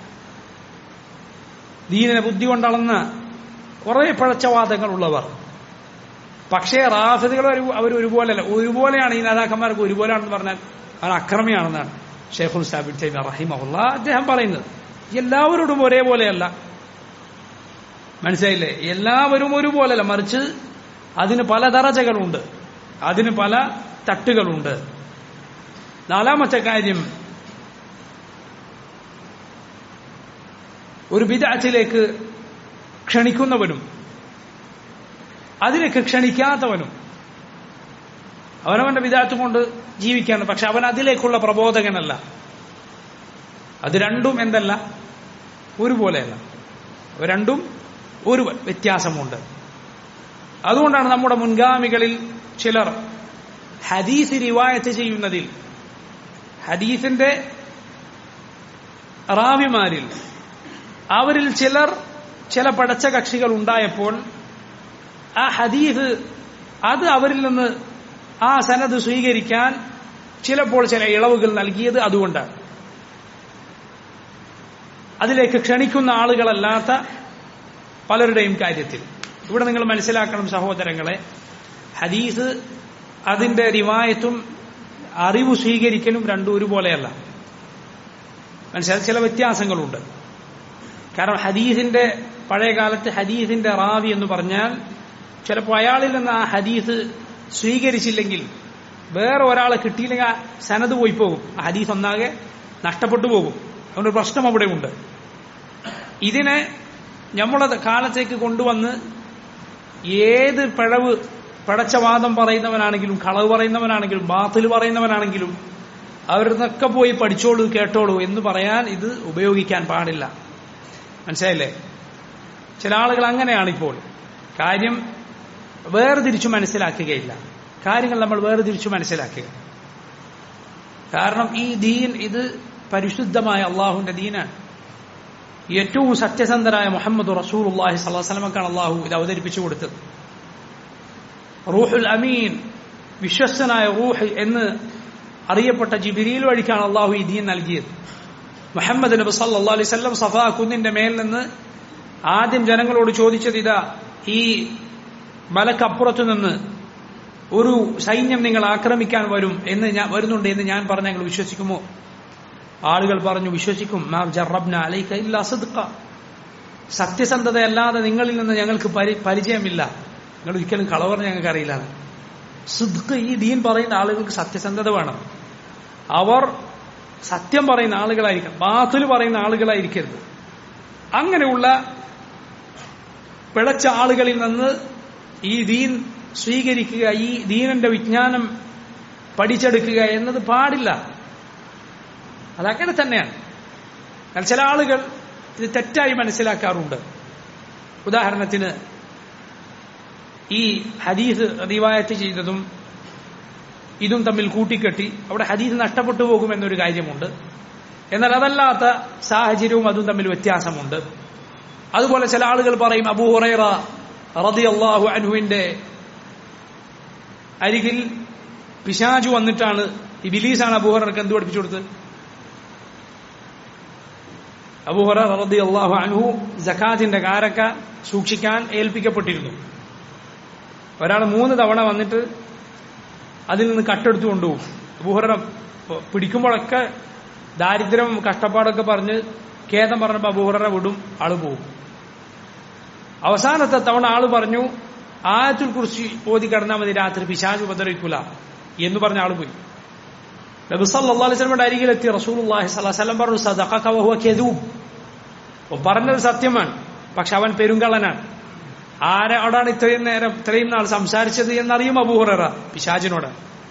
ദീനിനെ ബുദ്ധി കൊണ്ടളന്ന കുറെ പിഴച്ചവാദങ്ങൾ ഉള്ളവർ പക്ഷേ റാഫിദുകൾ അവർ ഒരുപോലെയല്ല ഒരുപോലെയാണ് ഈ നേതാക്കന്മാർക്ക് ഒരുപോലെയാണെന്ന് പറഞ്ഞാൽ അവൻ അക്രമിയാണെന്നാണ് ഷെയ്ഖുൽ സാബിൻ തൈമ റഹിമഹുല്ല അദ്ദേഹം പറയുന്നത് എല്ലാവരോടും ഒരേപോലെയല്ല മനസ്സിലായില്ലേ എല്ലാവരും ഒരുപോലെയല്ല മറിച്ച് അതിന് പല ദറജകളുണ്ട് അതിന് പല തട്ടുകളുണ്ട് നാലാമത്തെ കാര്യം ഒരു ബിദാറ്റിലേക്ക് ക്ഷണിക്കുന്നവനും അതിലേക്ക് ക്ഷണിക്കാത്തവനും അവനവന്റെ വിദാത്ത് കൊണ്ട് ജീവിക്കാണ് പക്ഷെ അവൻ അതിലേക്കുള്ള പ്രബോധകനല്ല അത് രണ്ടും എന്തല്ല ഒരുപോലെയല്ല അവ രണ്ടും ഒരു വ്യത്യാസമുണ്ട് അതുകൊണ്ടാണ് നമ്മുടെ മുൻഗാമികളിൽ ചിലർ ഹദീസ് റിവായത്ത് ചെയ്യുന്നതിൽ ഹദീസിന്റെ റാവിമാരിൽ അവരിൽ ചിലർ ചില പടച്ച കക്ഷികൾ ഉണ്ടായപ്പോൾ ആ ഹദീസ് അത് അവരിൽ നിന്ന് ആ സനത് സ്വീകരിക്കാൻ ചിലപ്പോൾ ചില ഇളവുകൾ നൽകിയത് അതുകൊണ്ടാണ് അതിലേക്ക് ക്ഷണിക്കുന്ന ആളുകളല്ലാത്ത പലരുടെയും കാര്യത്തിൽ ഇവിടെ നിങ്ങൾ മനസ്സിലാക്കണം സഹോദരങ്ങളെ ഹദീസ് അതിന്റെ റിവായത്തും അറിവ് സ്വീകരിക്കലും രണ്ടും ഒരുപോലെയല്ല മനസ്സിലായി ചില വ്യത്യാസങ്ങളുണ്ട് കാരണം ഹദീസിന്റെ പഴയ കാലത്ത് ഹദീസിന്റെ റാവി എന്ന് പറഞ്ഞാൽ ചിലപ്പോൾ അയാളിൽ നിന്ന് ആ ഹദീസ് സ്വീകരിച്ചില്ലെങ്കിൽ വേറെ ഒരാളെ കിട്ടിയില്ലെങ്കിൽ ആ സനത് പോയി പോകും ആ ഹദീസ് ഒന്നാകെ നഷ്ടപ്പെട്ടു പോകും അതുകൊണ്ട് പ്രശ്നം അവിടെ ഉണ്ട് ഇതിനെ നമ്മളെ കാലത്തേക്ക് കൊണ്ടുവന്ന് ഏത് പിഴവ് പിഴച്ചവാദം പറയുന്നവനാണെങ്കിലും കളവ് പറയുന്നവനാണെങ്കിലും ബാത്തിൽ പറയുന്നവനാണെങ്കിലും അവരിന്നൊക്കെ പോയി പഠിച്ചോളൂ കേട്ടോളൂ എന്ന് പറയാൻ ഇത് ഉപയോഗിക്കാൻ പാടില്ല മനസ്സിലായില്ലേ ചില ആളുകൾ അങ്ങനെയാണ് ഇപ്പോൾ കാര്യം വേർതിരിച്ചു മനസ്സിലാക്കുകയില്ല കാര്യങ്ങൾ നമ്മൾ വേർതിരിച്ചു മനസ്സിലാക്കുക കാരണം ഈ ദീൻ ഇത് പരിശുദ്ധമായ അള്ളാഹുവിന്റെ ദീനാണ് ഏറ്റവും സത്യസന്ധനായ മുഹമ്മദ് റസൂൽ അള്ളാഹി സ്വലാസ്ലമക്കാണ് അള്ളാഹു ഇത് അവതരിപ്പിച്ചു കൊടുത്തത് റൂഹുൽ അമീൻ വിശ്വസ്തനായ റൂഹ് എന്ന് അറിയപ്പെട്ട ജിബിരിയിൽ വഴിക്കാണ് അള്ളാഹു ഈ ദീൻ നൽകിയത് മുഹമ്മദ് നബി സല്ലാ അലൈഹി സ്വല്ലം സഫാ കുന്നിന്റെ മേൽ നിന്ന് ആദ്യം ജനങ്ങളോട് ചോദിച്ചത് ഇതാ ഈ മലക്കപ്പുറത്തു നിന്ന് ഒരു സൈന്യം നിങ്ങൾ ആക്രമിക്കാൻ വരും എന്ന് ഞാൻ വരുന്നുണ്ട് എന്ന് ഞാൻ പറഞ്ഞ നിങ്ങൾ വിശ്വസിക്കുമോ ആളുകൾ പറഞ്ഞു വിശ്വസിക്കും സത്യസന്ധതയല്ലാതെ നിങ്ങളിൽ നിന്ന് ഞങ്ങൾക്ക് പരിചയമില്ല നിങ്ങൾ ഒരിക്കലും കളവർ ഞങ്ങൾക്ക് അറിയില്ല സിദ്ഖ് ഈ ദീൻ പറയുന്ന ആളുകൾക്ക് സത്യസന്ധത വേണം അവർ സത്യം പറയുന്ന ആളുകളായിരിക്കണം ബാത്തിൽ പറയുന്ന ആളുകളായിരിക്കരുത് അങ്ങനെയുള്ള പിഴച്ച ആളുകളിൽ നിന്ന് ഈ ദീൻ സ്വീകരിക്കുക ഈ ദീനന്റെ വിജ്ഞാനം പഠിച്ചെടുക്കുക എന്നത് പാടില്ല അതങ്ങനെ തന്നെയാണ് എന്നാൽ ചില ആളുകൾ ഇത് തെറ്റായി മനസ്സിലാക്കാറുണ്ട് ഉദാഹരണത്തിന് ഈ ഹദീസ് റിവായത്ത് ചെയ്തതും ഇതും തമ്മിൽ കൂട്ടിക്കെട്ടി അവിടെ ഹദീസ് നഷ്ടപ്പെട്ടു പോകുമെന്നൊരു കാര്യമുണ്ട് എന്നാൽ അതല്ലാത്ത സാഹചര്യവും അതും തമ്മിൽ വ്യത്യാസമുണ്ട് അതുപോലെ ചില ആളുകൾ പറയും അബൂ ഹുറൈറ റതി അള്ളാഹു അനുവിന്റെ അരികിൽ പിശാജു വന്നിട്ടാണ് ഈ ബിലീസാണ് അബൂഹറക്ക് എന്ത് പഠിപ്പിച്ചു കൊടുത്തത് അബൂഹറ റതി അള്ളാഹു അനുഹു ജക്കാത്തിന്റെ കാരക്ക സൂക്ഷിക്കാൻ ഏൽപ്പിക്കപ്പെട്ടിരുന്നു ഒരാൾ മൂന്ന് തവണ വന്നിട്ട് അതിൽ നിന്ന് കട്ടെടുത്തു കൊണ്ടുപോകും അബൂഹറ പിടിക്കുമ്പോഴൊക്കെ ദാരിദ്ര്യം കഷ്ടപ്പാടൊക്കെ പറഞ്ഞ് ഖേദം പറഞ്ഞപ്പോൾ അബൂഹറ വിടും ആള് പോകും അവസാനത്തെ തവണ ആള് പറഞ്ഞു ആയത്തുൽ കുറിച്ച് ഓതി കിടന്നാൽ മതി രാത്രി പിശാജ് ഉപദ്രവിക്കൂല എന്ന് പറഞ്ഞ ആള് പോയി നബി സല്ലല്ലാഹു അലൈഹി വസല്ലമയുടെ അരികിലെത്തി റസൂലുള്ളാഹി സ്വല്ലല്ലാഹു അലൈഹി വസല്ലം പറഞ്ഞു സദഖക വഹുവ കദൂബ് ഓ പറഞ്ഞത് സത്യമാണ് പക്ഷെ അവൻ പെരുങ്കള്ളനാണ് ആരോടാണ് ഇത്രയും നേരം ഇത്രയും നാൾ സംസാരിച്ചത് എന്നറിയും അബൂഹുറ പിശാജിനോട്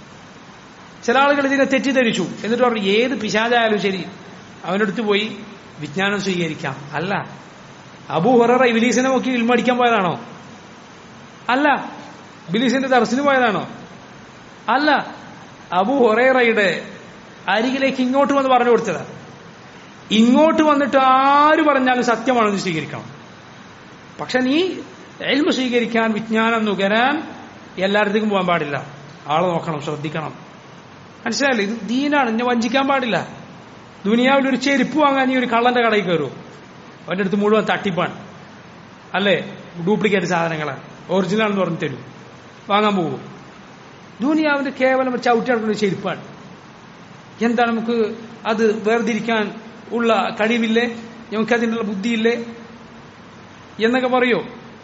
ചില ആളുകൾ ഇതിനെ തെറ്റിദ്ധരിച്ചു എന്നിട്ട് പറഞ്ഞു ഏത് പിശാചായാലും ശരി അവനടുത്ത് പോയി വിജ്ഞാനം സ്വീകരിക്കാം അല്ല അബൂഹുറ ഇബിലീസിനെ നോക്കി ഇൽമടിക്കാൻ പോയതാണോ അല്ല ബിലീസിന്റെ ദർശന് പോയതാണോ അല്ല അബു ഹൊറേറയുടെ അരികിലേക്ക് ഇങ്ങോട്ട് വന്ന് പറഞ്ഞു കൊടുത്തത് ഇങ്ങോട്ട് വന്നിട്ട് ആര് പറഞ്ഞാലും സത്യമാണെന്ന് സ്വീകരിക്കണം പക്ഷെ നീ എൽമ സ്വീകരിക്കാൻ വിജ്ഞാനം നുകരാൻ എല്ലായിടത്തേക്കും പോകാൻ പാടില്ല ആളെ നോക്കണം ശ്രദ്ധിക്കണം മനസ്സിലായില്ലേ ഇത് ദീനാണ് എന്നെ വഞ്ചിക്കാൻ പാടില്ല ദുനിയാവിൽ ഒരു ചെരുപ്പ് വാങ്ങാൻ നീ ഒരു കള്ളന്റെ കടയിൽ കയറും അവന്റെ അടുത്ത് മുഴുവൻ തട്ടിപ്പാണ് അല്ലേ ഡ്യൂപ്ലിക്കേറ്റ് സാധനങ്ങളാണ് ഒറിജിനൽ എന്ന് പറഞ്ഞ് തരും വാങ്ങാൻ പോകും ദുനിയാവിന്റെ കേവലം ചവിട്ടി നടക്കുന്ന ചെരുപ്പാണ് എന്താ നമുക്ക് അത് വേർതിരിക്കാൻ ഉള്ള കഴിവില്ലേ നമുക്ക് അതിനുള്ള ബുദ്ധിയില്ലേ എന്നൊക്കെ പറയോ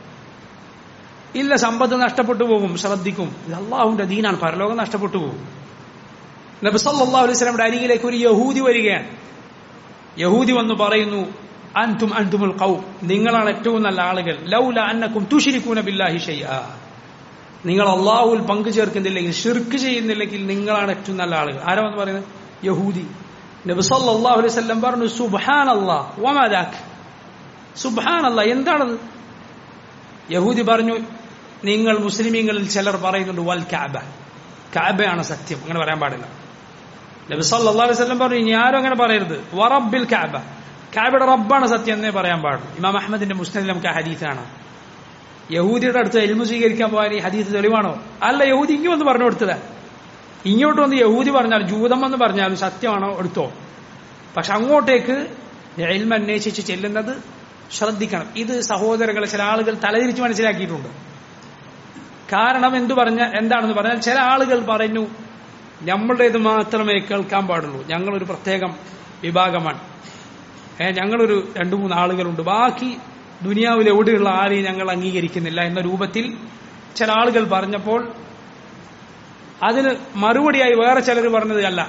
ഇല്ല സമ്പത്ത് നഷ്ടപ്പെട്ടു പോകും ശ്രദ്ധിക്കും ഇത് അള്ളാഹുവിന്റെ ദീനാണ് പരലോകം നഷ്ടപ്പെട്ടു പോകും നബി സല്ലല്ലാഹു അലൈഹി വസല്ലമയുടെ അരികിലേക്ക് ഒരു യഹൂദി വരികയാണ് യഹൂദി വന്ന് പറയുന്നു അൻതും അൻതുമുൽ ഖൗം നിങ്ങളാണ് ഏറ്റവും നല്ല ആളുകൾ ലൗല അന്നക്കും തുഷിരിക്കൂന ബില്ലാഹി ഷൈആ നിങ്ങൾ അള്ളാഹുൽ പങ്കു ചേർക്കുന്നില്ലെങ്കിൽ ഷിർക്ക് ചെയ്യുന്നില്ലെങ്കിൽ നിങ്ങളാണ് ഏറ്റവും നല്ല ആളുകൾ ആരാ വന്ന് പറയുന്നത് യഹൂദി നബി സല്ലല്ലാഹു അലൈഹി വസല്ലം പറഞ്ഞു സുബ്ഹാനല്ലാഹ് വമാ ദാക് സുബ്ഹാനല്ലാഹ് എന്താണത് യഹൂദി പറഞ്ഞു നിങ്ങൾ മുസ്ലിമീങ്ങളിൽ ചിലർ പറയുന്നുണ്ട് വൽ കഅബ കഅബയാണ് സത്യം അങ്ങനെ പറയാൻ പാടില്ല നബി സല്ലല്ലാഹു അലൈഹി വസല്ലം പറഞ്ഞു ഇനി ആരും അങ്ങനെ പറയരുത് വറബ്ബിൽ കഅബ കഅബയുടെ റബ്ബാണ് സത്യം എന്നേ പറയാൻ പാടുള്ളൂ ഇമാം അഹമ്മദിന്റെ മുസ്ലിം നമുക്ക് ആ ഹദീസാണ് യഹൂദിയുടെ അടുത്ത് എൽമു സ്വീകരിക്കാൻ പോകാൻ ഈ ഹദീസ് തെളിവാണോ അല്ല യഹൂദി ഇങ്ങ് വന്ന് പറഞ്ഞു കൊടുത്തത് ഇങ്ങോട്ട് വന്ന് യഹൂദി പറഞ്ഞാൽ ജൂതം എന്ന് പറഞ്ഞാലും സത്യമാണോ എടുത്തോ പക്ഷെ അങ്ങോട്ടേക്ക് എൽമ അന്വേഷിച്ച് ചെല്ലുന്നത് ശ്രദ്ധിക്കണം ഇത് സഹോദരങ്ങളെ ചില ആളുകൾ തലതിരിച്ച് മനസ്സിലാക്കിയിട്ടുണ്ട് കാരണം എന്തു പറഞ്ഞ എന്താണെന്ന് പറഞ്ഞാൽ ചില ആളുകൾ പറഞ്ഞു നമ്മളുടേത് മാത്രമേ കേൾക്കാൻ പാടുള്ളൂ ഞങ്ങളൊരു പ്രത്യേകം വിഭാഗമാണ് ഏ ഞങ്ങളൊരു രണ്ടു മൂന്ന് ആളുകളുണ്ട് ബാക്കി ദുനിയാവിൽ എവിടെയുള്ള ആരെയും ഞങ്ങൾ അംഗീകരിക്കുന്നില്ല എന്ന രൂപത്തിൽ ചില ആളുകൾ പറഞ്ഞപ്പോൾ അതിന് മറുപടിയായി വേറെ ചിലർ പറഞ്ഞത് അല്ല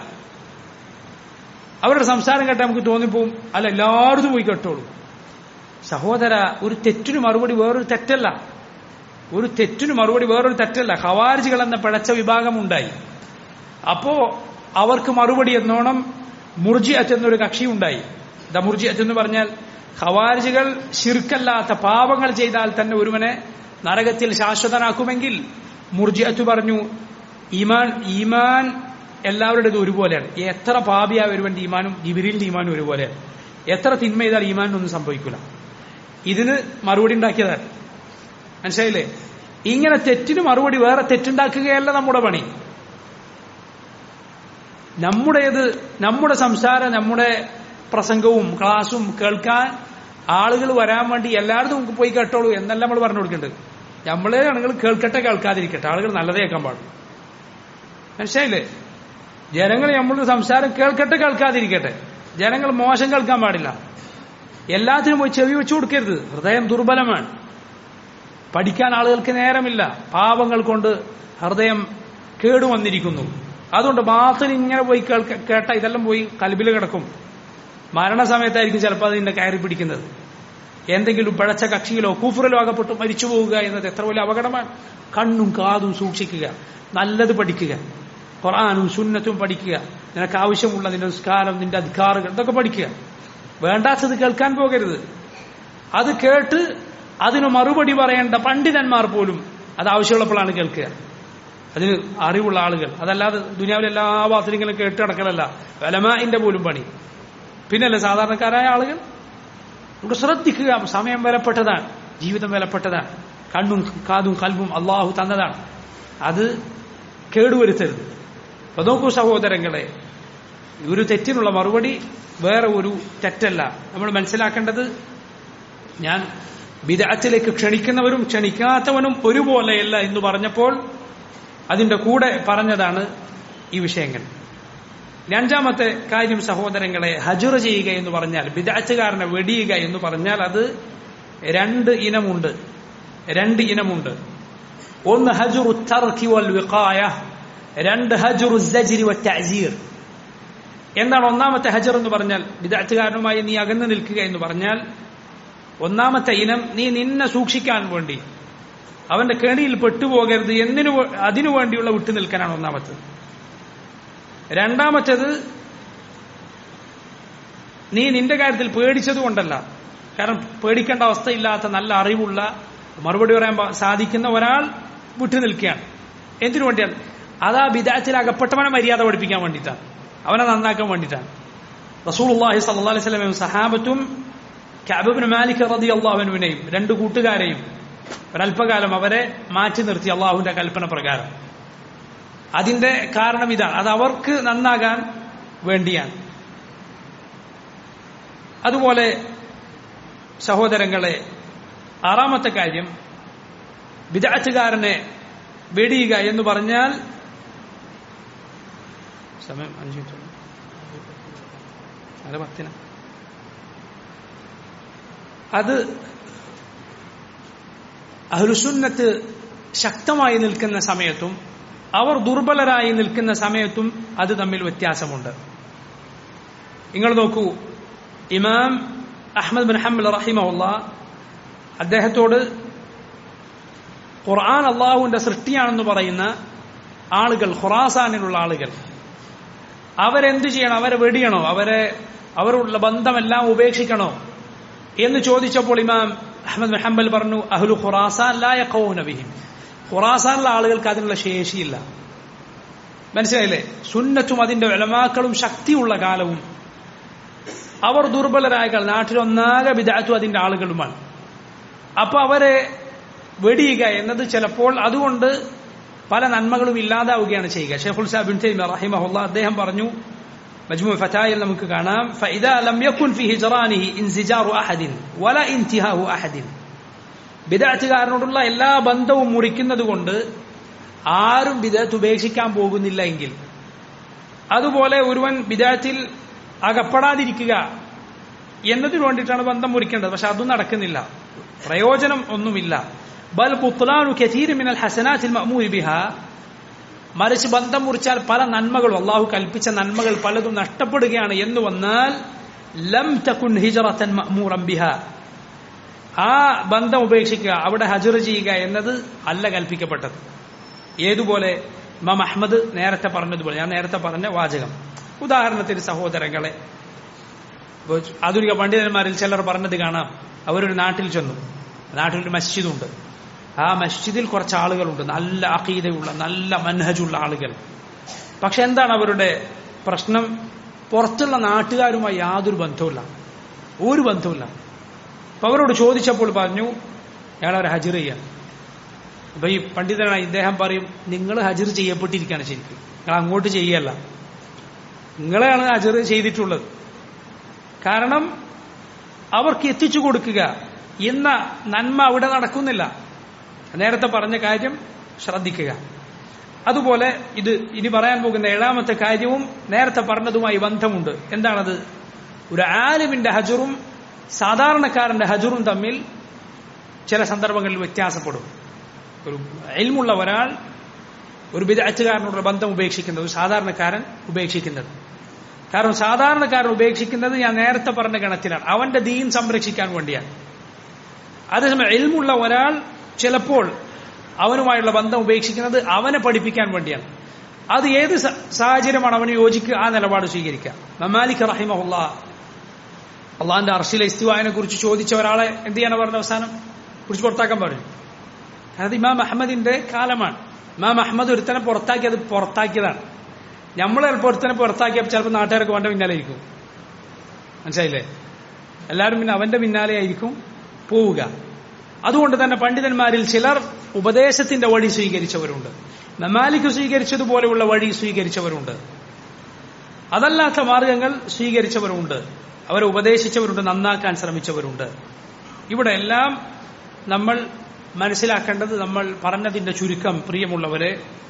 അവരുടെ സംസാരം കേട്ടാൽ നമുക്ക് തോന്നിപ്പോവും അല്ല എല്ലായിടത്തും പോയി കേട്ടോളൂ സഹോദര ഒരു തെറ്റിന് മറുപടി വേറൊരു തെറ്റല്ല ഒരു തെറ്റിന് മറുപടി വേറൊരു തെറ്റല്ല ഹവാരിജികൾ എന്ന പിഴച്ച വിഭാഗമുണ്ടായി അപ്പോ അവർക്ക് മറുപടി എന്നോണം മുർജിഅത്ത് എന്നൊരു കക്ഷി ഉണ്ടായി ദ മുർജിഅത്ത് എന്ന് പറഞ്ഞാൽ ഖവാരിജികൾ ശിർക്കല്ലാത്ത പാപങ്ങൾ ചെയ്താൽ തന്നെ ഒരുവനെ നരകത്തിൽ ശാശ്വതനാക്കുമെങ്കിൽ മുർജിഅത്ത് പറഞ്ഞു ഈമാൻ ഈമാൻ എല്ലാവരുടേതും ഒരുപോലെയാണ് എത്ര പാപിയായ ഒരുവന്റെ ഈമാനും ജിബിരിലിന്റെ ഈമാനും ഒരുപോലെയാണ് എത്ര തിന്മ ചെയ്താൽ ഈമാനൊന്നും സംഭവിക്കില്ല ഇതിന് മറുപടി ഉണ്ടാക്കിയതാണ് മനസ്സിലായില്ലേ ഇങ്ങനെ തെറ്റിന് മറുപടി വേറെ തെറ്റുണ്ടാക്കുകയല്ല നമ്മുടെ പണി നമ്മുടേത് നമ്മുടെ സംസാരം നമ്മുടെ പ്രസംഗവും ക്ലാസ്സും കേൾക്കാൻ ആളുകൾ വരാൻ വേണ്ടി എല്ലായിടത്തും നമുക്ക് പോയി കേട്ടോളൂ എന്നല്ല നമ്മൾ പറഞ്ഞു കൊടുക്കേണ്ടത് നമ്മളെ ആളുകൾ കേൾക്കട്ടെ കേൾക്കാതിരിക്കട്ടെ ആളുകൾ നല്ലതേ കേൾക്കാൻ പാടും മനസ്സിലായില്ലേ ജനങ്ങൾ നമ്മളുടെ സംസാരം കേൾക്കട്ടെ കേൾക്കാതിരിക്കട്ടെ ജനങ്ങൾ മോശം കേൾക്കാൻ പാടില്ല എല്ലാത്തിനും പോയി ചെവി വെച്ചു കൊടുക്കരുത് ഹൃദയം ദുർബലമാണ് പഠിക്കാൻ ആളുകൾക്ക് നേരമില്ല പാപങ്ങൾ കൊണ്ട് ഹൃദയം കേടുവന്നിരിക്കുന്നു അതുകൊണ്ട് ബാത്തിൽ ഇങ്ങനെ പോയി കേൾക്ക കേട്ട ഇതെല്ലാം പോയി കൽബിൽ കിടക്കും മരണസമയത്തായിരിക്കും ചിലപ്പോൾ അതിന്റെ കയറി പിടിക്കുന്നത് എന്തെങ്കിലും പഴച്ച കക്ഷിയിലോ കൂഫറിലോ അകപ്പെട്ട് മരിച്ചു പോവുക എന്നത് എത്ര വലിയ അപകടമാണ് കണ്ണും കാതും സൂക്ഷിക്കുക നല്ലത് പഠിക്കുക ഖുർആാനും സുന്നത്തും പഠിക്കുക നിനക്ക് ആവശ്യമുള്ള നിന്റെ നിസ്കാരം നിന്റെ അധികാറുകൾ ഇതൊക്കെ പഠിക്കുക വേണ്ടാത്തത് കേൾക്കാൻ പോകരുത് അത് കേട്ട് അതിന് മറുപടി പറയേണ്ട പണ്ഡിതന്മാർ പോലും അത് ആവശ്യമുള്ളപ്പോഴാണ് കേൾക്കുക അതിന് അറിവുള്ള ആളുകൾ അതല്ലാതെ ദുനിയാവിലെ എല്ലാ വാസനങ്ങളും കേട്ട് നടക്കലല്ല വലമാന്റെ പോലും പണി പിന്നല്ലേ സാധാരണക്കാരായ ആളുകൾ നമുക്ക് ശ്രദ്ധിക്കുക സമയം വിലപ്പെട്ടതാണ് ജീവിതം വിലപ്പെട്ടതാണ് കണ്ണും കാതും കൽബും അള്ളാഹു തന്നതാണ് അത് കേടുവരുത്തരുത് അപ്പൊ നോക്കൂ സഹോദരങ്ങളെ ഒരു തെറ്റിനുള്ള മറുപടി വേറെ ഒരു തെറ്റല്ല നമ്മൾ മനസ്സിലാക്കേണ്ടത് ഞാൻ വിദഗ്ധത്തിലേക്ക് ക്ഷണിക്കുന്നവരും ക്ഷണിക്കാത്തവനും ഒരുപോലെയല്ല എന്ന് പറഞ്ഞപ്പോൾ അതിന്റെ കൂടെ പറഞ്ഞതാണ് ഈ വിഷയങ്ങൾ രണ്ടാമത്തെ കാര്യം സഹോദരങ്ങളെ ഹജുറ ചെയ്യുക എന്ന് പറഞ്ഞാൽ വിദഗ്ധകാരനെ വെടിയുക എന്ന് പറഞ്ഞാൽ അത് രണ്ട് ഇനമുണ്ട് രണ്ട് ഇനമുണ്ട് ഒന്ന് ഹജുറു തർക്കി വൽ വിഖായ രണ്ട് ഹജുറു സജിരി വ തഅസീർ എന്താണ് ഒന്നാമത്തെ ഹജർ എന്ന് പറഞ്ഞാൽ വിദഗ്ധകാരനുമായി നീ അകന്നു നിൽക്കുക എന്ന് പറഞ്ഞാൽ ഒന്നാമത്തെ ഇനം നീ നിന്നെ സൂക്ഷിക്കാൻ വേണ്ടി അവന്റെ കെണിയിൽ പെട്ടുപോകരുത് എന്തിനു അതിനു വേണ്ടിയുള്ള വിട്ടു നിൽക്കാനാണ് ഒന്നാമത്തത് രണ്ടാമത്തേത് നീ നിന്റെ കാര്യത്തിൽ പേടിച്ചത് കൊണ്ടല്ല കാരണം പേടിക്കേണ്ട അവസ്ഥയില്ലാത്ത നല്ല അറിവുള്ള മറുപടി പറയാൻ സാധിക്കുന്ന ഒരാൾ വിട്ടു നിൽക്കുകയാണ് എന്തിനു വേണ്ടിയാണ് അതാ വിദാത്തിൽ അകപ്പെട്ടവനെ മര്യാദ പഠിപ്പിക്കാൻ വേണ്ടിയിട്ടാണ് അവനെ നന്നാക്കാൻ വേണ്ടിയിട്ടാണ് റസൂൽ അള്ളാഹി സല്ലാ അലൈഹി സ്വലമയും സഹാബത്തും കാബിബിന് മാലിക് റതി അള്ളാഹുവിനെയും രണ്ട് കൂട്ടുകാരെയും ഒരല്പകാലം അവരെ മാറ്റി നിർത്തി അള്ളാഹുവിന്റെ കൽപ്പന പ്രകാരം അതിന്റെ കാരണം ഇതാണ് അത് അവർക്ക് നന്നാകാൻ വേണ്ടിയാണ് അതുപോലെ സഹോദരങ്ങളെ ആറാമത്തെ കാര്യം വിദാറ്റുകാരനെ വെടിയുക എന്ന് പറഞ്ഞാൽ സമയം അഞ്ചു മിനിറ്റ് അത് പത്തിന് അത് അഹ്ലുസുന്നത്ത് ശക്തമായി നിൽക്കുന്ന സമയത്തും അവർ ദുർബലരായി നിൽക്കുന്ന സമയത്തും അത് തമ്മിൽ വ്യത്യാസമുണ്ട് നിങ്ങൾ നോക്കൂ ഇമാം അഹമ്മദ് ബിൻ ഹംബൽ റഹിമുള്ള അദ്ദേഹത്തോട് ഖുർആൻ അള്ളാഹുവിന്റെ സൃഷ്ടിയാണെന്ന് പറയുന്ന ആളുകൾ ഖുറാസാനിലുള്ള ആളുകൾ അവരെന്ത് ചെയ്യണം അവരെ വെടിയണോ അവരെ അവരുള്ള ബന്ധമെല്ലാം ഉപേക്ഷിക്കണോ എന്ന് ചോദിച്ചപ്പോൾ ഇമാം അഹമ്മദ് മെഹമ്പൽ പറഞ്ഞു അഹ്ലു ഖുറാസാൻ ലായക്കൗനബിഹിം ഖുറാസാനിലെ ആളുകൾക്ക് അതിനുള്ള ശേഷിയില്ല മനസ്സിലായില്ലേ സുന്നത്തും അതിന്റെ വിലമാക്കളും ശക്തിയുള്ള കാലവും അവർ ദുർബലരായ കാലം നാട്ടിലൊന്നാകെ വിദാറ്റും അതിന്റെ ആളുകളുമാണ് അപ്പൊ അവരെ വെടിയുക എന്നത് ചിലപ്പോൾ അതുകൊണ്ട് പല നന്മകളും ഇല്ലാതാവുകയാണ് ചെയ്യുക ഷെയ്ഖുൽ സാബിൻ തൈമ റഹിമഹുല്ല അദ്ദേഹം പറഞ്ഞു മജ്മു ഫതായിൽ നമുക്ക് കാണാം فإذا لم يكن في هجرانه انزجار أحد ولا انتهاء أحد ബിദഅത്തുകാരനോടുള്ള എല്ലാ ബന്ധവും മുറിക്കുന്നത് കൊണ്ട് ആരും ബിദഅത്ത് ഉപേക്ഷിക്കാൻ പോകുന്നില്ല എങ്കിൽ അതുപോലെ ഒരുവൻ ബിദഅത്തിൽ അകപ്പെടാതിരിക്കുക എന്നതിനു വേണ്ടിയിട്ടാണ് ബന്ധം മുറിക്കേണ്ടത് പക്ഷെ അതും നടക്കുന്നില്ല പ്രയോജനം ഒന്നുമില്ല ബൽ പുത്ലാനു കഥീർ മിനൽ ഹസനാത്തിൽ മഅ്മൂരി ബിഹ മറിച്ച് ബന്ധം മുറിച്ചാൽ പല നന്മകളും അള്ളാഹു കൽപ്പിച്ച നന്മകൾ പലതും നഷ്ടപ്പെടുകയാണ് എന്ന് വന്നാൽ ലം തകുൻ ഹിജറത്തൻ മഅ്മൂറൻ ബിഹ ആ ബന്ധം ഉപേക്ഷിക്കുക അവിടെ ഹജർ ചെയ്യുക എന്നത് അല്ല കൽപ്പിക്കപ്പെട്ടത് ഏതുപോലെ ഇമാം അഹമ്മദ് നേരത്തെ പറഞ്ഞതുപോലെ ഞാൻ നേരത്തെ പറഞ്ഞ വാചകം ഉദാഹരണത്തിന് സഹോദരങ്ങളെ ആധുനിക പണ്ഡിതന്മാരിൽ ചിലർ പറഞ്ഞത് കാണാം അവരൊരു നാട്ടിൽ ചെന്നു നാട്ടിലൊരു മസ്ജിദുണ്ട് ആ മസ്ജിദിൽ കുറച്ച് ആളുകളുണ്ട് നല്ല അഖീദയുള്ള നല്ല മൻഹജുള്ള ആളുകൾ പക്ഷെ എന്താണ് അവരുടെ പ്രശ്നം പുറത്തുള്ള നാട്ടുകാരുമായി യാതൊരു ബന്ധവുമില്ല ഒരു ബന്ധവുമില്ല അപ്പൊ അവരോട് ചോദിച്ചപ്പോൾ പറഞ്ഞു ഞങ്ങൾ അവർ ഹജിർ ചെയ്യാൻ അപ്പൊ ഈ പണ്ഡിതനായി ഇദ്ദേഹം പറയും നിങ്ങൾ ഹജിർ ചെയ്യപ്പെട്ടിരിക്കുകയാണ് ശരിക്കും നിങ്ങൾ അങ്ങോട്ട് ചെയ്യല്ല നിങ്ങളെയാണ് ഹജിർ ചെയ്തിട്ടുള്ളത് കാരണം അവർക്ക് എത്തിച്ചു കൊടുക്കുക എന്ന നന്മ അവിടെ നടക്കുന്നില്ല നേരത്തെ പറഞ്ഞ കാര്യം ശ്രദ്ധിക്കുക അതുപോലെ ഇത് ഇനി പറയാൻ പോകുന്ന ഏഴാമത്തെ കാര്യവും നേരത്തെ പറഞ്ഞതുമായി ബന്ധമുണ്ട് എന്താണത് ഒരു ആലിമിന്റെ ഹജറും സാധാരണക്കാരന്റെ ഹജറും തമ്മിൽ ചില സന്ദർഭങ്ങളിൽ വ്യത്യാസപ്പെടും ഒരു എൽമുള്ള ഒരാൾ ഒരു വിദഗ്ധകാരനോടുള്ള ബന്ധം ഉപേക്ഷിക്കുന്നത് ഒരു സാധാരണക്കാരൻ ഉപേക്ഷിക്കുന്നത് കാരണം സാധാരണക്കാരൻ ഉപേക്ഷിക്കുന്നത് ഞാൻ നേരത്തെ പറഞ്ഞ ഗണത്തിലാണ് അവന്റെ ദീൻ സംരക്ഷിക്കാൻ വേണ്ടിയാണ് അതേസമയം എൽമുള്ള ഒരാൾ ചിലപ്പോൾ അവനുമായുള്ള ബന്ധം ഉപേക്ഷിക്കുന്നത് അവനെ പഠിപ്പിക്കാൻ വേണ്ടിയാണ് അത് ഏത് സ- സാഹചര്യമാണ് അവന് യോജിക്കുക ആ നിലപാട് സ്വീകരിക്കുക മമാലിക് റഹിമഹുല്ല അള്ളാഹിന്റെ അർഷിലെ ഇസ്തിവായനെ കുറിച്ച് ചോദിച്ച ഒരാളെ എന്ത് ചെയ്യാനാ പറഞ്ഞ അവസാനം കുറിച്ച് പുറത്താക്കാൻ പറഞ്ഞു അത് ഇമാം അഹമ്മദിന്റെ കാലമാണ് ഇമാം അഹമ്മദ് ഒരുത്തനെ പുറത്താക്കി അത് പുറത്താക്കിയതാണ് നമ്മൾ ചിലപ്പോൾ ഒരുത്തനെ പുറത്താക്കിയപ്പോൾ ചിലപ്പോൾ നാട്ടുകാരൊക്കെ അവന്റെ പിന്നാലെ ഇരിക്കും മനസ്സിലായില്ലേ എല്ലാവരും പിന്നെ അവന്റെ പിന്നാലെ ആയിരിക്കും പോവുക അതുകൊണ്ട് തന്നെ പണ്ഡിതന്മാരിൽ ചിലർ ഉപദേശത്തിന്റെ വഴി സ്വീകരിച്ചവരുണ്ട് മമാലിക്ക് സ്വീകരിച്ചതുപോലെയുള്ള വഴി സ്വീകരിച്ചവരുണ്ട് അതല്ലാത്ത മാർഗങ്ങൾ സ്വീകരിച്ചവരുണ്ട് അവരെ ഉപദേശിച്ചവരുണ്ട് നന്നാക്കാൻ ശ്രമിച്ചവരുണ്ട് ഇവിടെ എല്ലാം നമ്മൾ മനസ്സിലാക്കേണ്ടത് നമ്മൾ പറഞ്ഞതിന്റെ ചുരുക്കം പ്രിയമുള്ളവരെ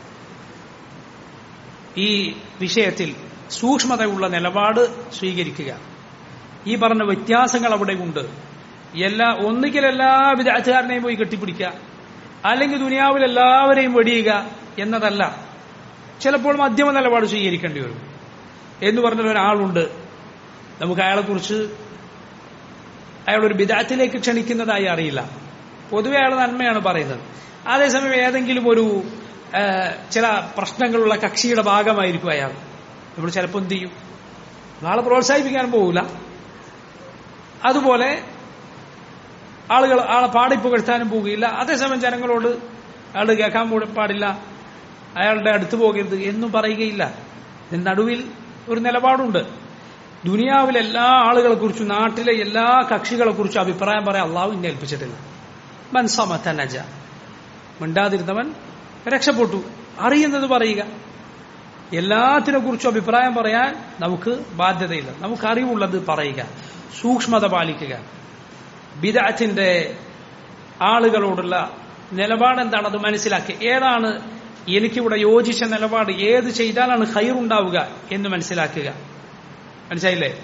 ഈ വിഷയത്തിൽ സൂക്ഷ്മതയുള്ള നിലപാട് സ്വീകരിക്കുക ഈ പറഞ്ഞ വ്യത്യാസങ്ങൾ അവിടെ ഉണ്ട് എല്ലാ ഒന്നുകിൽ എല്ലാ വിദ്യാർത്ഥികാരനെയും പോയി കെട്ടിപ്പിടിക്കുക അല്ലെങ്കിൽ ദുനിയാവിൽ എല്ലാവരെയും വെടിയുക എന്നതല്ല ചിലപ്പോൾ മധ്യമ നിലപാട് സ്വീകരിക്കേണ്ടി വരും എന്ന് പറഞ്ഞ ഒരാളുണ്ട് നമുക്ക് അയാളെക്കുറിച്ച് അയാളൊരു വിദാത്തിലേക്ക് ക്ഷണിക്കുന്നതായി അറിയില്ല പൊതുവെ അയാൾ നന്മയാണ് പറയുന്നത് അതേസമയം ഏതെങ്കിലും ഒരു ആ, ചില പ്രശ്നങ്ങളുള്ള കക്ഷിയുടെ ഭാഗമായിരിക്കും അയാൾ നമ്മൾ ചിലപ്പോൾ എന്ത് ചെയ്യും ആളെ പ്രോത്സാഹിപ്പിക്കാൻ പോകില്ല അതുപോലെ ആളുകൾ ആളെ പാടി പുകഴ്ത്താനും പോവുകയില്ല അതേസമയം ജനങ്ങളോട് അയാൾ കേൾക്കാൻ പോ- പാടില്ല അയാളുടെ അടുത്ത് പോകരുത് എന്നും പറയുകയില്ല ഇതിന് നടുവിൽ ഒരു നിലപാടുണ്ട് ദുനിയാവിലെ എല്ലാ ആളുകളെ കുറിച്ചും നാട്ടിലെ എല്ലാ കക്ഷികളെ കുറിച്ചും അഭിപ്രായം പറയാൻ അള്ളാഹു ഇന്നെ ഏൽപ്പിച്ചിട്ടില്ല മൻസമത്ത നജ മിണ്ടാതിരുന്നവൻ രക്ഷപ്പെട്ടു അറിയുന്നത് പറയുക എല്ലാത്തിനെ കുറിച്ചും അഭിപ്രായം പറയാൻ നമുക്ക് ബാധ്യതയില്ല നമുക്ക് അറിവുള്ളത് പറയുക സൂക്ഷ്മത പാലിക്കുക ബിദഅത്തിന്റെ ആളുകളോടുള്ള നിലപാട് എന്താണത് മനസ്സിലാക്കി ഏതാണ് എനിക്കിവിടെ യോജിച്ച നിലപാട് ഏത് ചെയ്താലാണ് ഹൈറുണ്ടാവുക എന്ന് മനസ്സിലാക്കുക മനസ്സിലായില്ലേ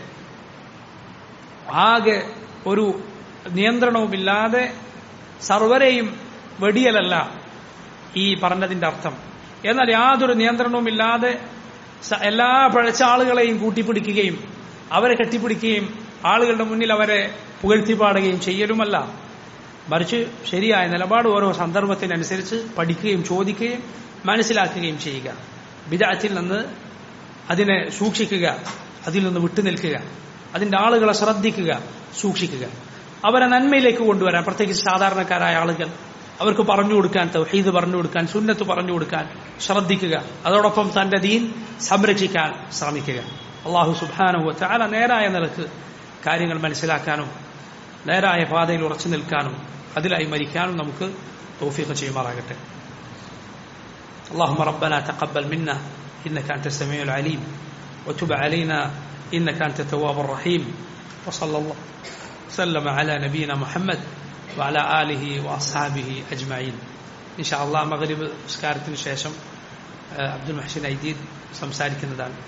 ആകെ ഒരു നിയന്ത്രണവുമില്ലാതെ സർവരെയും വെടിയലല്ല ഈ പറഞ്ഞതിന്റെ അർത്ഥം എന്നാൽ യാതൊരു നിയന്ത്രണവുമില്ലാതെ സ- എല്ലാ പഴച്ച ആളുകളെയും കൂട്ടിപ്പിടിക്കുകയും അവരെ കെട്ടിപ്പിടിക്കുകയും ആളുകളുടെ മുന്നിൽ അവരെ പുകഴ്ത്തിപ്പാടുകയും ചെയ്യലുമല്ല മറിച്ച് ശരിയായ നിലപാട് ഓരോ സന്ദർഭത്തിനനുസരിച്ച് പഠിക്കുകയും ചോദിക്കുകയും മനസ്സിലാക്കുകയും ചെയ്യുക വിദാത്തിൽ നിന്ന് അതിനെ സൂക്ഷിക്കുക അതിൽ നിന്ന് വിട്ടുനിൽക്കുക അതിന്റെ ആളുകളെ ശ്രദ്ധിക്കുക സൂക്ഷിക്കുക അവരെ നന്മയിലേക്ക് കൊണ്ടുവരാൻ പ്രത്യേകിച്ച് സാധാരണക്കാരായ ആളുകൾ അവർക്ക് പറഞ്ഞു കൊടുക്കാൻ തൗഹീദ് പറഞ്ഞു കൊടുക്കാൻ സുന്നത്ത് പറഞ്ഞു കൊടുക്കാൻ ശ്രദ്ധിക്കുക അതോടൊപ്പം തന്റെ ദീൻ സംരക്ഷിക്കാൻ ശ്രമിക്കുക അള്ളാഹു സുബാനുഭവ ചാല നേരായ നിലക്ക് കാര്യങ്ങൾ മനസ്സിലാക്കാനും നേരായ പാതയിൽ ഉറച്ചു നിൽക്കാനും അതിലായി മരിക്കാനും നമുക്ക് തോഫീഖ് ചെയ്യുമാറാകട്ടെ اللهم ربنا تقبل منا إنك أنت السميع العليم وتب علينا إنك أنت التواب الرحيم وصلى الله وسلم على نبينا محمد وعلى آله وأصحابه أجمعين إن شاء الله مغرب سكارتين شاشم عبد المحسن أيديد സംസാരിക്കുന്നതാണ്